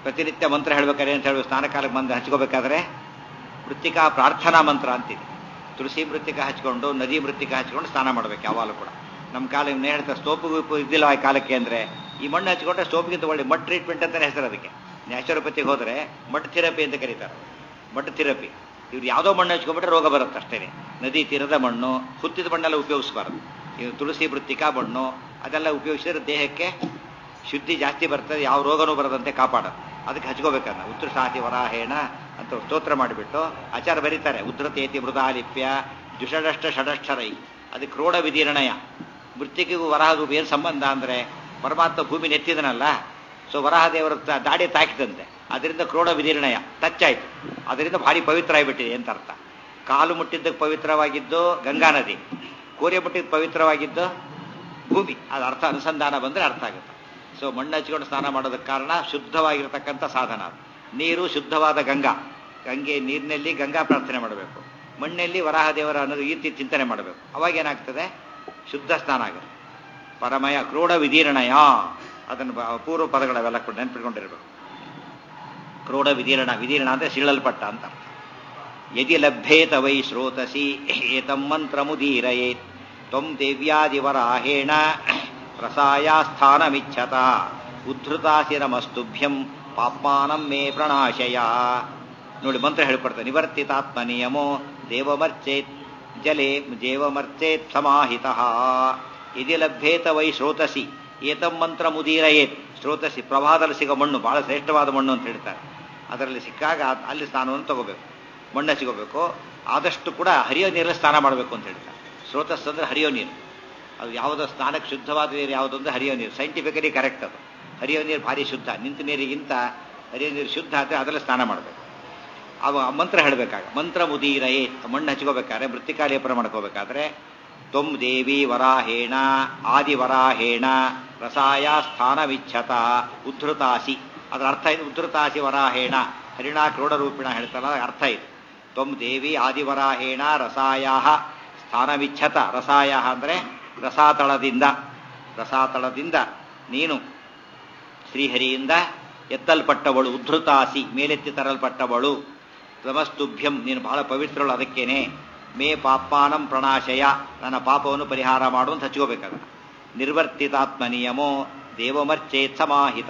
ಪ್ರತಿನಿತ್ಯ ಮಂತ್ರ ಹೇಳ್ಬೇಕಾದ್ರೆ ಅಂತ ಹೇಳುವ ಸ್ನಾನಕಾಲಕ್ಕೆ ಬಂದು ಹಚ್ಕೋಬೇಕಾದ್ರೆ ಮೃತ್ತಿಕಾ ಪ್ರಾರ್ಥನಾ ಮಂತ್ರ ಅಂತಿದೆ ತುಳಸಿ ಮೃತ್ತಿಕ ಹಚ್ಕೊಂಡು ನದಿ ಮೃತ್ತಿಕ ಹಚ್ಕೊಂಡು ಸ್ನಾನ ಮಾಡ್ಬೇಕು ಯಾವಾಗಲೂ ಕೂಡ ನಮ್ಮ ಕಾಲ ಇವ್ನು ಹೇಳ್ತಾರೆ ಸ್ಟೋಪು ಗೀಪು ಇದ್ದಿಲ್ಲ ಆ ಕಾಲಕ್ಕೆ ಅಂದ್ರೆ ಈ ಮಣ್ಣು ಹಚ್ಕೊಂಡ್ರೆ ಸ್ಟೋಪ್ಗಿಂತ ಒಳ್ಳೆ ಮಡ್ ಟ್ರೀಟ್ಮೆಂಟ್ ಅಂತಾನೆ ಹೆಸರು ಅದಕ್ಕೆ ನ್ಯಾಚುರೋಪತಿಗೆ ಹೋದ್ರೆ ಮಡ್ ಥೆರಪಿ ಅಂತ ಕರೀತಾರೆ ಮಡ್ ಥೆರಪಿ ಇವ್ರು ಯಾವುದೋ ಮಣ್ಣು ಹಚ್ಕೊಂಡ್ಬಿಟ್ರೆ ರೋಗ ಬರುತ್ತೆ ಅಷ್ಟೇ ನದಿ ತೀರದ ಮಣ್ಣು ಹುತ್ತಿದ ಮಣ್ಣೆಲ್ಲ ಉಪಯೋಗಿಸಬಾರ್ದು ಇವು ತುಳಸಿ ಮೃತ್ತಿಕಾ ಮಣ್ಣು ಅದೆಲ್ಲ ಉಪಯೋಗಿಸಿದ್ರೆ ದೇಹಕ್ಕೆ ಶುದ್ಧಿ ಜಾಸ್ತಿ ಬರ್ತದೆ ಯಾವ ರೋಗನೂ ಬರದಂತೆ ಕಾಪಾಡೋದು ಅದಕ್ಕೆ ಹಚ್ಕೋಬೇಕನ್ನ ಉತ್ತೃಸಾತಿ ವರಾಹೇಣ ಅಂತ ಸ್ತೋತ್ರ ಮಾಡಿಬಿಟ್ಟು ಆಚಾರ ಬರೀತಾರೆ ಉದ್ಧತೇತಿ ಮೃದಾಲಿಪ್ಯ ದುಷಡಷ್ಟ ಷಡಕ್ಷರೈ ಅದಕ್ಕೆ ಕ್ರೋಢ ವಿದೀರ್ಣಯ ಮೃತ್ತಿಗೆಗೂ ವರಾಹಗೂ ಏನು ಸಂಬಂಧ ಅಂದ್ರೆ ಪರಮಾತ್ಮ ಭೂಮಿ ನೆತ್ತಿದನಲ್ಲ ಸೊ ವರಾಹ ದೇವರ ತ- ದಾಡಿ ತಾಕಿದಂತೆ ಅದರಿಂದ ಕ್ರೋಢ ವಿದೀರ್ಣಯ ಟಚ್ ಆಯ್ತು ಅದರಿಂದ ಭಾರಿ ಪವಿತ್ರ ಆಗಿಬಿಟ್ಟಿದೆ ಅಂತ ಅರ್ಥ ಕಾಲು ಮುಟ್ಟಿದ್ದಕ್ಕೆ ಪವಿತ್ರವಾಗಿದ್ದು ಗಂಗಾ ನದಿ ಕೋರೆ ಮುಟ್ಟಿದ್ದು ಪವಿತ್ರವಾಗಿದ್ದು ಭೂಮಿ ಅದು ಅರ್ಥ ಅನುಸಂಧಾನ ಬಂದ್ರೆ ಅರ್ಥ ಆಗುತ್ತೆ ಸೊ ಮಣ್ಣು ಹಚ್ಕೊಂಡು ಸ್ನಾನ ಮಾಡೋದಕ್ಕೆ ಕಾರಣ ಶುದ್ಧವಾಗಿರತಕ್ಕಂಥ ಸಾಧನ ಅದು ನೀರು ಶುದ್ಧವಾದ ಗಂಗಾ ಗಂಗೆ ನೀರಿನಲ್ಲಿ ಗಂಗಾ ಪ್ರಾರ್ಥನೆ ಮಾಡಬೇಕು ಮಣ್ಣಲ್ಲಿ ವರಾಹ ದೇವರ ಅನ್ನೋದು ಈ ರೀತಿ ಚಿಂತನೆ ಮಾಡಬೇಕು ಅವಾಗ ಏನಾಗ್ತದೆ ಶುದ್ಧ ಸ್ನಾನ ಆಗುತ್ತೆ ಪರಮಯ ಕ್ರೋಢ ವಿದೀರ್ಣಯ ಅದನ್ನು ಬ- ಪೂರ್ವ ಪದಗಳವೆಲ್ಲ ಕೂಡ ನೆನ್ಪಿಟ್ಕೊಂಡಿರ್ಬೇಕು ಕ್ರೋಢ ವಿದೀರ್ಣ ವಿದೀರ್ಣ ಅಂದ್ರೆ ಸೀಳಲ್ಪಟ್ಟ ಅಂತ ಅರ್ಥ. ಯದಿ ಲಭ್ಯೇತ ವೈ ಶ್ರೋತಸಿ ಏತಂ ಮಂತ್ರಮುದೀರಯೇತ್ ತ್ವಂ ದೇವ್ಯಾದಿವರಾಹೇಣ ಪ್ರಸಾಯಾಸ್ಥಾನಮಿಚ್ಛತ ಉದ್ಧೃತಾಸಿ ನಮಸ್ತುಭ್ಯಂ ಪಾಪ್ಮಾನಂ ಮೇ ಪ್ರಣಾಶಯ ನೋಡಿ ಮಂತ್ರ ಹೇಳ್ಕೊಡ್ತಾರೆ ನಿವರ್ತಿತಾತ್ಮ ನಿಯಮೋ ದೇವಮರ್ಚೇತ್ ಜಲೆ ದೇವಮರ್ಚೇತ್ ಸಮಾಹಿತ ಇದಿ ಲಭ್ಯೇತ ವೈ ಶ್ರೋತಸಿ ಏತಂ ಮಂತ್ರ ಮುದೀರಯೇತ್ ಶ್ರೋತಸಿ ಪ್ರಭಾದಲ್ಲಿ ಸಿಗೋ ಮಣ್ಣು ಬಹಳ ಶ್ರೇಷ್ಠವಾದ ಮಣ್ಣು ಅಂತ ಹೇಳ್ತಾರೆ ಅದರಲ್ಲಿ ಸಿಕ್ಕಾಗ ಆ- ಅಲ್ಲಿ ಸ್ನಾನವನ್ನು ತಗೋಬೇಕು ಮಣ್ಣ ಸಿಗೋಬೇಕು ಆದಷ್ಟು ಕೂಡ ಹರಿಯೋ ನೀರಲ್ಲಿ ಸ್ನಾನ ಮಾಡಬೇಕು ಅಂತ ಹೇಳ್ತಾರೆ ಸ್ರೋತಸ್ ಅಂದ್ರೆ ಹರಿಯೋ ನೀರು ಅದು ಯಾವುದೋ ಸ್ನಾನಕ್ಕೆ ಶುದ್ಧವಾದ ನೀರು ಯಾವುದು ಅಂದ್ರೆ ಹರಿಯೋ ನೀರು ಸೈಂಟಿಫಿಕಲಿ ಕರೆಕ್ಟ್ ಅದು ಹರಿಯೋ ನೀರು ಭಾರಿ ಶುದ್ಧ ನಿಂತ ನೀರಿಗಿಂತ ಹರಿಯೋ ನೀರು ಶುದ್ಧ ಆದರೆ ಅದರಲ್ಲಿ ಸ್ನಾನ ಮಾಡಬೇಕು ಅವ ಆ ಮಂತ್ರ ಹೇಳಬೇಕಾಗ ಮಂತ್ರ ಮುದೀರಯೇ ಮಣ್ಣು ಹಚ್ಕೋಬೇಕಾದ್ರೆ ಮೃತ್ತಿಕಾ ಲೇಪನ ಮಾಡ್ಕೋಬೇಕಾದ್ರೆ ತ್ವಂ ದೇವಿ ವರಾಹೇಣ ಆದಿವರಾಹೇಣ ರಸಾಯ ಸ್ಥಾನವಿಚ್ಛತ ಉದ್ಧೃತಾಸಿ ಅದರ ಅರ್ಥ ಇದು ಉದ್ಧೃತಾಸಿ ವರಾಹೇಣ ಹರಿಣ ಕ್ರೋಢರೂಪಿಣ ಹೇಳ್ತಾರಲ್ಲ ಅದರ ಅರ್ಥ ಇದು ತ್ವಂ ದೇವಿ ಆದಿವರಾಹೇಣ ರಸಾಯ ಸ್ಥಾನವಿಚ್ಛತ ರಸಾಯ ಅಂದ್ರೆ ರಸಾತಳದಿಂದ ರಸಾತಳದಿಂದ ನೀನು ಶ್ರೀಹರಿಯಿಂದ ಎತ್ತಲ್ಪಟ್ಟವಳು ಉದ್ಧೃತಾಸಿ ಮೇಲೆತ್ತಿ ತರಲ್ಪಟ್ಟವಳು ನಮಸ್ತುಭ್ಯಂ ನೀನು ಬಹಳ ಪವಿತ್ರಳು ಅದಕ್ಕೇನೆ ಮೇ ಪಾಪಾನಂ ಪ್ರಣಾಶಯ ನನ್ನ ಪಾಪವನ್ನು ಪರಿಹಾರ ಮಾಡು ಅಂತ ಹಚ್ಕೋಬೇಕಾಗ ನಿರ್ವರ್ತಿತಾತ್ಮ ನಿಯಮೋ ದೇವಮರ್ಚೇತ್ ಸಮಾಹಿತ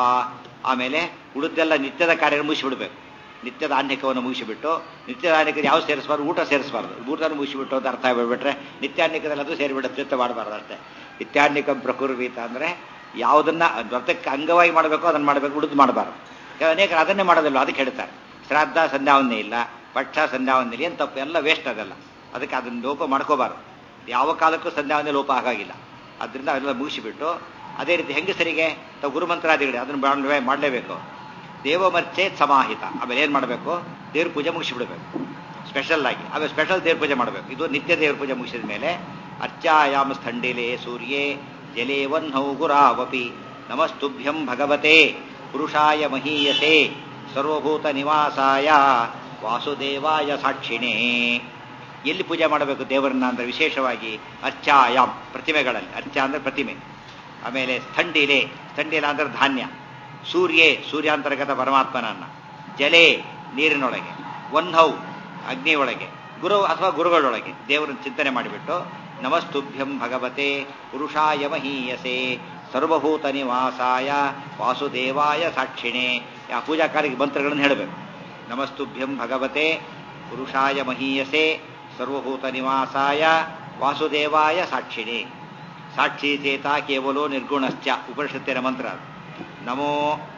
ಆಮೇಲೆ ಉಳಿದೆಲ್ಲ ನಿತ್ಯದ ಕಾರ್ಯ ಮುಗಿಸಿಬಿಡ್ಬೇಕು ನಿತ್ಯದ ಆನ್ಯಕವನ್ನು ಮುಗಿಸಿಬಿಟ್ಟು ನಿತ್ಯದ ಆನ್ಯಕದ ಯಾವ ಸೇರಿಸಬಾರ್ದು ಊಟ ಸೇರಿಸಬಾರ್ದು ಊಟನ ಮುಗಿಸಿಬಿಟ್ಟು ಅಂತ ಅರ್ಥ ಆಗಿಬಿಟ್ರೆ ನಿತ್ಯಾನ್ಯಕದಲ್ಲಿ ಅದು ಸೇರಿಬಿಡುತ್ತೆ ಚಿತ್ತ ಮಾಡಬಾರ್ದು ಅಷ್ಟೇ ನಿತ್ಯಾನ್ಯಕಂ ಪ್ರಕುರ್ವೀತ ಅಂದ್ರೆ ಯಾವುದನ್ನ ವ್ರತಕ್ಕೆ ಅಂಗವಾಗಿ ಮಾಡಬೇಕು ಅದನ್ನು ಮಾಡಬೇಕು ಉಳಿದು ಮಾಡಬಾರ್ದು ಅನೇಕರು ಅದನ್ನೇ ಮಾಡೋದಿಲ್ಲ ಅದಕ್ಕೆ ಹೇಳ್ತಾರೆ ಶ್ರಾದ್ದ ಸಂಧ್ಯಾವನ್ನೇ ಇಲ್ಲ ಪಕ್ಷ ಸಂಧ್ಯಾವನ್ನೇ ಇಲ್ಲ ಏನು ತಪ್ಪು ಎಲ್ಲ ವೇಸ್ಟ್ ಅದೆಲ್ಲ ಅದಕ್ಕೆ ಅದನ್ನ ಲೋಪ ಮಾಡ್ಕೋಬಾರ್ದು ಯಾವ ಕಾಲಕ್ಕೂ ಸಂಧ್ಯಾವನ್ನೇ ಲೋಪ ಆಗಾಗಿಲ್ಲ ಅದರಿಂದ ಅದೆಲ್ಲ ಮುಗಿಸಿಬಿಟ್ಟು ಅದೇ ರೀತಿ ಹೆಂಗಸರಿಗೆ ತಾವು ಗುರುಮಂತ್ರಾದಿಗಳು ಅದನ್ನು ಮಾಡಲೇ ಮಾಡಲೇಬೇಕು ದೇವಮರ್ಚೆ ಸಮಾಹಿತ ಆಮೇಲೆ ಏನು ಮಾಡಬೇಕು ದೇವ್ರ ಪೂಜೆ ಮುಗಿಸಿಬಿಡ್ಬೇಕು ಸ್ಪೆಷಲ್ ಆಗಿ ಆಮೇಲೆ ಸ್ಪೆಷಲ್ ದೇವ್ರ ಪೂಜೆ ಮಾಡಬೇಕು ಇದು ನಿತ್ಯ ದೇವ್ರ ಪೂಜೆ ಮುಗಿಸಿದ ಮೇಲೆ ಅರ್ಚಾಯಾಮ ಸ್ಥಂಡಿಲೆ ಸೂರ್ಯೇ ಜಲೇ ವಹ್ನೌ ಗುರಾವಪಿ ನಮಸ್ತುಭ್ಯಂ ಭಗವತೆ ಪುರುಷಾಯ ಮಹೀಯಸೆ ಸರ್ವಭೂತ ನಿವಾಸಾಯ ವಾಸುದೇವಾಯ ಸಾಕ್ಷಿಣೇ ಎಲ್ಲಿ ಪೂಜೆ ಮಾಡಬೇಕು ದೇವರನ್ನ ಅಂದ್ರೆ ವಿಶೇಷವಾಗಿ ಅರ್ಚಾಯಾಮ್ ಪ್ರತಿಮೆಗಳಲ್ಲಿ ಅರ್ಚ ಅಂದ್ರೆ ಪ್ರತಿಮೆ ಆಮೇಲೆ ಸ್ಥಂಡಿಲೆ ಸ್ಥಂಡಿಲ ಅಂದ್ರೆ ಧಾನ್ಯ ಸೂರ್ಯೇ ಸೂರ್ಯಾಂತರ್ಗತ ಪರಮಾತ್ಮನನ್ನ ಜಲೆ ನೀರಿನೊಳಗೆ ವನ್ಹೌ ಅಗ್ನಿ ಒಳಗೆ ಗುರು ಅಥವಾ ಗುರುಗಳೊಳಗೆ ದೇವರನ್ನು ಚಿಂತನೆ ಮಾಡಿಬಿಟ್ಟು ನಮಸ್ತುಭ್ಯಂ ಭಗವತೆ ಪುರುಷಾಯ ಮಹೀಯಸೆ ಸರ್ವಭೂತ ನಿವಾಸಾಯ ವಾಸುದೇವಾಯ ಸಾಕ್ಷಿಣೆ ಆ ಪೂಜಾ ಕಾರ್ಯಕ್ಕೆ ಮಂತ್ರಗಳನ್ನು ಹೇಳಬೇಕು ನಮಸ್ತುಭ್ಯಂ ಭಗವತೆ ಪುರುಷಾಯ ಮಹೀಯಸೆ ಸರ್ವಭೂತ ನಿವಾಸಾಯ ವಾಸುದೇವಾಯ ಸಾಕ್ಷಿಣೆ ಸಾಕ್ಷಿ ಚೇತ ಕೇವಲೋ ನಿರ್ಗುಣಶ್ಚ ಉಪನಿಷತ್ತಿನ ಮಂತ್ರ ಅದು. ನಮೋ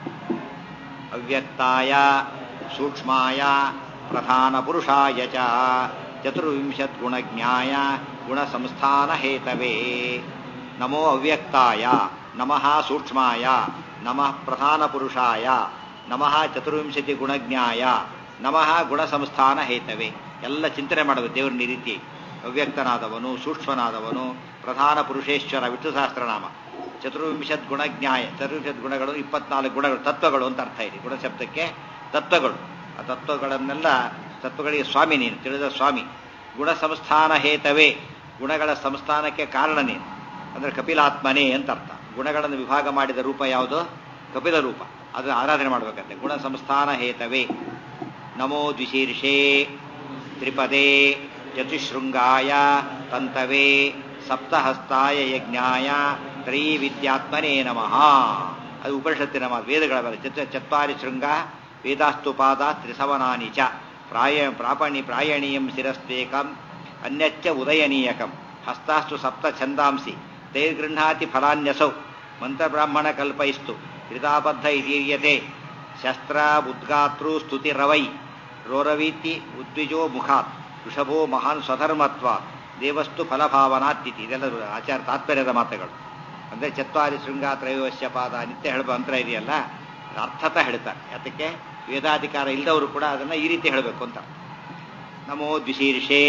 ಅವ್ಯಕ್ತಾಯ ಸೂಕ್ಷ್ಮಾಯ ಪ್ರಧಾನ ಪುರುಷಾಯ ಚ ಚತುರ್ವಿಂಶತ್ ಗುಣಜ್ಞಾಯ ಗುಣಸಂಸ್ಥಾನ ಹೇತವೇ ನಮೋ ಅವ್ಯಕ್ತಾಯ ನಮಃ ಸೂಕ್ಷ್ಮಾಯ ನಮಃ ಪ್ರಧಾನ ಪುರುಷಾಯ ನಮಃ ಚತುರ್ವಿಂಶತಿ ಗುಣಜ್ಞಾಯ ನಮಃ ಗುಣಸಂಸ್ಥಾನ ಹೇತವೇ ಎಲ್ಲ ಚಿಂತನೆ ಮಾಡಬೇಕು ದೇವರನ್ನ ಈ ರೀತಿ ಅವ್ಯಕ್ತನಾದವನು ಸೂಕ್ಷ್ಮನಾದವನು ಪ್ರಧಾನ ಪುರುಷೇಶ್ವರ ವಿಷ್ಣು ಸಹಸ್ರನಾಮ ಚತುರ್ವಿಂಶತ್ ಗುಣಜ್ಞಾಯ ಚತುರ್ವಿಂಶತ್ ಗುಣಗಳು ಇಪ್ಪತ್ನಾಲ್ಕು ಗುಣಗಳು ತತ್ವಗಳು ಅಂತ ಅರ್ಥ ಇದೆ ಗುಣಶಬ್ದಕ್ಕೆ ತತ್ವಗಳು ಆ ತತ್ವಗಳನ್ನೆಲ್ಲ ತತ್ವಗಳಿಗೆ ಸ್ವಾಮಿ ನೀನು ತಿಳಿದ ಸ್ವಾಮಿ ಗುಣ ಸಂಸ್ಥಾನ ಹೇತವೇ ಗುಣಗಳ ಸಂಸ್ಥಾನಕ್ಕೆ ಕಾರಣ ನೀನು ಅಂದ್ರೆ ಕಪಿಲಾತ್ಮನೇ ಅಂತ ಅರ್ಥ ಗುಣಗಳನ್ನು ವಿಭಾಗ ಮಾಡಿದ ರೂಪ ಯಾವುದು ಕಪಿಲ ರೂಪ ಅದು ಆರಾಧನೆ ಮಾಡ್ಬೇಕಂತೆ ಗುಣ ಸಂಸ್ಥಾನ ಹೇತವೇ ನಮೋ ದ್ವಿಶೀರ್ಷೇ ತ್ರಿಪದೇ ಚತುಶೃಂಗಾಯ ತಂತವೇ ಸಪ್ತಹಸ್ತಾಯ ಯಜ್ಞಾಯ ತ್ರೈವಿದ್ಯಾತ್ಮನೇ ನಮಃ ಅದು ಉಪನಿಷತ್ತಿನ ಮಾತು ವೇದಗಳ ಮೇಲೆ ಚತ ಚತ್ವಾರಿ ಶೃಂಗ ವೇದಾಸ್ತು ಪಾದ ತ್ರಿಸವನಾನಿ ಚ ಪ್ರಾಯ ಪ್ರಾಪಣಿ ಪ್ರಾಯಣೀಯಂ ಶಿರಸ್ವೇಕಂ ಅನ್ಯಚ್ಚ ಉದಯನೀಯಕಂ ಹಸ್ತಾಸ್ತು ಸಪ್ತ ಛಂದಾಂಸಿ ತೈರ್ಗೃಹಾತಿ ಫಲಾನ್ಯಸೌ ಮಂತ್ರಬ್ರಾಹ್ಮಣ ಕಲ್ಪಯಿಸ್ತು ಕೃತಾಬದ್ಧ ಇದೀರ್ಯತೆ ಶಸ್ತ್ರ ಉದ್ಗಾತೃ ಸ್ತುತಿರವೈ ರೋರವೀತಿ ಉದ್ವಿಜೋ ಮುಖಾತ್ ವೃಷಭೋ ಮಹಾನ್ ಸ್ವಧರ್ಮತ್ವ ದೇವಸ್ತು ಫಲಭಾವನಾತಿಥಿ ಇದೆಲ್ಲ ಆಚಾರ ತಾತ್ಪರ್ಯದ ಮಾತುಗಳು ಅಂದರೆ ಚತ್ವಾರಿ ಶೃಂಗ ತ್ರಯೋಶ್ಯ ಪಾದ ನಿತ್ಯ ಹೇಳುವ ಮಂತ್ರ ಇದೆಯಲ್ಲ ಅದು ಅರ್ಥತ ಹೇಳ್ತಾರೆ ಯಾತಕ್ಕೆ ವೇದಾಧಿಕಾರ ಇಲ್ಲದವರು ಕೂಡ ಅದನ್ನು ಈ ರೀತಿ ಹೇಳಬೇಕು ಅಂತ ನಮೋ ದ್ವಿಶೀರ್ಷೇ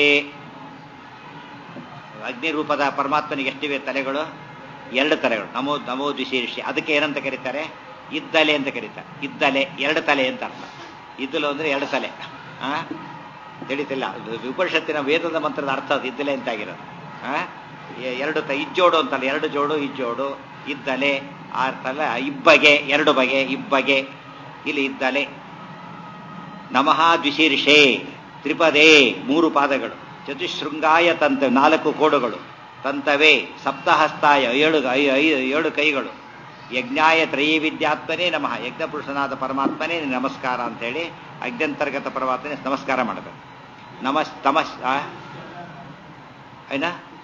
ಅಗ್ನಿ ರೂಪದ ಪರಮಾತ್ಮನಿಗೆ ಎಷ್ಟಿವೆ ತಲೆಗಳು ಎರಡು ತಲೆಗಳು ನಮೋ ನಮೋ ದ್ವಿಶೀರ್ಷೆ ಅದಕ್ಕೆ ಏನಂತ ಕರೀತಾರೆ ಇದ್ದಲೆ ಅಂತ ಕರೀತಾರೆ ಇದ್ದಲೆ ಎರಡು ತಲೆ ಅಂತ ಅರ್ಥ ಇದ್ದಲು ಅಂದ್ರೆ ಎರಡು ತಲೆ ಆ ತಿಳಿತಿಲ್ಲ ಉಪನಿಷತ್ತಿನ ವೇದದ ಮಂತ್ರದ ಅರ್ಥ ಅದು ಇದ್ದಲೆ ಅಂತ ಆಗಿರೋದು ಆ ಎರಡು ತ ಇಜ್ಜೋಡು ಅಂತಲ್ಲ ಎರಡು ಜೋಡು ಇಜ್ಜೋಡು ಇದ್ದಲೆ ಆ ತಲೆ ಇಬ್ಬಗೆ ಎರಡು ಬಗೆ ಇಬ್ಬಗೆ ಇಲ್ಲಿ ಇದ್ದಲೆ ನಮಃ ದ್ವಿಶೀರ್ಷೆ ತ್ರಿಪದೇ ಮೂರು ಪಾದಗಳು ಚತುಶೃಂಗಾಯ ತಂತ ನಾಲ್ಕು ಕೋಡುಗಳು ತಂತವೇ ಸಪ್ತಹಸ್ತಾಯ ಏಳು ಐ- ಐ- ಏಳು ಕೈಗಳು ಯಜ್ಞಾಯ ತ್ರೈವಿದ್ಯಾತ್ಮನೇ ನಮಃ ಯಜ್ಞಪುರುಷನಾದ ಪರಮಾತ್ಮನೇ ನಿನಗೆ ನಮಸ್ಕಾರ ಅಂತೇಳಿ ಅಜ್ಞಂತರ್ಗತ ಪರಮಾತ್ಮನೇ ನಮಸ್ಕಾರ ಮಾಡಬೇಕು ನಮಸ್ ತಮಸ್ ಆ? ಏನ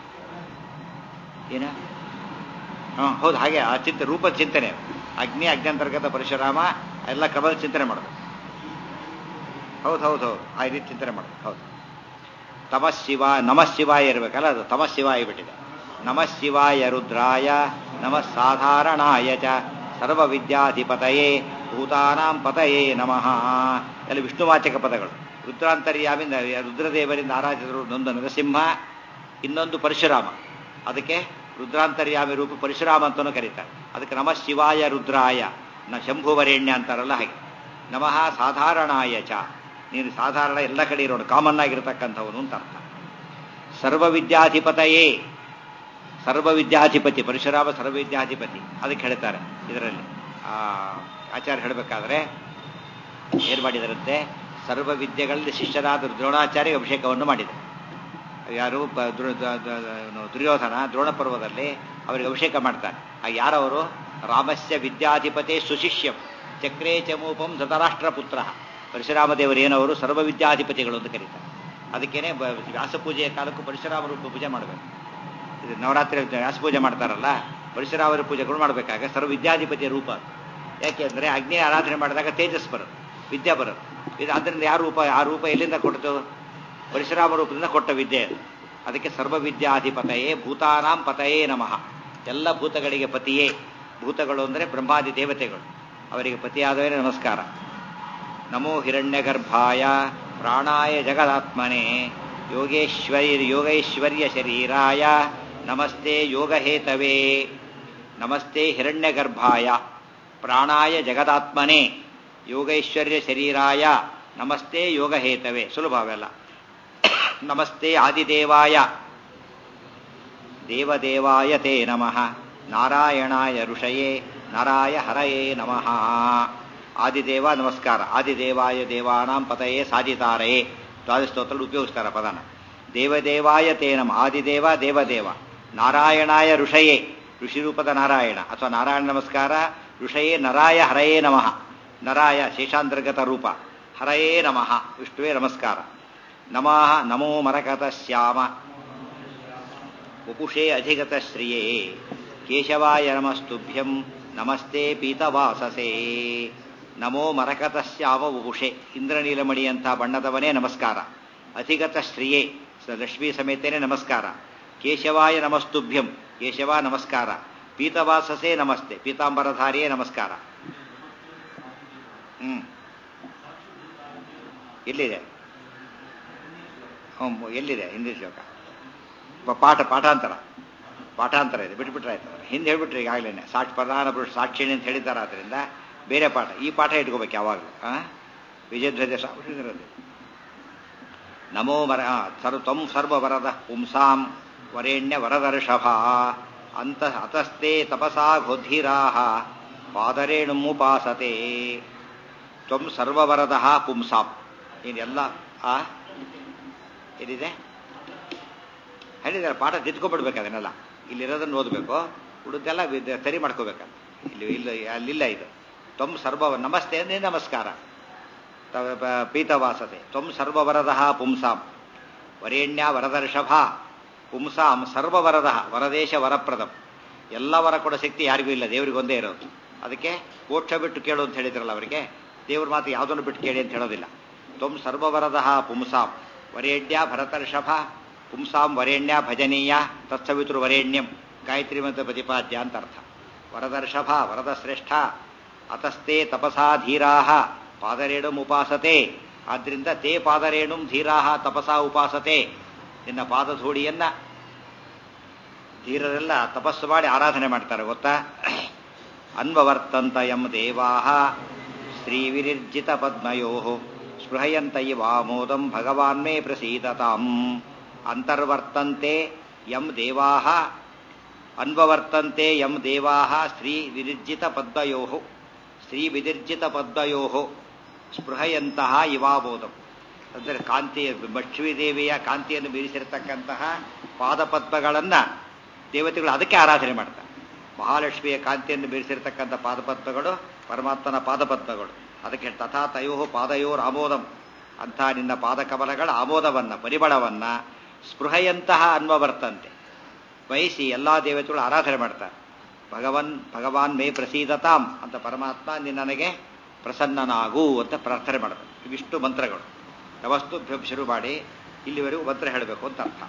ಏನ ಹಾಂ ಹೌದು ಹಾಗೆ ಆ ಚಿಂತೆ ರೂಪ ಚಿಂತನೆ ಅಗ್ನಿ ಅಗ್ನಂತರ್ಗತ ಪರಶುರಾಮ ಎಲ್ಲ ಕ್ರಮದ ಚಿಂತನೆ ಮಾಡಬೇಕು ಹೌದು ಹೌದು ಹೌದು ಆ ರೀತಿ ಚಿಂತನೆ ಮಾಡಬೇಕು ಹೌದು ತಮಃ ಶಿವ ನಮಃ ಶಿವಾಯ ಇರಬೇಕಲ್ಲ ಅದು ತಮಃ ಶಿವಾಯ ಬಿಟ್ಟಿದೆ ನಮಃ ಶಿವಾಯ ರುದ್ರಾಯ ನಮಃ ಸಾಧಾರಣಾಯ ಚ ಸರ್ವ ವಿದ್ಯಾಧಿಪತಯೇ ಭೂತಾನಾಂ ಪತಯೇ ನಮಃ ಎಲ್ಲ ವಿಷ್ಣುವಾಚಕ ಪದಗಳು ರುದ್ರಾಂತರ್ಯಾಮಿಂದ ರುದ್ರದೇವರಿಂದ ಆರಾಧಿಸಿದರು ಒಂದು ನರಸಿಂಹ ಇನ್ನೊಂದು ಪರಶುರಾಮ ಅದಕ್ಕೆ ರುದ್ರಾಂತರ್ಯಾಮಿ ರೂಪ ಪರಶುರಾಮ ಅಂತಲೂ ಕರೀತಾರೆ ಅದಕ್ಕೆ ನಮಃ ಶಿವಾಯ ರುದ್ರಾಯ ನ ಶಂಭುವರೇಣ್ಯ ಅಂತಾರಲ್ಲ ಹಾಗೆ ನಮಃ ಸಾಧಾರಣಾಯ ಚ ನೀನು ಸಾಧಾರಣ ಎಲ್ಲ ಕಡೆ ಇರೋನು ಕಾಮನ್ ಆಗಿರತಕ್ಕಂಥವನು ಅಂತ ಅರ್ಥ ಸರ್ವ ವಿದ್ಯಾಧಿಪತಯೇ ಸರ್ವ ವಿದ್ಯಾಧಿಪತಿ ಪರಶುರಾಮ ಸರ್ವ ವಿದ್ಯಾಧಿಪತಿ ಅದಕ್ಕೆ ಹೇಳ್ತಾರೆ ಇದರಲ್ಲಿ ಆ, ಆಚಾರ್ಯ ಹೇಳಬೇಕಾದ್ರೆ ಏನ್ ಮಾಡಿದರಂತೆ ಸರ್ವ ವಿದ್ಯೆಗಳಲ್ಲಿ ಶಿಷ್ಯರಾದ ದ್ರೋಣಾಚಾರ್ಯ ಅಭಿಷೇಕವನ್ನು ಮಾಡಿದರು ಯಾರು ಬ- ದುರ್- ದ- ದ- ದ- ದುರ್ಯೋಧನ ದ್ರೋಣ ಪರ್ವದಲ್ಲಿ ಅವರಿಗೆ ಅಭಿಷೇಕ ಮಾಡ್ತಾರೆ ಆಗ ಯಾರವರು ರಾಮಸ್ಯ ವಿದ್ಯಾಧಿಪತಿ ಸುಶಿಷ್ಯಂ ಚಕ್ರೇ ಚಮೂಪಂ ಧೃತರಾಷ್ಟ್ರ ಪುತ್ರ ಪರಶುರಾಮ ದೇವರು ಏನವರು ಸರ್ವ ವಿದ್ಯಾಧಿಪತಿಗಳು ಅಂತ ಕರೀತಾರೆ ಅದಕ್ಕೇನೆ ಬ- ವ್ಯಾಸಪೂಜೆಯ ಕಾಲಕ್ಕೂ ಪರಶುರಾಮ ರೂಪ ಪೂಜೆ ಮಾಡಬೇಕು ಇದು ನವರಾತ್ರಿ ವ್ಯಾಸ ಪೂಜೆ ಮಾಡ್ತಾರಲ್ಲ ಪರಶುರಾಮರ ಪೂಜೆಗಳು ಮಾಡಬೇಕಾಗ ಸರ್ವ ವಿದ್ಯಾಧಿಪತಿಯ ರೂಪ ಅದು. ಯಾಕೆಂದ್ರೆ ಅಗ್ನಿ ಆರಾಧನೆ ಮಾಡಿದಾಗ ತೇಜಸ್ ಬರುತ್ತೆ ವಿದ್ಯಾ ಬರುತ್ತೆ ಇದು ಅದರಿಂದ ಯಾವ ರೂಪ ಆ ರೂಪ ಎಲ್ಲಿಂದ ಕೊಡ್ತು ಪರಶುರಾಮ ರೂಪದಿಂದ ಕೊಟ್ಟ ವಿದ್ಯೆ ಅದು ಅದಕ್ಕೆ ಸರ್ವ ವಿದ್ಯಾಧಿಪತಯೇ ಭೂತಾನಾಂ ಪತಯೇ ನಮಃ ಎಲ್ಲ ಭೂತಗಳಿಗೆ ಪತಿಯೇ ಭೂತಗಳು ಅಂದರೆ ಬ್ರಹ್ಮಾದಿ ದೇವತೆಗಳು ಅವರಿಗೆ ಪತಿಯಾದವರೇ ನಮಸ್ಕಾರ ನಮೋ ಹಿರಣ್ಯಗರ್ಭಾಯ ಪ್ರಾಣಾಯ ಜಗದಾತ್ಮನೆ ಯೋಗೇಶ್ವರಿ ಯೋಗೈಶ್ವರ್ಯ ಶರೀರಾಯ ನಮಸ್ತೆ ಯೋಗಹೇತವೇ ನಮಸ್ತೆ ಹಿರಣ್ಯಗರ್ಭಾಯ ಪ್ರಾಣಾಯ ಜಗದಾತ್ಮನೆ ಯೋಗೈಶ್ವರ್ಯ ಶರೀರಾಯ ನಮಸ್ತೆ ಯೋಗಹೇತವೇ ಸುಲಭ ಅವೆಲ್ಲ ನಮಸ್ತೆ ಆದಿದೇವಾಯ ದೇವದೇವಾಯ ತೇ ನಮಃ ನಾರಾಯಣಾಯ ಋಷಯೇ ನರಾಯ ಹರಯೇ ನಮಃ ಆದಿದೇವ ನಮಸ್ಕಾರ ಆದಿದೇವಾಯ ದೇವಾನಾಂ ಪತಯೇ ಸಾಧಿತಾರಯೇ ದ್ವಾದಸ್ತೋತ್ರದಲ್ಲಿ ಉಪಯೋಗಿಸ್ತಾರೆ ಆ ಪದನ ದೇವದೇವಾಯ ತೇ ನಮ ಆದಿದೇವ ದೇವದೇವ ನಾರಾಯಣಾಯ ಋಷಯೇ ಋಷಿರೂಪದ ನಾರಾಯಣ ಅಥವಾ ನಾರಾಯಣ ನಮಸ್ಕಾರ ಋಷಯೇ ನರಾಯ ಹರಯೇ ನಮಃ ನರಾಯ ಶೇಷಾಂತರ್ಗತ ರೂಪ ಹರಯೇ ನಮಃ ವಿಷ್ಣುವೇ ನಮಸ್ಕಾರ ನಮಃ ನಮೋ ಮರಕತ ಶ್ಯಾಮ ವಪುಷೇ ಅಧಿಗತ ಶ್ರಿಯೇ ಕೇಶವಾಯ ನಮಸ್ತುಭ್ಯಂ ನಮಸ್ತೆ ಪೀತವಾಸಸೇ ನಮೋ ಮರಕತ ಶ್ಯಾಮ ವಪುಷೆ ಇಂದ್ರನೀಲಮಣಿಯಂಥ ಬಣ್ಣದವನೇ ನಮಸ್ಕಾರ ಅಧಿಗತ ಶ್ರಿಯೇ ಸ- ಲಕ್ಷ್ಮೀ ಸಮೇತನೇ ನಮಸ್ಕಾರ ಕೇಶವಾಯ ನಮಸ್ತುಭ್ಯಂ ಕೇಶವ ನಮಸ್ಕಾರ ಪೀತವಾಸಸೇ ನಮಸ್ತೆ ಪೀತಾಂಬರಧಾರಿಯೇ ನಮಸ್ಕಾರ ಹ್ಮ್ ಎಲ್ಲಿದೆ ಹ್ಮ್ ಎಲ್ಲಿದೆ ಹಿಂದಿ ಶ್ಲೋಕ ಬ- ಪಾಠ ಪಾಠಾಂತರ ಪಾಠಾಂತರ ಇದೆ ಬಿಟ್ಬಿಟ್ರೆ ಆಯ್ತು ಅದನ್ನ. ಹಿಂದೆ ಹೇಳ್ಬಿಟ್ರಿ ಈಗಾಗಲೇ ಸಾಕ್ಷಿ ಪ್ರಧಾನ ಪುರುಷ ಸಾಕ್ಷಿಣಿ ಅಂತ ಹೇಳಿದ್ದಾರೆ ಆದ್ರಿಂದ ಬೇರೆ ಪಾಠ ಈ ಪಾಠ ಇಟ್ಕೋಬೇಕು ಯಾವಾಗಲೂ ಆ ವಿಜಯಧ್ವಜ ಸಾಕ್ಷಿರದು ನಮೋ ವರ ಆ, ಸರ್ವ ತ್ವಂ ಸರ್ವವರದ ಪುಂಸಾಂ ವರೇಣ್ಯ ವರದರ್ಷಭ ಅಂತ ಅತಸ್ತೆ ತಪಸಾ ಘೋಧಿರಾಹ ಪಾದರೇಣುಮುಪಾಸತೆ ತ್ವಂ ಸರ್ವವರದ ಪುಂಸಾಂ ಏನೆಲ್ಲ ಆ ಏನಿದೆ ಹೇಳಿದ್ದಾರೆ ಪಾಠ ತಿದ್ಕೊಬಿಡ್ಬೇಕು ಅದನ್ನೆಲ್ಲ ಇಲ್ಲಿರೋದನ್ನು ಓದಬೇಕು ಉಳಿದೆಲ್ಲ ವಿದ್- ಸರಿ ಮಾಡ್ಕೋಬೇಕಲ್ಲ ಇಲ್ಲಿ ಇಲ್ಲ ಅಲ್ಲಿಲ್ಲ ಇದು ತ್ವಂ ಸರ್ವ ನಮಸ್ತೆ ಅಂದ್ರೆ ನಮಸ್ಕಾರ ತವ- ಪ- ಪೀತವಾಸತೆ ತ್ವಂ ಸರ್ವವರದ ಪುಂಸಾಂ ವರೇಣ್ಯ ವರದರ್ಷಭ ಪುಂಸಾಂ ಸರ್ವವರದ ವರದೇಶ ವರಪ್ರದಂ ಎಲ್ಲ ವರ ಕೊಡೋ ಶಕ್ತಿ ಯಾರಿಗೂ ಇಲ್ಲ ದೇವರಿಗೆ ಒಂದೇ ಇರೋದು ಅದಕ್ಕೆ ಮೋಕ್ಷ ಬಿಟ್ಟು ಕೇಳು ಅಂತ ಹೇಳಿದ್ರಲ್ಲ ಅವರಿಗೆ ದೇವ್ರ ಮಾತು ಯಾವುದನ್ನು ಬಿಟ್ಟು ಕೇಳಿ ಅಂತ ಹೇಳೋದಿಲ್ಲ ತ್ವಂ ಸರ್ವವರದ ಪುಂಸಾಂ ವರೇಣ್ಯ ಭರತರ್ಷಭ ಪುಂಸಾಂ ವರೇಣ್ಯ ಭಜನೀಯ ತತ್ಸವಿತೃ ವರೇಣ್ಯಂ ಗಾಯತ್ರಿ ಮಂತ್ರ ಪ್ರತಿಪಾದ್ಯ ಅಂತ ಅರ್ಥ ವರದರ್ಷಭ ವರದ ಶ್ರೇಷ್ಠ ಅತಸ್ತೆ ತಪಸಾ ಧೀರಾಹ ಪಾದರೇಣುಂ ಉಪಾಸತೆ ಆದ್ರಿಂದ ತೇ ಪಾದರೇಣುಂ ಧೀರಾಹ ತಪಸಾ ಉಪಾಸತೆ ನಿನ್ನ ಪಾದಧೂಳಿಯನ್ನ ಧೀರರೆಲ್ಲ ತಪಸ್ಸು ಮಾಡಿ ಆರಾಧನೆ ಮಾಡ್ತಾರೆ ಗೊತ್ತಾ ಅನ್ವವರ್ತಂತ ಯಂ ದೇವಾಹ ಶ್ರೀವಿನಿರ್ಜಿತ ಪದ್ಮಯೋ ಸ್ಪೃಹಯಂತ ಇವಾಮೋದಂ ಭಗವಾನ್ ಮೇ ಪ್ರಸೀದತಾಂ ಅಂತರ್ವರ್ತಂತೆ ಯಂ ದೇವಾಹ ಅನ್ವವರ್ತಂತೆ ಯಂ ದೇವಾಹ ಶ್ರೀ ವಿನಿರ್ಜಿತ ಪದ್ಮಯೋ ಶ್ರೀ ವಿನಿರ್ಜಿತ ಪದ್ಮಯೋ ಸ್ಪೃಹಯಂತಹ ಇವಾಮೋದಂ ಅಂದರೆ ಕಾಂತಿ ಲಕ್ಷ್ಮೀ ದೇವಿಯ ಕಾಂತಿಯನ್ನು ಮೀರಿಸಿರತಕ್ಕಂತಹ ಪಾದಪದ್ಮಗಳನ್ನ ದೇವತೆಗಳು ಅದಕ್ಕೆ ಆರಾಧನೆ ಮಾಡ್ತಾರೆ ಮಹಾಲಕ್ಷ್ಮಿಯ ಕಾಂತಿಯನ್ನು ಮೀರಿಸಿರ್ತಕ್ಕಂಥ ಪಾದಪದ್ಮಗಳು ಪರಮಾತ್ಮನ ಪಾದಪದ್ಮಗಳು ಅದಕ್ಕೆ ತಥಾ ತಯೋ ಪಾದಯೋರ್ ಆಮೋದಂ ಅಂಥ ನಿನ್ನ ಪಾದಕಮಲಗಳ ಆಮೋದವನ್ನ ಪರಿಮಳವನ್ನ ಸ್ಪೃಹೆಯಂತಹ ಅನ್ವವರ್ತಂತೆ ಬಯಸಿ ಎಲ್ಲಾ ದೇವತೆಗಳು ಆರಾಧನೆ ಮಾಡ್ತಾರೆ ಭಗವನ್ ಭಗವಾನ್ ಮೇ ಪ್ರಸೀದತಾಂ ಅಂತ ಪರಮಾತ್ಮ ನೀನು ನನಗೆ ಪ್ರಸನ್ನನಾಗು ಅಂತ ಪ್ರಾರ್ಥನೆ ಮಾಡಬೇಕು ಇವಿಷ್ಟು ಮಂತ್ರಗಳು ಯಾವಸ್ತು ಶುರು ಮಾಡಿ ಇಲ್ಲಿವರೆಗೂ ಮಂತ್ರ ಹೇಳಬೇಕು ಅಂತ ಅರ್ಥ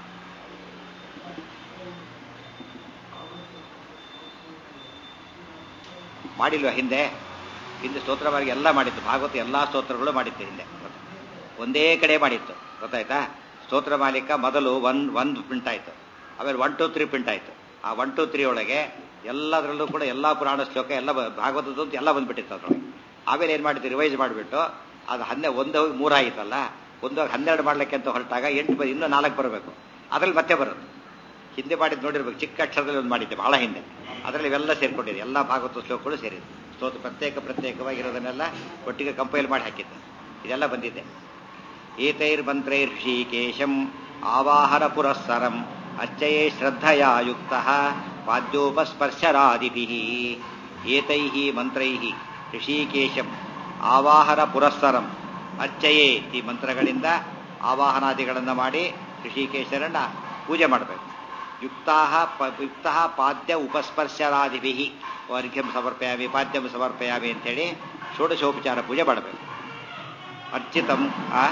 ಮಾಡಿಲ್ವ ಹಿಂದೆ ಹಿಂದೆ ಸ್ತೋತ್ರವಾಗಿ ಎಲ್ಲ ಮಾಡಿತ್ತು ಭಾಗವತ ಎಲ್ಲಾ ಸ್ತೋತ್ರಗಳು ಮಾಡಿತ್ತು ಹಿಂದೆ ಒಂದೇ ಕಡೆ ಮಾಡಿತ್ತು ಗೊತ್ತಾಯ್ತಾ ಸ್ತೋತ್ರ ಮಾಲಿಕ ಮೊದಲು ಒನ್ ಒಂದು ಪ್ರಿಂಟ್ ಆಯ್ತು ಆಮೇಲೆ ಒನ್ ಟು ತ್ರೀ ಪ್ರಿಂಟ್ ಆಯ್ತು ಆ ಒನ್ ಟು ತ್ರೀ ಒಳಗೆ ಎಲ್ಲದರಲ್ಲೂ ಕೂಡ ಎಲ್ಲಾ ಪುರಾಣ ಶ್ಲೋಕ ಎಲ್ಲ ಬ- ಭಾಗವತದ್ದು ಅಂತ ಎಲ್ಲ ಬಂದ್ಬಿಟ್ಟಿತ್ತು ಅದ್ರೊಳಗೆ ಆಮೇಲೆ ಏನ್ ಮಾಡಿದ್ದು ರಿವೈಸ್ ಮಾಡಿಬಿಟ್ಟು ಅದು ಹನ್ನೆ ಒಂದು ಹೋಗಿ ಮೂರಾಗಿತ್ತಲ್ಲ ಒಂದು ಹೋಗಿ ಹನ್ನೆರಡು ಮಾಡ್ಲಿಕ್ಕೆ ಅಂತ ಹೊರಟಾಗ ಎಂಟು ಬ- ಇನ್ನೂ ನಾಲ್ಕು ಬರಬೇಕು ಅದ್ರಲ್ಲಿ ಮತ್ತೆ ಬರುತ್ತೆ ಹಿಂದೆ ಮಾಡಿದ್ದು ನೋಡಿರ್ಬೇಕು ಚಿಕ್ಕ ಅಕ್ಷರದಲ್ಲಿ ಒಂದು ಮಾಡಿದ್ದೆ ಬಹಳ ಹಿಂದೆ ಅದರಲ್ಲಿ ಇವೆಲ್ಲ ಸೇರ್ಕೊಂಡಿದೆ ಎಲ್ಲ ಭಾಗವತ ಶ್ಲೋಕಗಳು ಸೇರಿದೆ ಸ್ತೋತ್ರ ಪ್ರತ್ಯೇಕ ಪ್ರತ್ಯೇಕವಾಗಿರೋದನ್ನೆಲ್ಲ ಒಟ್ಟಿಗೆ ಕಂಪೈಲ್ ಮಾಡಿ ಹಾಕಿದ್ದೆ ಇದೆಲ್ಲ ಬಂದಿದೆ ಏತೈರ್ ಮಂತ್ರೈರ್ ಋಷಿಕೇಶಂ ಆವಾಹನ ಪುರಸ್ಸರಂ ಅರ್ಚಯೇ ಶ್ರದ್ಧಯಾ ಯುಕ್ತ ವಾದ್ಯೋಪಸ್ಪರ್ಶರಾದಿಭಿ ಏತೈ ಮಂತ್ರೈ ಋಷಿಕೇಶಂ ಆವಾಹನ ಪುರಸ್ಸರಂ ಅರ್ಚಯೇ ಈ ಮಂತ್ರಗಳಿಂದ ಆವಾಹನಾದಿಗಳನ್ನು ಮಾಡಿ ಋಷಿಕೇಶರನ್ನ ಪೂಜೆ ಮಾಡಬೇಕು ಯುಕ್ತಾ ಯುಕ್ತ ಪಾದ್ಯ ಉಪಸ್ಪರ್ಶರಾದಿಭಿ ಅರ್ಘ್ಯಂ ಸಮರ್ಪಯಾಮಿ ಪಾದ್ಯಂ ಸಮರ್ಪಯಾಮಿ ಅಂತೇಳಿ ಷೋಡಶೋಪಚಾರ ಪೂಜೆ ಮಾಡಬೇಕು ಅರ್ಚಿತಂ ಆ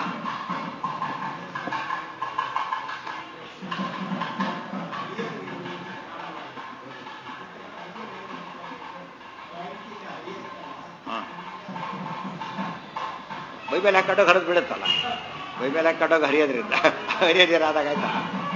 ಹಾ. ಮೈ ಮೇಲೆ ಹಾಕೊಂಡೋಗಿ ಹರಿದು ಬಿಡುತ್ತಲ್ಲ ಮೈ ಮೇಲೆ ಹಾಕೊಂಡೋಗಿ ಹರಿಯೋದ್ರಿಂದ ಹರಿಯೋದಿರಾದಾಗ ಆಯ್ತಾ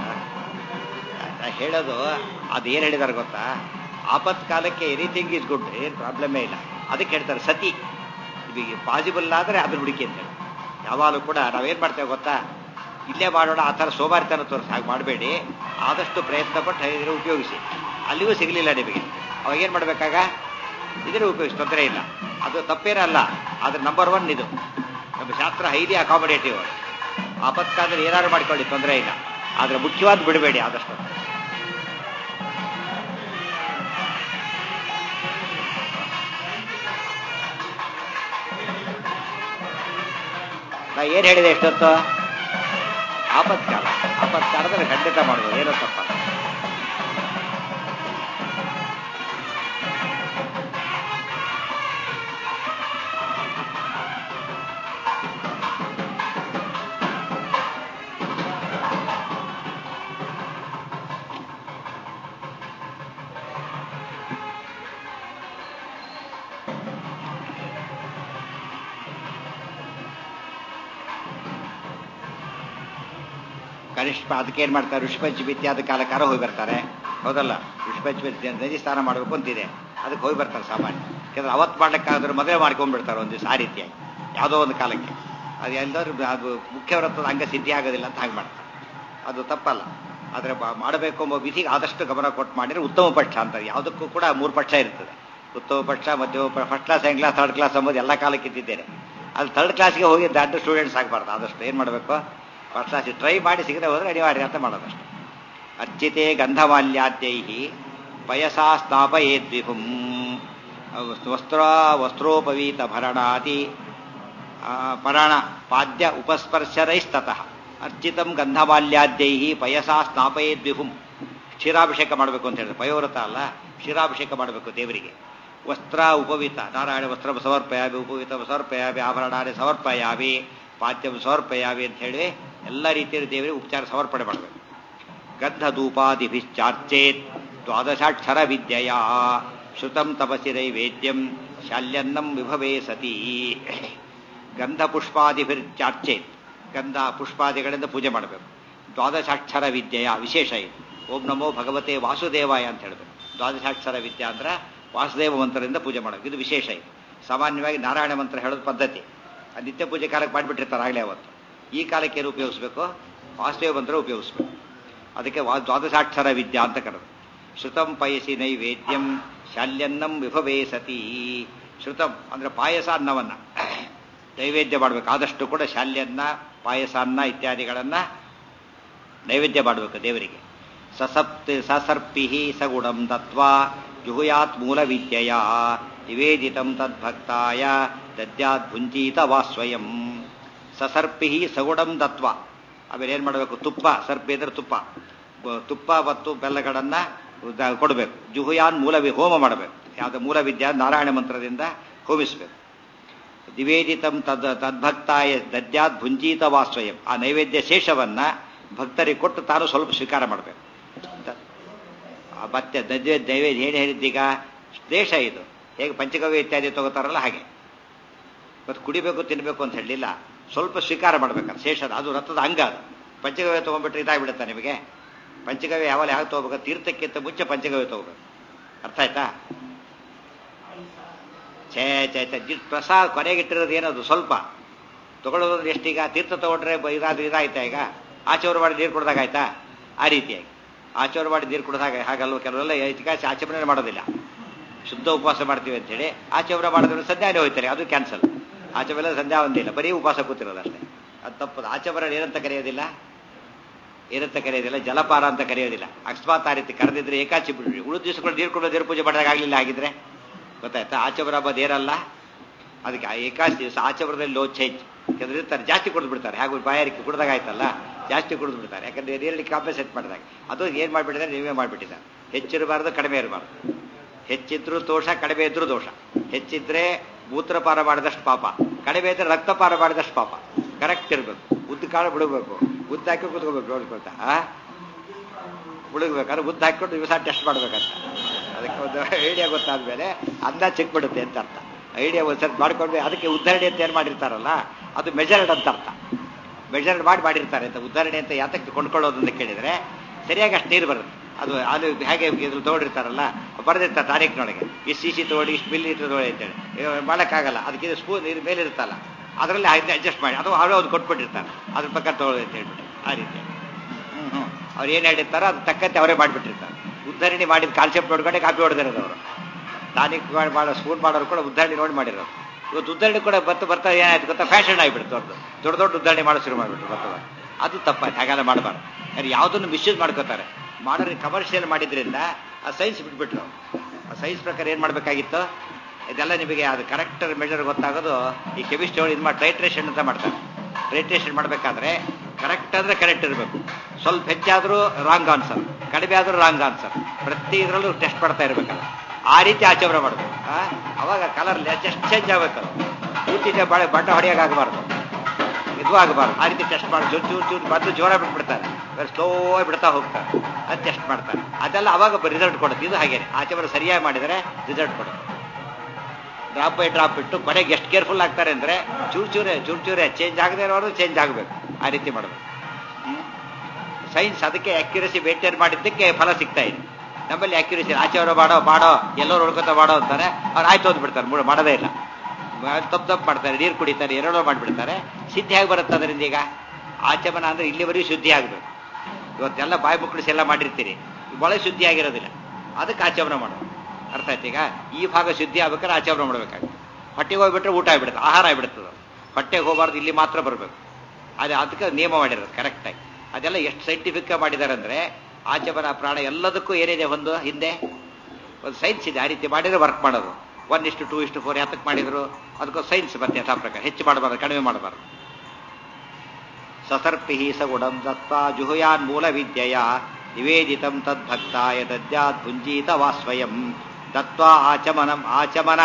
ನಾ ಹೇಳೋದು ಅದೇನು ಹೇಳಿದಾರೆ ಗೊತ್ತಾ ಆಪತ್ಕಾಲಕ್ಕೆ ಎನಿಥಿಂಗ್ ಈಸ್ ಗುಡ್ ಏನು ಪ್ರಾಬ್ಲಮೇ ಇಲ್ಲ ಅದಕ್ಕೆ ಹೇಳ್ತಾರೆ ಸತಿ ಇದು ಪಾಸಿಬಲ್ ಆದರೆ ಅದನ್ನ ಹುಡುಕಿ ಅಂತ ಹೇಳಿ ಯಾವಾಗಲೂ ಕೂಡ ನಾವೇನು ಮಾಡ್ತೇವೆ ಗೊತ್ತಾ ಇಲ್ಲೇ ಮಾಡೋಣ ಆ ಥರ ಸೋಮಾರಿತನ ತೋರಿಸಿ ಹಾಗೆ ಮಾಡಬೇಡಿ ಆದಷ್ಟು ಪ್ರಯತ್ನ ಪಟ್ಟು ಇದನ್ನು ಉಪಯೋಗಿಸಿ ಅಲ್ಲಿಗೂ ಸಿಗಲಿಲ್ಲ ನಿಮಗೆ ಅವಾಗ ಏನು ಮಾಡಬೇಕಾಗ ಇದನ್ನು ಉಪಯೋಗಿಸಿ ತೊಂದರೆ ಇಲ್ಲ ಅದು ತಪ್ಪೇನಲ್ಲ ಆದರೆ ನಂಬರ್ ಒನ್ ಇದು ನಮ್ಮ ಶಾಸ್ತ್ರ ಹೈಲಿ ಅಕಾಮಡೇಟಿವ್ ಆಪತ್ಕಾಲದಲ್ಲಿ ಏನಾದ್ರು ಮಾಡ್ಕೊಳ್ಳಿ ತೊಂದರೆ ಇಲ್ಲ ಆದರೆ ಮುಖ್ಯವಾದ ಬಿಡಬೇಡಿ ಆದಷ್ಟು ನಾ ಏನು ಹೇಳಿದೆ ಎಷ್ಟೊತ್ತು ಆಪತ್ಕಾಲ ಆಪತ್ಕಾಲದಲ್ಲಿ ಖಂಡಿತ ಮಾಡ್ಬೋದು ಏನೋ ತಪ್ಪಲ್ಲ ಕನಿಷ್ಠ ಅದಕ್ಕೆ ಏನ್ ಮಾಡ್ತಾರೆ ಋಷಿಪಂಚಮಿ ಇತ್ಯಾದಿ ಕಾಲಕ್ಕಾರ ಹೋಗಿ ಬರ್ತಾರೆ ಹೌದಲ್ಲ ಋಷಿಪಂಚಮಿ ನದಿ ಸ್ನಾನ ಮಾಡಬೇಕು ಅಂತಿದೆ ಅದಕ್ಕೆ ಹೋಗಿ ಬರ್ತಾರೆ ಸಾಮಾನ್ಯ ಯಾಕಂದ್ರೆ ಅವತ್ತು ಮಾಡ್ಲಿಕ್ಕಾದ್ರೆ ಮದುವೆ ಮಾಡ್ಕೊಂಡ್ಬಿಡ್ತಾರೆ ಒಂದು ದಿವಸ ಆ ರೀತಿಯಾಗಿ ಯಾವುದೋ ಒಂದು ಕಾಲಕ್ಕೆ ಅದು ಎಲ್ಲರೂ ಅದು ಮುಖ್ಯ ವ್ರತದ ಅಂಗ ಸಿದ್ಧಿ ಆಗೋದಿಲ್ಲ ಅಂತ ಹಾಗೆ ಮಾಡ್ತಾರೆ ಅದು ತಪ್ಪಲ್ಲ ಆದರೆ ಮಾಡಬೇಕು ಎಂಬ ವಿಧಿಗೆ ಆದಷ್ಟು ಗಮನ ಕೊಟ್ಟು ಮಾಡಿದ್ರೆ ಉತ್ತಮ ಪಕ್ಷ ಅಂತಾರೆ ಯಾವುದಕ್ಕೂ ಕೂಡ ಮೂರು ಪಕ್ಷ ಇರ್ತದೆ ಉತ್ತಮ ಪಕ್ಷ ಮಧ್ಯಮ first class second class third class ಅಂಬೋದು ಎಲ್ಲ ಕಾಲಕ್ಕೆ ಇದ್ದಿದ್ದೇನೆ ಅಲ್ಲಿ ಥರ್ಡ್ ಕ್ಲಾಸ್ಗೆ ಹೋಗಿ ದೊಡ್ಡ ಸ್ಟೂಡೆಂಟ್ಸ್ ಆಗಬಾರ್ದು ಆದಷ್ಟು ಏನು ಮಾಡಬೇಕು ಫಸ್ಟ್ ಕ್ಲಾಸಿಗೆ ಟ್ರೈ ಮಾಡಿ ಸಿಗದೆ ಹೋದ್ರೆ ಅನಿವಾರ್ಯ ಅಂತ ಮಾಡೋದಷ್ಟು ಅರ್ಚಿತೆ ಗಂಧಮಾಲ್ಯಾದ್ಯೈ ಪಯಸಾ ಸ್ಥಾಪಯೇದ್ವಿಹುಂ ವಸ್ತ್ರ ವಸ್ತ್ರೋಪವೀತ ಭರಣಾದಿ ಆ, ಪರಾಣ ಪಾದ್ಯ ಉಪಸ್ಪರ್ಶರೈಸ್ತತಃ ಅರ್ಚಿತಂ ಗಂಧಮಾಲ್ಯಾದ್ಯೈ ಪಯಸಾ ಸ್ನಾಪಯೇದ್ವಿಹುಂ ಕ್ಷೀರಾಭಿಷೇಕ ಮಾಡಬೇಕು ಅಂತ ಹೇಳಿದ್ರೆ ಪಯೋವ್ರತ ಅಲ್ಲ ಕ್ಷೀರಾಭಿಷೇಕ ಮಾಡಬೇಕು ದೇವರಿಗೆ ವಸ್ತ್ರ ಉಪವಿತ ನಾರಾಯಣ ವಸ್ತ್ರ ಸಮರ್ಪಯಾವಿ ಉಪವಿತ ಸಮರ್ಪಯಾವಿ ಆಭರಣಾದಿ ಸಮರ್ಪಯಾವಿ ಪಾದ್ಯ ಸಮರ್ಪಯಾವಿ ಅಂತ ಹೇಳಿ ಎಲ್ಲ ರೀತಿಯ ದೇವರಿಗೆ ಉಪಚಾರ ಸಮರ್ಪಣೆ ಮಾಡಬೇಕು ಗಂಧಧೂಪಾದಿಭಿಶ್ಚಾರ್ಚೇತ್ ದ್ವಾದಶಾಕ್ಷರ ವಿದ್ಯೆಯ ಶ್ರುತಂ ತಪಸಿ ನೈವೇದ್ಯಂ ಶಾಲ್ಯನ್ನಂ ವಿಭವೇ ಸತಿ ಗಂಧ ಪುಷ್ಪಾದಿಭಿರ್ಚಾರ್ಚೇತ್ ಗಂಧ ಪುಷ್ಪಾದಿಗಳಿಂದ ಪೂಜೆ ಮಾಡಬೇಕು ದ್ವಾದಶಾಕ್ಷರ ವಿದ್ಯೆಯ ವಿಶೇಷ ಇದು ಓಂ ನಮೋ ಭಗವತೆ ವಾಸುದೇವಾಯ ಅಂತ ಹೇಳಬೇಕು ದ್ವಾದಶಾಕ್ಷರ ವಿದ್ಯೆ ಅಂದ್ರೆ ವಾಸುದೇವ ಮಂತ್ರದಿಂದ ಪೂಜೆ ಮಾಡಬೇಕು ಇದು ವಿಶೇಷ ಇದು ಸಾಮಾನ್ಯವಾಗಿ ನಾರಾಯಣ ಮಂತ್ರ ಹೇಳೋದು ಪದ್ಧತಿ ಅದು ನಿತ್ಯ ಪೂಜೆ ಕಾಲಕ್ಕೆ ಮಾಡಿಬಿಟ್ಟಿರ್ತಾರೆ ಆಗಲೇ ಅವತ್ತು ಈ ಕಾಲಕ್ಕೆ ಏನು ಉಪಯೋಗಿಸ್ಬೇಕು ವಾಸುದೇವ ಮಂತ್ರ ಉಪಯೋಗಿಸ್ಬೇಕು ಅದಕ್ಕೆ ವಾ ದ್ವಾದಶಾಕ್ಷರ ವಿದ್ಯಾ ಅಂತ ಕರೆದು ಶ್ರುತಂ ಪಯಸಿ ನೈವೇದ್ಯಂ ಶಾಲ್ಯನ್ನಂ ವಿಭವೇ ಸತಿ ಶ್ರುತಂ ಅಂದ್ರೆ ಪಾಯಸ ಅನ್ನವನ್ನ ನೈವೇದ್ಯ ಮಾಡಬೇಕು ಆದಷ್ಟು ಕೂಡ ಶಾಲ್ಯನ್ನ ಪಾಯಸಾನ್ನ ಇತ್ಯಾದಿಗಳನ್ನ ನೈವೇದ್ಯ ಮಾಡಬೇಕು ದೇವರಿಗೆ ಸಸಪ್ತಿ ಸಸರ್ಪಿ ಸಗುಣಂ ದತ್ವಾ ಜುಹುಯಾತ್ ಮೂಲ ವಿದ್ಯೆಯ ನಿವೇದಿತಂ ತದ್ಭಕ್ತಾಯ ದದ್ಯಾತ್ ಭುಂಜೀತ ವಾ ಸ್ವಯಂ ಸಸರ್ಪಿ ಸಗುಣಂ ದತ್ವ ಆಮೇಲೆ ಏನ್ ಮಾಡಬೇಕು ತುಪ್ಪ ಸರ್ಪಿ ಅಂದ್ರೆ ತುಪ್ಪ ಬ- ತುಪ್ಪ ಮತ್ತು ಬೆಲ್ಲಗಳನ್ನ ಉದ- ಕೊಡಬೇಕು ಜುಹುಯಾನ್ ಮೂಲ ವಿ- ಹೋಮ ಮಾಡಬೇಕು ಯಾವ್ದು ಮೂಲ ವಿದ್ಯಾ ನಾರಾಯಣ ಮಂತ್ರದಿಂದ ಹೋಮಿಸಬೇಕು ನಿವೇದಿತಂ ತದ್ ತದ್ಭಕ್ತಾಯ ದದ್ಯಾತ್ ಭುಂಜೀತ ವಾ ಸ್ವಯಂ ಆ ನೈವೇದ್ಯ ಶೇಷವನ್ನ ಭಕ್ತರಿಗೆ ಕೊಟ್ಟು ತಾನು ಸ್ವಲ್ಪ ಸ್ವೀಕಾರ ಮಾಡಬೇಕು ಆ ಮತ್ತೆ ನೈವೇದ್ಯ ನೈವೇದ್ಯ ಏನು ಹೇಳಿದ್ದೀಗ ದೇಶ ಇದು ಹೇಗೆ ಪಂಚಗವ್ಯ ಇತ್ಯಾದಿ ತಗೋತಾರಲ್ಲ ಹಾಗೆ ಮತ್ತು ಕುಡಿಬೇಕು ತಿನ್ನಬೇಕು ಅಂತ ಹೇಳಲಿಲ್ಲ ಸ್ವಲ್ಪ ಸ್ವೀಕಾರ ಮಾಡ್ಬೇಕಾದ್ರೆ ಶೇಷದ ಅದು ರಥದ ಅಂಗ ಅದು ಪಂಚಗವ್ಯ ತೊಗೊಂಡ್ಬಿಟ್ರೆ ಇದಾಗ್ಬಿಡುತ್ತಾ ನಿಮಗೆ ಪಂಚಗವ್ಯ ಯಾವಾಗ ಯಾವಾಗ ತಗೋಬೇಕು ತೀರ್ಥಕ್ಕಿಂತ ಮುಂಚೆ ಪಂಚಗವ್ಯ ತಗೋಬೇಕು ಅರ್ಥ ಆಯ್ತಾ ಛೇ ಛೇ ಛೇ ಜಿ ಪ್ರಸಾದ ಕೊನೆಗಿಟ್ಟಿರೋದು ಏನದು ಸ್ವಲ್ಪ ತಗೊಳ್ಳೋದು ಎಷ್ಟೀಗ ತೀರ್ಥ ತಗೊಂಡ್ರೆ ಬ- ಇದಾದ್ರೆ ಇದಾಯ್ತಾ ಈಗ ಆಚರಣೆ ಮಾಡಿ ನೀರು ಕುಡ್ದಾಗ ಆಯ್ತಾ ಆ ರೀತಿಯಾಗಿ ಆಚರಣೆ ಮಾಡಿ ನೀರು ಕುಡ್ದಾಗ ಹಾಗಲ್ವ ಕೆಲವೆಲ್ಲ ಇತಿಹಾಸ ಆಚರಣೆ ಮಾಡೋದಿಲ್ಲ ಶುದ್ಧ ಉಪವಾಸ ಮಾಡ್ತೀವಿ ಅಂತ ಹೇಳಿ ಆಚರಣೆ ಮಾಡಿದ್ರೆ ಸಂಧ್ಯಾನೇ ಹೋಯ್ತಾರೆ ಅದು ಕ್ಯಾನ್ಸಲ್ ಆಚರಣೆ ಸಂಧ್ಯಾ ಒಂದಿಲ್ಲ ಬರೀ ಉಪವಾಸ ಕೂತಿರೋದು ಅಷ್ಟೇ ಅದು ತಪ್ಪದು ಆಚರಣೆ ಏನಂತ ಕರೆಯೋದಿಲ್ಲ ಏನಂತ ಕರೆಯೋದಿಲ್ಲ ಜಲಪಾರ ಅಂತ ಕರೆಯೋದಿಲ್ಲ ಅಕಸ್ಮಾತ್ ಆ ರೀತಿ ಕರೆದಿದ್ರೆ ಏಕಾಚಿ ಬಿಡ್ರಿ ಉಳಿದ ದಿವಸಗಳು ನೀರು ಕೊಡೋದು ನೀರು ಪೂಜೆ ಮಾಡಿದಾಗ ಆಗಲಿಲ್ಲ ಹಾಗಿದ್ರೆ ಗೊತ್ತಾಯ್ತಾ ಆಚಮರ ಹಬ್ಬದ ಏರಲ್ಲ ಅದಕ್ಕೆ ಆ ಏಕಾದಶಿ ದಿವಸ ಆಚಮರದಲ್ಲಿ ಲೋ ಚೇಂಜ್ ಯಾಕಂದ್ರೆ ಇರ್ತಾರೆ ಜಾಸ್ತಿ ಕುಡಿದು ಬಿಡ್ತಾರೆ ಹಾಗೂ ಬಾಯಾರಿಕೆ ಕುಡ್ದಾಗ ಆಯ್ತಲ್ಲ ಜಾಸ್ತಿ ಕುಡಿದು ಬಿಡ್ತಾರೆ ಯಾಕಂದ್ರೆ ನೀರಲ್ಲಿ ಕಾಂಪನ್ಸೇಟ್ ಮಾಡಿದಾಗ ಅದು ಏನು ಮಾಡಿಬಿಟ್ಟಿದ್ದಾರೆ ನೀವೇ ಮಾಡಿಬಿಟ್ಟಿದ್ದಾರೆ ಹೆಚ್ಚಿರಬಾರ್ದು ಕಡಿಮೆ ಇರಬಾರ್ದು ಹೆಚ್ಚಿದ್ರು ದೋಷ ಕಡಿಮೆ ಇದ್ರೂ ದೋಷ ಹೆಚ್ಚಿದ್ರೆ ಮೂತ್ರಪಾರ ಮಾಡಿದಷ್ಟು ಪಾಪ ಕಡಿಮೆ ಇದ್ರೆ ರಕ್ತಪಾರ ಮಾಡಿದಷ್ಟು ಪಾಪ ಕರೆಕ್ಟ್ ಇರಬೇಕು ಉದ್ದು ಕಾಳು ಬಿಡಬೇಕು ಉದ್ದು ಹಾಕಿ ಕುತ್ಕೋಬೇಕು ನೋಡ್ಕೊಳ್ತಾ ಆ ಬಿಡಬೇಕಾದ್ರೆ ಉದ್ದು ಹಾಕಿಕೊಂಡು ದಿವಸ ಟೆಸ್ಟ್ ಮಾಡ್ಬೇಕಂತ ಅದಕ್ಕೆ ಒಂದು ಐಡಿಯಾ ಗೊತ್ತಾದ್ಮೇಲೆ ಅಂದಾಜ್ ಚೆಕ್ ಬಿಡುತ್ತೆ ಅಂತ ಅರ್ಥ ಐಡಿಯಾ ಒಂದ್ಸರಿ ಮಾಡ್ಕೊಂಡು ಅದಕ್ಕೆ ಉದ್ಧರಣೆ ಅಂತ ಏನು ಮಾಡಿರ್ತಾರಲ್ಲ ಅದು ಮೆಜರ್ಡ್ ಅಂತ ಅರ್ಥ ಮೆಜರ್ಡ್ ಮಾಡಿ ಮಾಡಿರ್ತಾರೆ ಅಂತ ಉದ್ಧರಣೆ ಅಂತ ಯಾತಕ್ಕೆ ಕೊಂಡ್ಕೊಳ್ಳೋದು ಅಂತ ಕೇಳಿದ್ರೆ ಸರಿಯಾಗಿ ಅಷ್ಟು ನೀರು ಬರುತ್ತೆ ಅದು ಅದು ಹೇಗೆ ಇದ್ರಲ್ಲಿ ತಗೊಂಡಿರ್ತಾರಲ್ಲ ಬರೆದಿರ್ತಾರೆ ತಾರೀಕಿನೊಳಗೆ ಇಷ್ಟು ಸಿ ಸಿ ತಗೊಳ್ಳಿ ಇಷ್ಟು ಮಿಲ್ಲಿ ಲೀಟರ್ ತಗೊಳ್ಳಿ ಅಂತೇಳಿ ಇವಾಗ ಮಾಡೋಕ್ಕಾಗಲ್ಲ ಅದಕ್ಕೆ ಇದು ಸ್ಪೂನ್ ನೀರು ಮೇಲೆ ಇರುತ್ತಲ್ಲ ಅದರಲ್ಲಿ ಅಡ್ಜಸ್ಟ್ ಮಾಡಿ ಅದು ಅವರು ಅದು ಕೊಟ್ಬಿಟ್ಟಿರ್ತಾರೆ ಅದ್ರ ಪ್ರಕಾರ ತಗೊಳ್ಳಿ ಅಂತ ಹೇಳ್ಬಿಟ್ಟು ಆ ರೀತಿ ಹ್ಮ್ ಹ್ಮ್ ಅವ್ರು ಏನು ಹೇಳಿರ್ತಾರೋ ಅದು ತಕ್ಕಂತೆ ಅವರೇ ಮಾಡಿಬಿಟ್ಟಿರ್ತಾರೆ ಉದ್ಧರಣೆ ಮಾಡಿದ ಕಾನ್ಸೆಪ್ಟ್ ನೋಡ್ಕೊಂಡೆ ಕಾಪಿ ಹೊಡೆದಿರೋದು ಅವರು ಟಾನಿಕ್ ಮಾಡೋ ಸ್ಪೂನ್ ಮಾಡೋರು ಕೂಡ ಉದ್ಧರಣೆ ನೋಡಿ ಮಾಡಿರೋದು ಇವತ್ತು ಉದ್ಧರಣೆ ಕೂಡ ಬರ್ತಾ ಬರ್ತಾ ಏನಾಯ್ತು ಗೊತ್ತಾ ಫ್ಯಾಷನ್ ಆಗಿಬಿಡ್ತು ಅವ್ರದ್ದು ದೊಡ್ಡ ದೊಡ್ಡ ಉದ್ಧರಣೆ ಮಾಡೋ ಶುರು ಮಾಡಿಬಿಟ್ರು ಬರ್ತದ ಅದು ತಪ್ಪಾಯ್ತು ಹಾಗೆಲ್ಲ ಮಾಡಬಾರ್ದು ಯಾರು ಯಾವುದನ್ನು ಮಿಸ್ಯೂಸ್ ಮಾಡ್ಕೋತಾರೆ ಮಾಡೋರು ಕಮರ್ಷಿಯಲ್ ಮಾಡಿದ್ರಿಂದ ಆ ಸೈನ್ಸ್ ಬಿಟ್ಬಿಟ್ರು ಆ ಸೈನ್ಸ್ ಪ್ರಕಾರ ಏನು ಮಾಡಬೇಕಾಗಿತ್ತು ಇದೆಲ್ಲ ನಿಮಗೆ ಅದು ಕರೆಕ್ಟ್ ಮೆಜರ್ ಗೊತ್ತಾಗೋದು ಈ ಕೆಮಿಸ್ಟ್ರಿ ಇದು ಮಾಡಿ ಟ್ರೈಟ್ರೇಷನ್ ಅಂತ ಮಾಡ್ತಾರೆ ಟ್ರೈಟ್ರೇಷನ್ ಮಾಡಬೇಕಾದ್ರೆ ಕರೆಕ್ಟ್ ಅಂದ್ರೆ ಕರೆಕ್ಟ್ ಇರಬೇಕು ಸ್ವಲ್ಪ ಹೆಚ್ಚಾದರೂ ರಾಂಗ್ ಆನ್ಸರ್ ಕಡಿಮೆ ಆದರೂ ರಾಂಗ್ ಆನ್ಸರ್ ಪ್ರತಿ ಇದರಲ್ಲೂ ಟೆಸ್ಟ್ ಮಾಡ್ತಾ ಇರಬೇಕಲ್ಲ ಆ ರೀತಿ ಆಚರಣೆ ಮಾಡಬೇಕು ಅವಾಗ ಕಲರ್ ಜಸ್ಟ್ ಚೇಂಜ್ ಆಗಬೇಕು ಪೂರ್ತಿಗೆ ಬಾಳೆ ಬಣ್ಣ ಹೊಡೆಯೋಕ್ಕಾಗಬಾರ್ದು ಇದು ಆಗಬಾರ್ದು ಆ ರೀತಿ ಟೆಸ್ಟ್ ಮಾಡಿ ಚೂರು ಚೂರು ಚೂರು ಮೊದಲು ಜೋರ ಬಿಟ್ಬಿಡ್ತಾರೆ ಬೇರೆ ಸ್ಲೋ ಬಿಡ್ತಾ ಹೋಗ್ತಾರೆ ಅದು ಟೆಸ್ಟ್ ಮಾಡ್ತಾರೆ ಅದೆಲ್ಲ ಅವಾಗ ರಿಸಲ್ಟ್ ಕೊಡುತ್ತೆ ಇದು ಹಾಗೇನೆ ಆಚರಣೆ ಸರಿಯಾಗಿ ಮಾಡಿದರೆ ರಿಸಲ್ಟ್ ಕೊಡುತ್ತೆ ಡ್ರಾಪ್ ಬೈ ಡ್ರಾಪ್ ಬಿಟ್ಟು ಕೊನೆಗೆ ಎಷ್ಟು ಕೇರ್ಫುಲ್ ಆಗ್ತಾರೆ ಅಂದ್ರೆ ಚೂರು ಚೂರೇ ಚೂರು ಚೂರೇ ಚೇಂಜ್ ಆಗದೆ ಇರೋರು ಚೇಂಜ್ ಆಗಬೇಕು ಆ ರೀತಿ ಮಾಡಬೇಕು ಸೈನ್ಸ್ ಅದಕ್ಕೆ ಅಕ್ಯುರಸಿ ಮೇಂಟೈನ್ ಮಾಡಿದ್ದಕ್ಕೆ ಫಲ ಸಿಗ್ತಾ ಇದೆ ನಮ್ಮಲ್ಲಿ ಅಕ್ಯುರಸಿ ಆಚೆಯವರು ಮಾಡೋ ಮಾಡೋ ಎಲ್ಲರೂ ಹುಡ್ಕೋತ ಮಾಡೋ ಅಂತಾರೆ ಅವ್ರು ಆಯ್ತು ಅಂದ್ಬಿಡ್ತಾರೆ ಮೂಡ ಮಾಡೋದೇ ಇಲ್ಲ ತಪ್ಪು ತಪ್ಪು ಮಾಡ್ತಾರೆ ನೀರು ಕುಡಿತಾರೆ ಎರಡೋ ಮಾಡಿಬಿಡ್ತಾರೆ ಸಿದ್ಧಿ ಆಗಿ ಬರುತ್ತೆ ಅದರಿಂದ ಈಗ ಆಚಮನ ಅಂದ್ರೆ ಇಲ್ಲಿವರೆಗೂ ಶುದ್ಧಿ ಆಗಬೇಕು ಇವತ್ತೆಲ್ಲ ಬಾಯಿ ಮುಕ್ಕಳಿಸಿ ಎಲ್ಲ ಮಾಡಿರ್ತೀರಿ ಒಳಗೆ ಶುದ್ಧಿ ಆಗಿರೋದಿಲ್ಲ ಅದಕ್ಕೆ ಆಚಮನ ಮಾಡೋದು ಅರ್ಥ ಆಯ್ತು ಈಗ ಈ ಭಾಗ ಶುದ್ಧಿ ಆಗ್ಬೇಕಾದ್ರೆ ಆಚರಣೆ ಮಾಡಬೇಕಾಗುತ್ತೆ ಹೊಟ್ಟೆಗೆ ಹೋಗ್ಬಿಟ್ರೆ ಊಟ ಆಗ್ಬಿಡುತ್ತೆ ಆಹಾರ ಆಗ್ಬಿಡುತ್ತದೆ ಹೊಟ್ಟೆಗೆ ಹೋಗಬಾರ್ದು ಇಲ್ಲಿ ಮಾತ್ರ ಬರಬೇಕು ಅದು ಅದಕ್ಕೆ ನಿಯಮ ಮಾಡಿರೋದು ಕರೆಕ್ಟಾಗಿ ಅದೆಲ್ಲ ಎಷ್ಟು ಸೈಂಟಿಫಿಕ್ ಮಾಡಿದ್ದಾರೆ ಅಂದ್ರೆ ಆಚಮನ ಪ್ರಾಣ ಎಲ್ಲದಕ್ಕೂ ಏನಿದೆ ಒಂದು ಹಿಂದೆ ಒಂದು ಸೈನ್ಸ್ ಇದೆ ಆ ರೀತಿ ಮಾಡಿದ್ರೆ ವರ್ಕ್ ಮಾಡೋದು ಒನ್ ಇಷ್ಟು ಟೂ ಇಷ್ಟು ಫೋರ್ ಯಾತಕ್ಕೆ ಮಾಡಿದ್ರು ಅದಕ್ಕೂ ಸೈನ್ಸ್ ಮತ್ತೆ ಯಥಾ ಪ್ರಕಾರ ಹೆಚ್ಚು ಮಾಡಬಾರ್ದು ಕಡಿಮೆ ಮಾಡಬಾರ್ದು ಸಸರ್ಪಿ ಸಗುಣಂ ದತ್ವಾ ಜುಹುಯಾನ್ ಮೂಲ ವಿದ್ಯೆಯ ನಿವೇದಿತಂ ತದ್ಭಕ್ತಾಯ ದದ್ಯಾತ್ ಭುಂಜೀತ ವಾ ಸ್ವಯಂ ದತ್ವಾ ಆಚಮನಂ ಆಚಮನ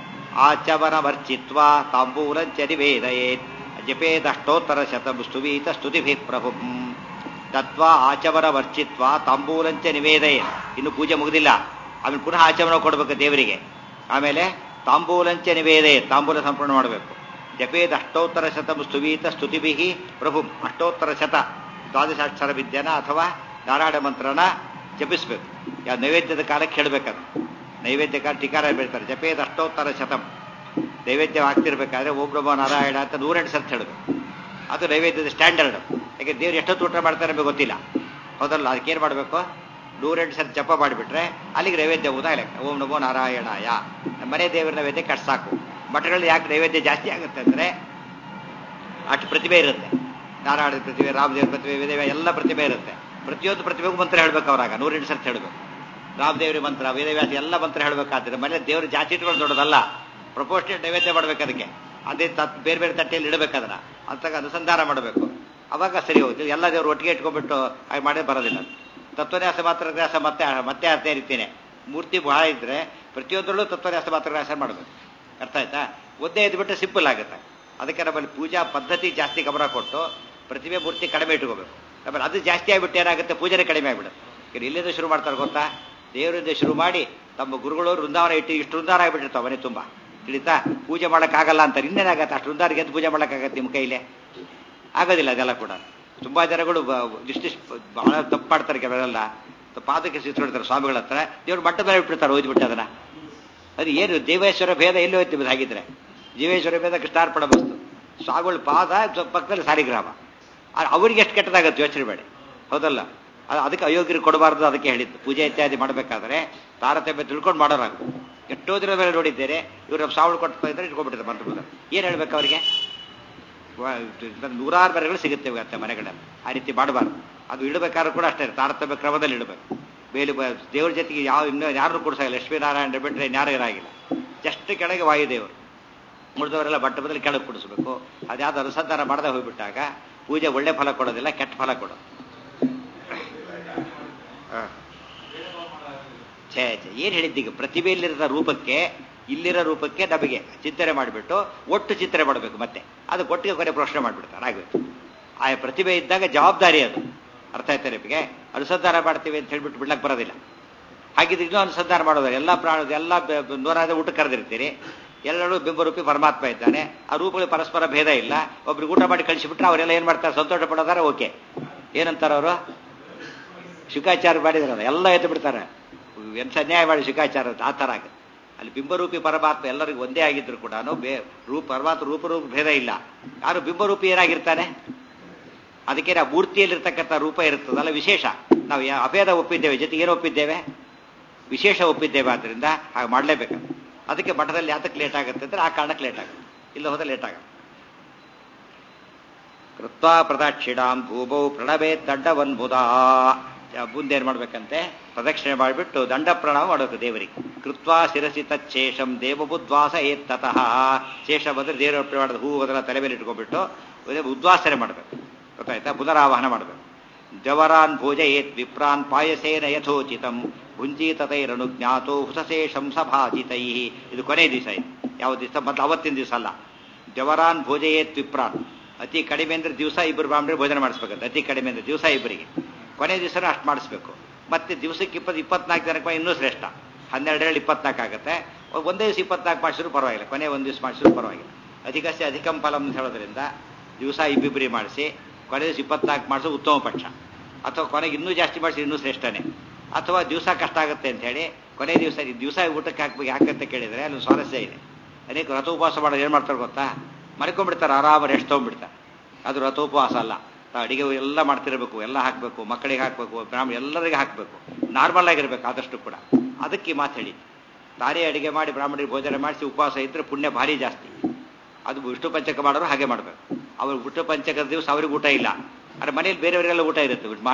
ಆಚಮನಮರ್ಚಿತ್ವಾ ತಾಂಬೂಲಂಚ ನಿವೇದಯೇತ್ ಜಪೇದಷ್ಟೋತ್ತರ ಶತಂ ಸ್ತುವೀತ ಸ್ತುತಿಭಿಃ ಪ್ರಭುಂ ದತ್ವಾ ಆಚಮನಮರ್ಚಿತ್ವಾ ತಾಂಬೂಲಂಚ ನಿವೇದಯೇತ್ ಇನ್ನು ಪೂಜೆ ಮುಗಿದಿಲ್ಲ ಆಮೇಲೆ ಪುನಃ ಆಚಮನ ಕೊಡಬೇಕು ದೇವರಿಗೆ ಆಮೇಲೆ ತಾಂಬೂಲಂಚ ನಿವೇದೆ ತಾಂಬೂಲ ಸಂಪೂರ್ಣ ಮಾಡಬೇಕು ಜಪೇದ ಅಷ್ಟೋತ್ತರ ಶತಂ ಸ್ತುವೀತ ಸ್ತುತಿಭಿ ಪ್ರಭು ಅಷ್ಟೋತ್ತರ ಶತ ದ್ವಾದಶಾಕ್ಷರ ವಿದ್ಯನ ಅಥವಾ ನಾರಾಯಣ ಮಂತ್ರನ ಜಪಿಸ್ಬೇಕು ಯಾವ ನೈವೇದ್ಯದ ಕಾಲಕ್ಕೆ ಹೇಳಬೇಕದು ನೈವೇದ್ಯ ಕಾಲ ಟೀಕಾರ ಬೀಳ್ತಾರೆ ಜಪೇದ ಅಷ್ಟೋತ್ತರ ಶತಂ ನೈವೇದ್ಯ ಆಗ್ತಿರ್ಬೇಕಾದ್ರೆ ಓಂ ನಮೋ ನಾರಾಯಣ ಅಂತ ನೂರೆಂಟು ಸರ್ತಿ ಹೇಳಬೇಕು ಅದು ನೈವೇದ್ಯದ ಸ್ಟ್ಯಾಂಡರ್ಡ್ ಯಾಕೆ ದೇವ್ರು ಎಷ್ಟೊತ್ತು ಊಟ ಮಾಡ್ತಾರೆ ನಮಗೆ ಗೊತ್ತಿಲ್ಲ ಹೌದಲ್ಲ ಅದಕ್ಕೇನು ಮಾಡಬೇಕು ನೂರೆಂಟು ಸಲ ಜಪ ಮಾಡಿಬಿಟ್ರೆ ಅಲ್ಲಿಗೆ ನೈವೇದ್ಯ ಊದಾಗಲೆ ಓಂ ನಮೋ ನಾರಾಯಣಾಯ ನಮ್ಮ ಮನೆ ದೇವರ ನೈವೇದ್ಯ ಕಟ್ ಸಾಕು ಮಠಗಳಲ್ಲಿ ಯಾಕೆ ನೈವೇದ್ಯ ಜಾಸ್ತಿ ಆಗುತ್ತೆ ಅಂದರೆ ಅಷ್ಟು ಪ್ರತಿಭೆ ಇರುತ್ತೆ ನಾರಾಯಣದ ಪ್ರತಿಭೆ ರಾಮದೇವ್ರ ಪ್ರತಿಭೆ ವೇದವ ಎಲ್ಲ ಪ್ರತಿಭೆ ಇರುತ್ತೆ ಪ್ರತಿಯೊಂದು ಪ್ರತಿಭೆಗೂ ಮಂತ್ರ ಹೇಳ್ಬೇಕು ಅವರಾಗ ನೂರೆಂಟು ಸರ್ತಿ ಹೇಳಬೇಕು ರಾಮದೇವ್ರಿ ಮಂತ್ರ ವೇದವ್ಯಾಸ ಎಲ್ಲ ಮಂತ್ರ ಹೇಳ್ಬೇಕಾದ್ರೆ ಮನೆ ದೇವ್ರ ಜಾತಿ ಇಟ್ಕೊಂಡು ದೊಡ್ಡದಲ್ಲ ಪ್ರಪೋರ್ಷನೇಟ್ ನೈವೇದ್ಯ ಮಾಡ್ಬೇಕು ಅದಕ್ಕೆ ಅದೇ ತತ್ ಬೇರೆ ಬೇರೆ ತಟ್ಟೆಯಲ್ಲಿ ಇಡಬೇಕದನ್ನ ಅಂತಾಗ ಅನುಸಂಧಾನ ಮಾಡಬೇಕು ಅವಾಗ ಸರಿ ಹೋಗ್ತದೆ ಎಲ್ಲ ದೇವರು ಒಟ್ಟಿಗೆ ಇಟ್ಕೊಂಡ್ಬಿಟ್ಟು ಹಾಗೆ ಮಾಡೇ ಬರೋದಿಲ್ಲ ತತ್ವನ್ಯಾಸ ಮಾತ್ರ ಗ್ರಾಸ ಮತ್ತೆ ಮತ್ತೆ ಅರ್ಥ ರೀತಿನೇ ಮೂರ್ತಿ ಬಹಳ ಇದ್ರೆ ಪ್ರತಿಯೊಂದರಲ್ಲೂ ತತ್ವನ್ಯಾಸ ಮಾತ್ರ ಗ್ರಾಸ ಮಾಡಬೇಕು ಅರ್ಥ ಆಯ್ತಾ ಒದ್ದೆ ಇದ್ಬಿಟ್ಟು ಸಿಂಪಲ್ ಆಗುತ್ತೆ ಅದಕ್ಕೆ ನಮ್ಮಲ್ಲಿ ಪೂಜಾ ಪದ್ಧತಿ ಜಾಸ್ತಿ ಗಮನ ಕೊಟ್ಟು ಪ್ರತಿಮೆ ಮೂರ್ತಿ ಕಡಿಮೆ ಇಟ್ಕೋಬೇಕು ಆಮೇಲೆ ಅದು ಜಾಸ್ತಿ ಆಗ್ಬಿಟ್ಟು ಏನಾಗುತ್ತೆ ಪೂಜೆನೇ ಕಡಿಮೆ ಆಗ್ಬಿಡುತ್ತೆ ಈಗ ಇಲ್ಲಿಂದ ಶುರು ಮಾಡ್ತಾರೆ ಗೊತ್ತಾ ದೇವರಿಂದ ಶುರು ಮಾಡಿ ತಮ್ಮ ಗುರುಗಳು ವೃಂದಾವನ ಇಟ್ಟು ಇಷ್ಟು ವೃಂದಾವನ ಆಗಿಬಿಟ್ಟಿರ್ತಾವೆ ಮನೆ ತುಂಬ ತಿಳಿತಾ ಪೂಜೆ ಮಾಡೋಕ್ಕಾಗಲ್ಲ ಅಂತಾರೆ ಇನ್ನೇನಾಗತ್ತೆ ಅಷ್ಟು ವೃಂದಾವನ ಗೆದ್ದು ಪೂಜೆ ಮಾಡೋಕ್ಕಾಗತ್ತೆ ನಿಮ್ಮ ಕೈಲೇ ಆಗೋದಿಲ್ಲ ಅದೆಲ್ಲ ಕೂಡ ತುಂಬಾ ಜನಗಳು ಇಷ್ಟಿಷ್ಟು ಬಹಳ ತಪ್ಪು ಮಾಡ್ತಾರೆ ಕೆಲವರೆಲ್ಲ ಪಾದಕ್ಕೆ ಸಿತ್ಕೊಳ್ತಾರೆ ಸ್ವಾಮಿಗಳ ಹತ್ರ ದೇವ್ರು ಮಟ್ಟ ಮೇಲೆ ಇಟ್ಬಿಡ್ತಾರೆ ಓದ್ಬಿಟ್ಟು ಅದನ್ನ ಅದು ಏನು ದೇವೇಶ್ವರ ಭೇದ ಎಲ್ಲಿ ಹೋಯ್ತೀವಿ ಹಾಗಿದ್ರೆ ಜೀವೇಶ್ವರ ಭೇದ ಕೃಷ್ಣಾರ್ಪಣ ಬಸ್ತು ಸ್ವಾಮಿಗಳ ಪಾದ ಪಕ್ಕದಲ್ಲಿ ಸಾರಿಗ್ರಾಮ ಅವ್ರಿಗೆ ಎಷ್ಟು ಕೆಟ್ಟದಾಗತ್ತೆ ಯೋಚನೆ ಬೇಡ ಹೌದಲ್ಲ ಅದಕ್ಕೆ ಅಯೋಗ್ಯರು ಕೊಡಬಾರ್ದು ಅದಕ್ಕೆ ಹೇಳಿದ್ದು ಪೂಜೆ ಇತ್ಯಾದಿ ಮಾಡಬೇಕಾದ್ರೆ ತಾರತಮ್ಯ ತಿಳ್ಕೊಂಡು ಮಾಡೋರಾಗಬೇಕು ಎಷ್ಟೋ ದಿನ ಮೇಲೆ ನೋಡಿದ್ದೇನೆ ಇವರು ಸಾವಳು ಕೊಡ್ತಾ ಇದ್ರೆ ಇಟ್ಕೊಂಡ್ಬಿಟ್ಟಿದ್ದಾರೆ ಮಂತ್ರಪದ ಏನು ಹೇಳ್ಬೇಕು ಅವರಿಗೆ ನೂರಾರು ಮರಗಳು ಸಿಗುತ್ತೆ ಇವತ್ತೆ ಮನೆಗಳಲ್ಲಿ ಆ ರೀತಿ ಮಾಡಬಾರ್ದು ಅದು ಇಡಬೇಕಾದ್ರೂ ಕೂಡ ಅಷ್ಟೇ ತಾರತಮ್ಯ ಕ್ರಮದಲ್ಲಿ ಇಡಬೇಕು ಬೇಲಿ ದೇವ್ರ ಜೊತೆಗೆ ಯಾವ ಇನ್ನೂ ಯಾರನ್ನೂ ಕೊಡಿಸಾಗಿಲ್ಲ ಲಕ್ಷ್ಮೀನಾರಾಯಣ ಬಿಟ್ಟರೆ ಇನ್ಯಾರು ಇರಾಗಿಲ್ಲ ಜಸ್ಟ್ ಕೆಳಗೆ ವಾಯುದೇವರು ಉಳಿದವರೆಲ್ಲ ಬಟ್ಟ ಬದಲು ಕೆಳಗೆ ಕುಡಿಸ್ಬೇಕು ಅದ್ಯಾವುದು ಅನುಸಂಧಾನ ಮಾಡದೆ ಹೋಗ್ಬಿಟ್ಟಾಗ ಪೂಜೆ ಒಳ್ಳೆ ಫಲ ಕೊಡೋದಿಲ್ಲ ಕೆಟ್ಟ ಫಲ ಕೊಡೋದು ಛೇ ಛೇ ಏನು ಹೇಳಿದ್ದೀಗ ಪ್ರತಿಭೆಯಲ್ಲಿರೋ ರೂಪಕ್ಕೆ ಇಲ್ಲಿರೋ ರೂಪಕ್ಕೆ ನಮಗೆ ಚಿಂತನೆ ಮಾಡಿಬಿಟ್ಟು ಒಟ್ಟು ಚಿಂತನೆ ಮಾಡಬೇಕು ಮತ್ತೆ ಅದು ಒಟ್ಟಿಗೆ ಕೊನೆ ಪ್ರಶ್ನೆ ಮಾಡಿಬಿಡ್ತಾರೆ ಆಗಬೇಕು ಆ ಪ್ರತಿಭೆ ಇದ್ದಾಗ ಜವಾಬ್ದಾರಿ ಅದು ಅರ್ಥ ಆಯ್ತಾ ನಿಮಗೆ ಅನುಸಂಧಾನ ಮಾಡ್ತೀವಿ ಅಂತ ಹೇಳ್ಬಿಟ್ಟು ಬಿಡ್ಲಕ್ಕೆ ಬರೋದಿಲ್ಲ ಹಾಗಿದ್ರೆ ಇನ್ನೂ ಅನುಸಂಧಾನ ಮಾಡೋದು ಎಲ್ಲ ಪ್ರಾಣ ಎಲ್ಲ ನೂರಾದ ಊಟ ಕರೆದಿರ್ತೀರಿ ಎಲ್ಲರೂ ಬಿಂಬರೂಪಿ ಪರಮಾತ್ಮ ಇದ್ದಾನೆ ಆ ರೂಪಗಳು ಪರಸ್ಪರ ಭೇದ ಇಲ್ಲ ಒಬ್ರಿಗೆ ಊಟ ಮಾಡಿ ಕಳಿಸಿಬಿಟ್ರೆ ಅವರೆಲ್ಲ ಏನು ಮಾಡ್ತಾರೆ ಸಂತೋಷ ಪಡೋದಾರೆ ಓಕೆ ಏನಂತಾರೆ ಅವರು ಶುಕಾಚಾರ ಮಾಡಿದ್ರಲ್ಲ ಎಲ್ಲ ಎದ್ದು ಬಿಡ್ತಾರೆ ಎಂತ ಅನ್ಯಾಯ ಮಾಡಿ ಶುಕಾಚಾರ ಆ ಥರ ಆಗುತ್ತೆ ಅಲ್ಲಿ ಬಿಂಬರೂಪಿ ಪರಮಾತ್ಮ ಎಲ್ಲರಿಗೂ ಒಂದೇ ಆಗಿದ್ರು ಕೂಡ ಬೇ ರೂಪ ಪರಮಾತ್ಮ ರೂಪರೂಪ ಭೇದ ಇಲ್ಲ ಯಾರು ಬಿಂಬರೂಪಿ ಏನಾಗಿರ್ತಾನೆ ಅದಕ್ಕೆ ನಾವು ಮೂರ್ತಿಯಲ್ಲಿರ್ತಕ್ಕಂಥ ರೂಪ ಇರ್ತದಲ್ಲ ವಿಶೇಷ ನಾವು ಅಭೇದ ಒಪ್ಪಿದ್ದೇವೆ ಜೊತೆಗೆ ಏನು ಒಪ್ಪಿದ್ದೇವೆ ವಿಶೇಷ ಒಪ್ಪಿದ್ದೇವೆ ಆದ್ದರಿಂದ ಹಾಗೆ ಮಾಡಲೇಬೇಕು ಅದಕ್ಕೆ ಮಠದಲ್ಲಿ ಯಾತಕ್ಕೆ ಲೇಟ್ ಆಗುತ್ತೆ ಅಂದ್ರೆ ಆ ಕಾರಣಕ್ಕೆ ಲೇಟ್ ಆಗುತ್ತೆ ಇಲ್ಲ ಹೋದ್ರೆ ಲೇಟ್ ಆಗುತ್ತೆ ಕೃತ್ವಾ ಪ್ರದಕ್ಷಿಣಾಂ ಭೂಮೌ ಪ್ರಣವೇ ದಂಡವನ್ಬುಧ ಮುಂದೆ ಏನ್ ಮಾಡ್ಬೇಕಂತೆ ಪ್ರದಕ್ಷಿಣೆ ಮಾಡಿಬಿಟ್ಟು ದಂಡ ಪ್ರಣಾಮ ಮಾಡಬೇಕು ದೇವರಿಗೆ ಕೃತ್ವಾ ಶಿರಸಿ ತಚ್ಛೇಷಂ ದೇವಬುದ್ವಾಸ ಏತ್ತತಃ ಶೇಷ ಬಂದ್ರೆ ದೇವರ ಮಾಡಿದ ಹೂ ಅದರ ತಲೆ ಮೇಲೆ ಇಟ್ಕೊಂಡ್ಬಿಟ್ಟು ಉದ್ವಾಸನೆ ಮಾಡಬೇಕು ಗೊತ್ತಾಯ್ತಾ ಪುನರಾವಾಹನ ಮಾಡಬೇಕು ಜವರಾನ್ ಭೋಜ ಏತ್ ವಿಪ್ರಾನ್ ಪಾಯಸೇನ ಯಥೋಚಿತಂ ಭುಂಜೀತತೈರನುಜ್ಞಾತೋ ಹುಸಶೇಷಂ ಸಭಾಜಿತೈ ಇದು ಕೊನೆ ದಿವಸ ಇದು ಯಾವ ದಿವಸ ಮೊದಲು ಅವತ್ತಿನ ದಿವಸ ಅಲ್ಲ ಜವರಾನ್ ಭೋಜಯೇತ್ ವಿಪ್ರಾನ್ ಅತಿ ಕಡಿಮೆ ಅಂದ್ರೆ ದಿವಸ ಇಬ್ಬರು ಬ್ರಾಹ್ಮಣರಿಗೆ ಭೋಜನ ಮಾಡಿಸ್ಬೇಕಂತ ಅತಿ ಕಡಿಮೆ ಅಂದ್ರೆ ದಿವಸ ಇಬ್ಬರಿಗೆ ಕೊನೆ ದಿವಸನೂ ಅಷ್ಟು ಮಾಡಿಸ್ಬೇಕು ಮತ್ತೆ ದಿವಸಕ್ಕೆ ಇಪ್ಪತ್ತು ಇಪ್ಪತ್ನಾಲ್ಕು ಜನಕ್ಕೆ ಇನ್ನೂ ಶ್ರೇಷ್ಠ ಹನ್ನೆರಡರಲ್ಲಿ ಇಪ್ಪತ್ನಾಲ್ಕು ಆಗುತ್ತೆ ಒಂದೇ ದಿವಸ ಇಪ್ಪತ್ನಾಲ್ಕು ಮಾಡಿಸಿದ್ರು ಪರವಾಗಿಲ್ಲ ಕೊನೆ ಒಂದು ದಿವಸ ಮಾಡಿಸಿದ್ರು ಪರವಾಗಿಲ್ಲ ಅಧಿಕಸ್ಯ ಅಧಿಕಂ ಫಲಂ ಅಂತ ಹೇಳೋದ್ರಿಂದ ದಿವಸ ಇಬ್ಬಿಬ್ಬರಿ ಮಾಡಿಸಿ ಕೊನೆ ದಿವಸ ಇಪ್ಪತ್ನಾಲ್ಕು ಮಾಡಿಸೋ ಉತ್ತಮ ಪಕ್ಷ ಅಥವಾ ಕೊನೆಗೆ ಇನ್ನೂ ಜಾಸ್ತಿ ಮಾಡಿಸಿ ಇನ್ನೂ ಶ್ರೇಷ್ಠನೇ ಅಥವಾ ದಿವಸ ಕಷ್ಟ ಆಗುತ್ತೆ ಅಂತ ಹೇಳಿ ಕೊನೆ ದಿವಸ ದಿವಸ ಊಟಕ್ಕೆ ಹಾಕ್ಬೇಕು ಯಾಕಂತ ಕೇಳಿದ್ರೆ ಅಲ್ಲಿ ಸ್ವಾರಸ್ಯ ಇದೆ ಅನೇಕ ರಥೋಪವಾಸ ಮಾಡೋದು ಏನು ಮಾಡ್ತಾರೆ ಗೊತ್ತಾ ಮರ್ಕೊಂಡ್ಬಿಡ್ತಾರೆ ಆರಾಮ ರೆಸ್ಟ್ ತೊಗೊಂಡ್ಬಿಡ್ತಾರೆ ಅದು ರಥೋಪವಾಸ ಅಲ್ಲ ಅಡಿಗೆ ಎಲ್ಲ ಮಾಡ್ತಿರ್ಬೇಕು ಎಲ್ಲ ಹಾಕಬೇಕು ಮಕ್ಕಳಿಗೆ ಹಾಕಬೇಕು ಬ್ರಾಹ್ಮಣ ಎಲ್ಲರಿಗೆ ಹಾಕಬೇಕು ನಾರ್ಮಲ್ ಆಗಿರ್ಬೇಕು ಆದಷ್ಟು ಕೂಡ ಅದಕ್ಕೆ ಮಾತು ಹೇಳಿ ತಾನೇ ಅಡಿಗೆ ಮಾಡಿ ಬ್ರಾಹ್ಮಣರಿಗೆ ಭೋಜನ ಮಾಡಿಸಿ ಉಪವಾಸ ಇದ್ರೆ ಪುಣ್ಯ ಭಾರಿ ಜಾಸ್ತಿ ಅದು ವಿಷ್ಣು ಪಂಚಕ ಮಾಡೋರು ಹಾಗೆ ಮಾಡಬೇಕು ಅವ್ರು ವಿಷ್ಣು ಪಂಚಕದ ದಿವಸ ಅವ್ರಿಗೆ ಊಟ ಇಲ್ಲ ಆದರೆ ಮನೇಲಿ ಬೇರೆಯವರಿಗೆಲ್ಲ ಊಟ ಇರುತ್ತೆ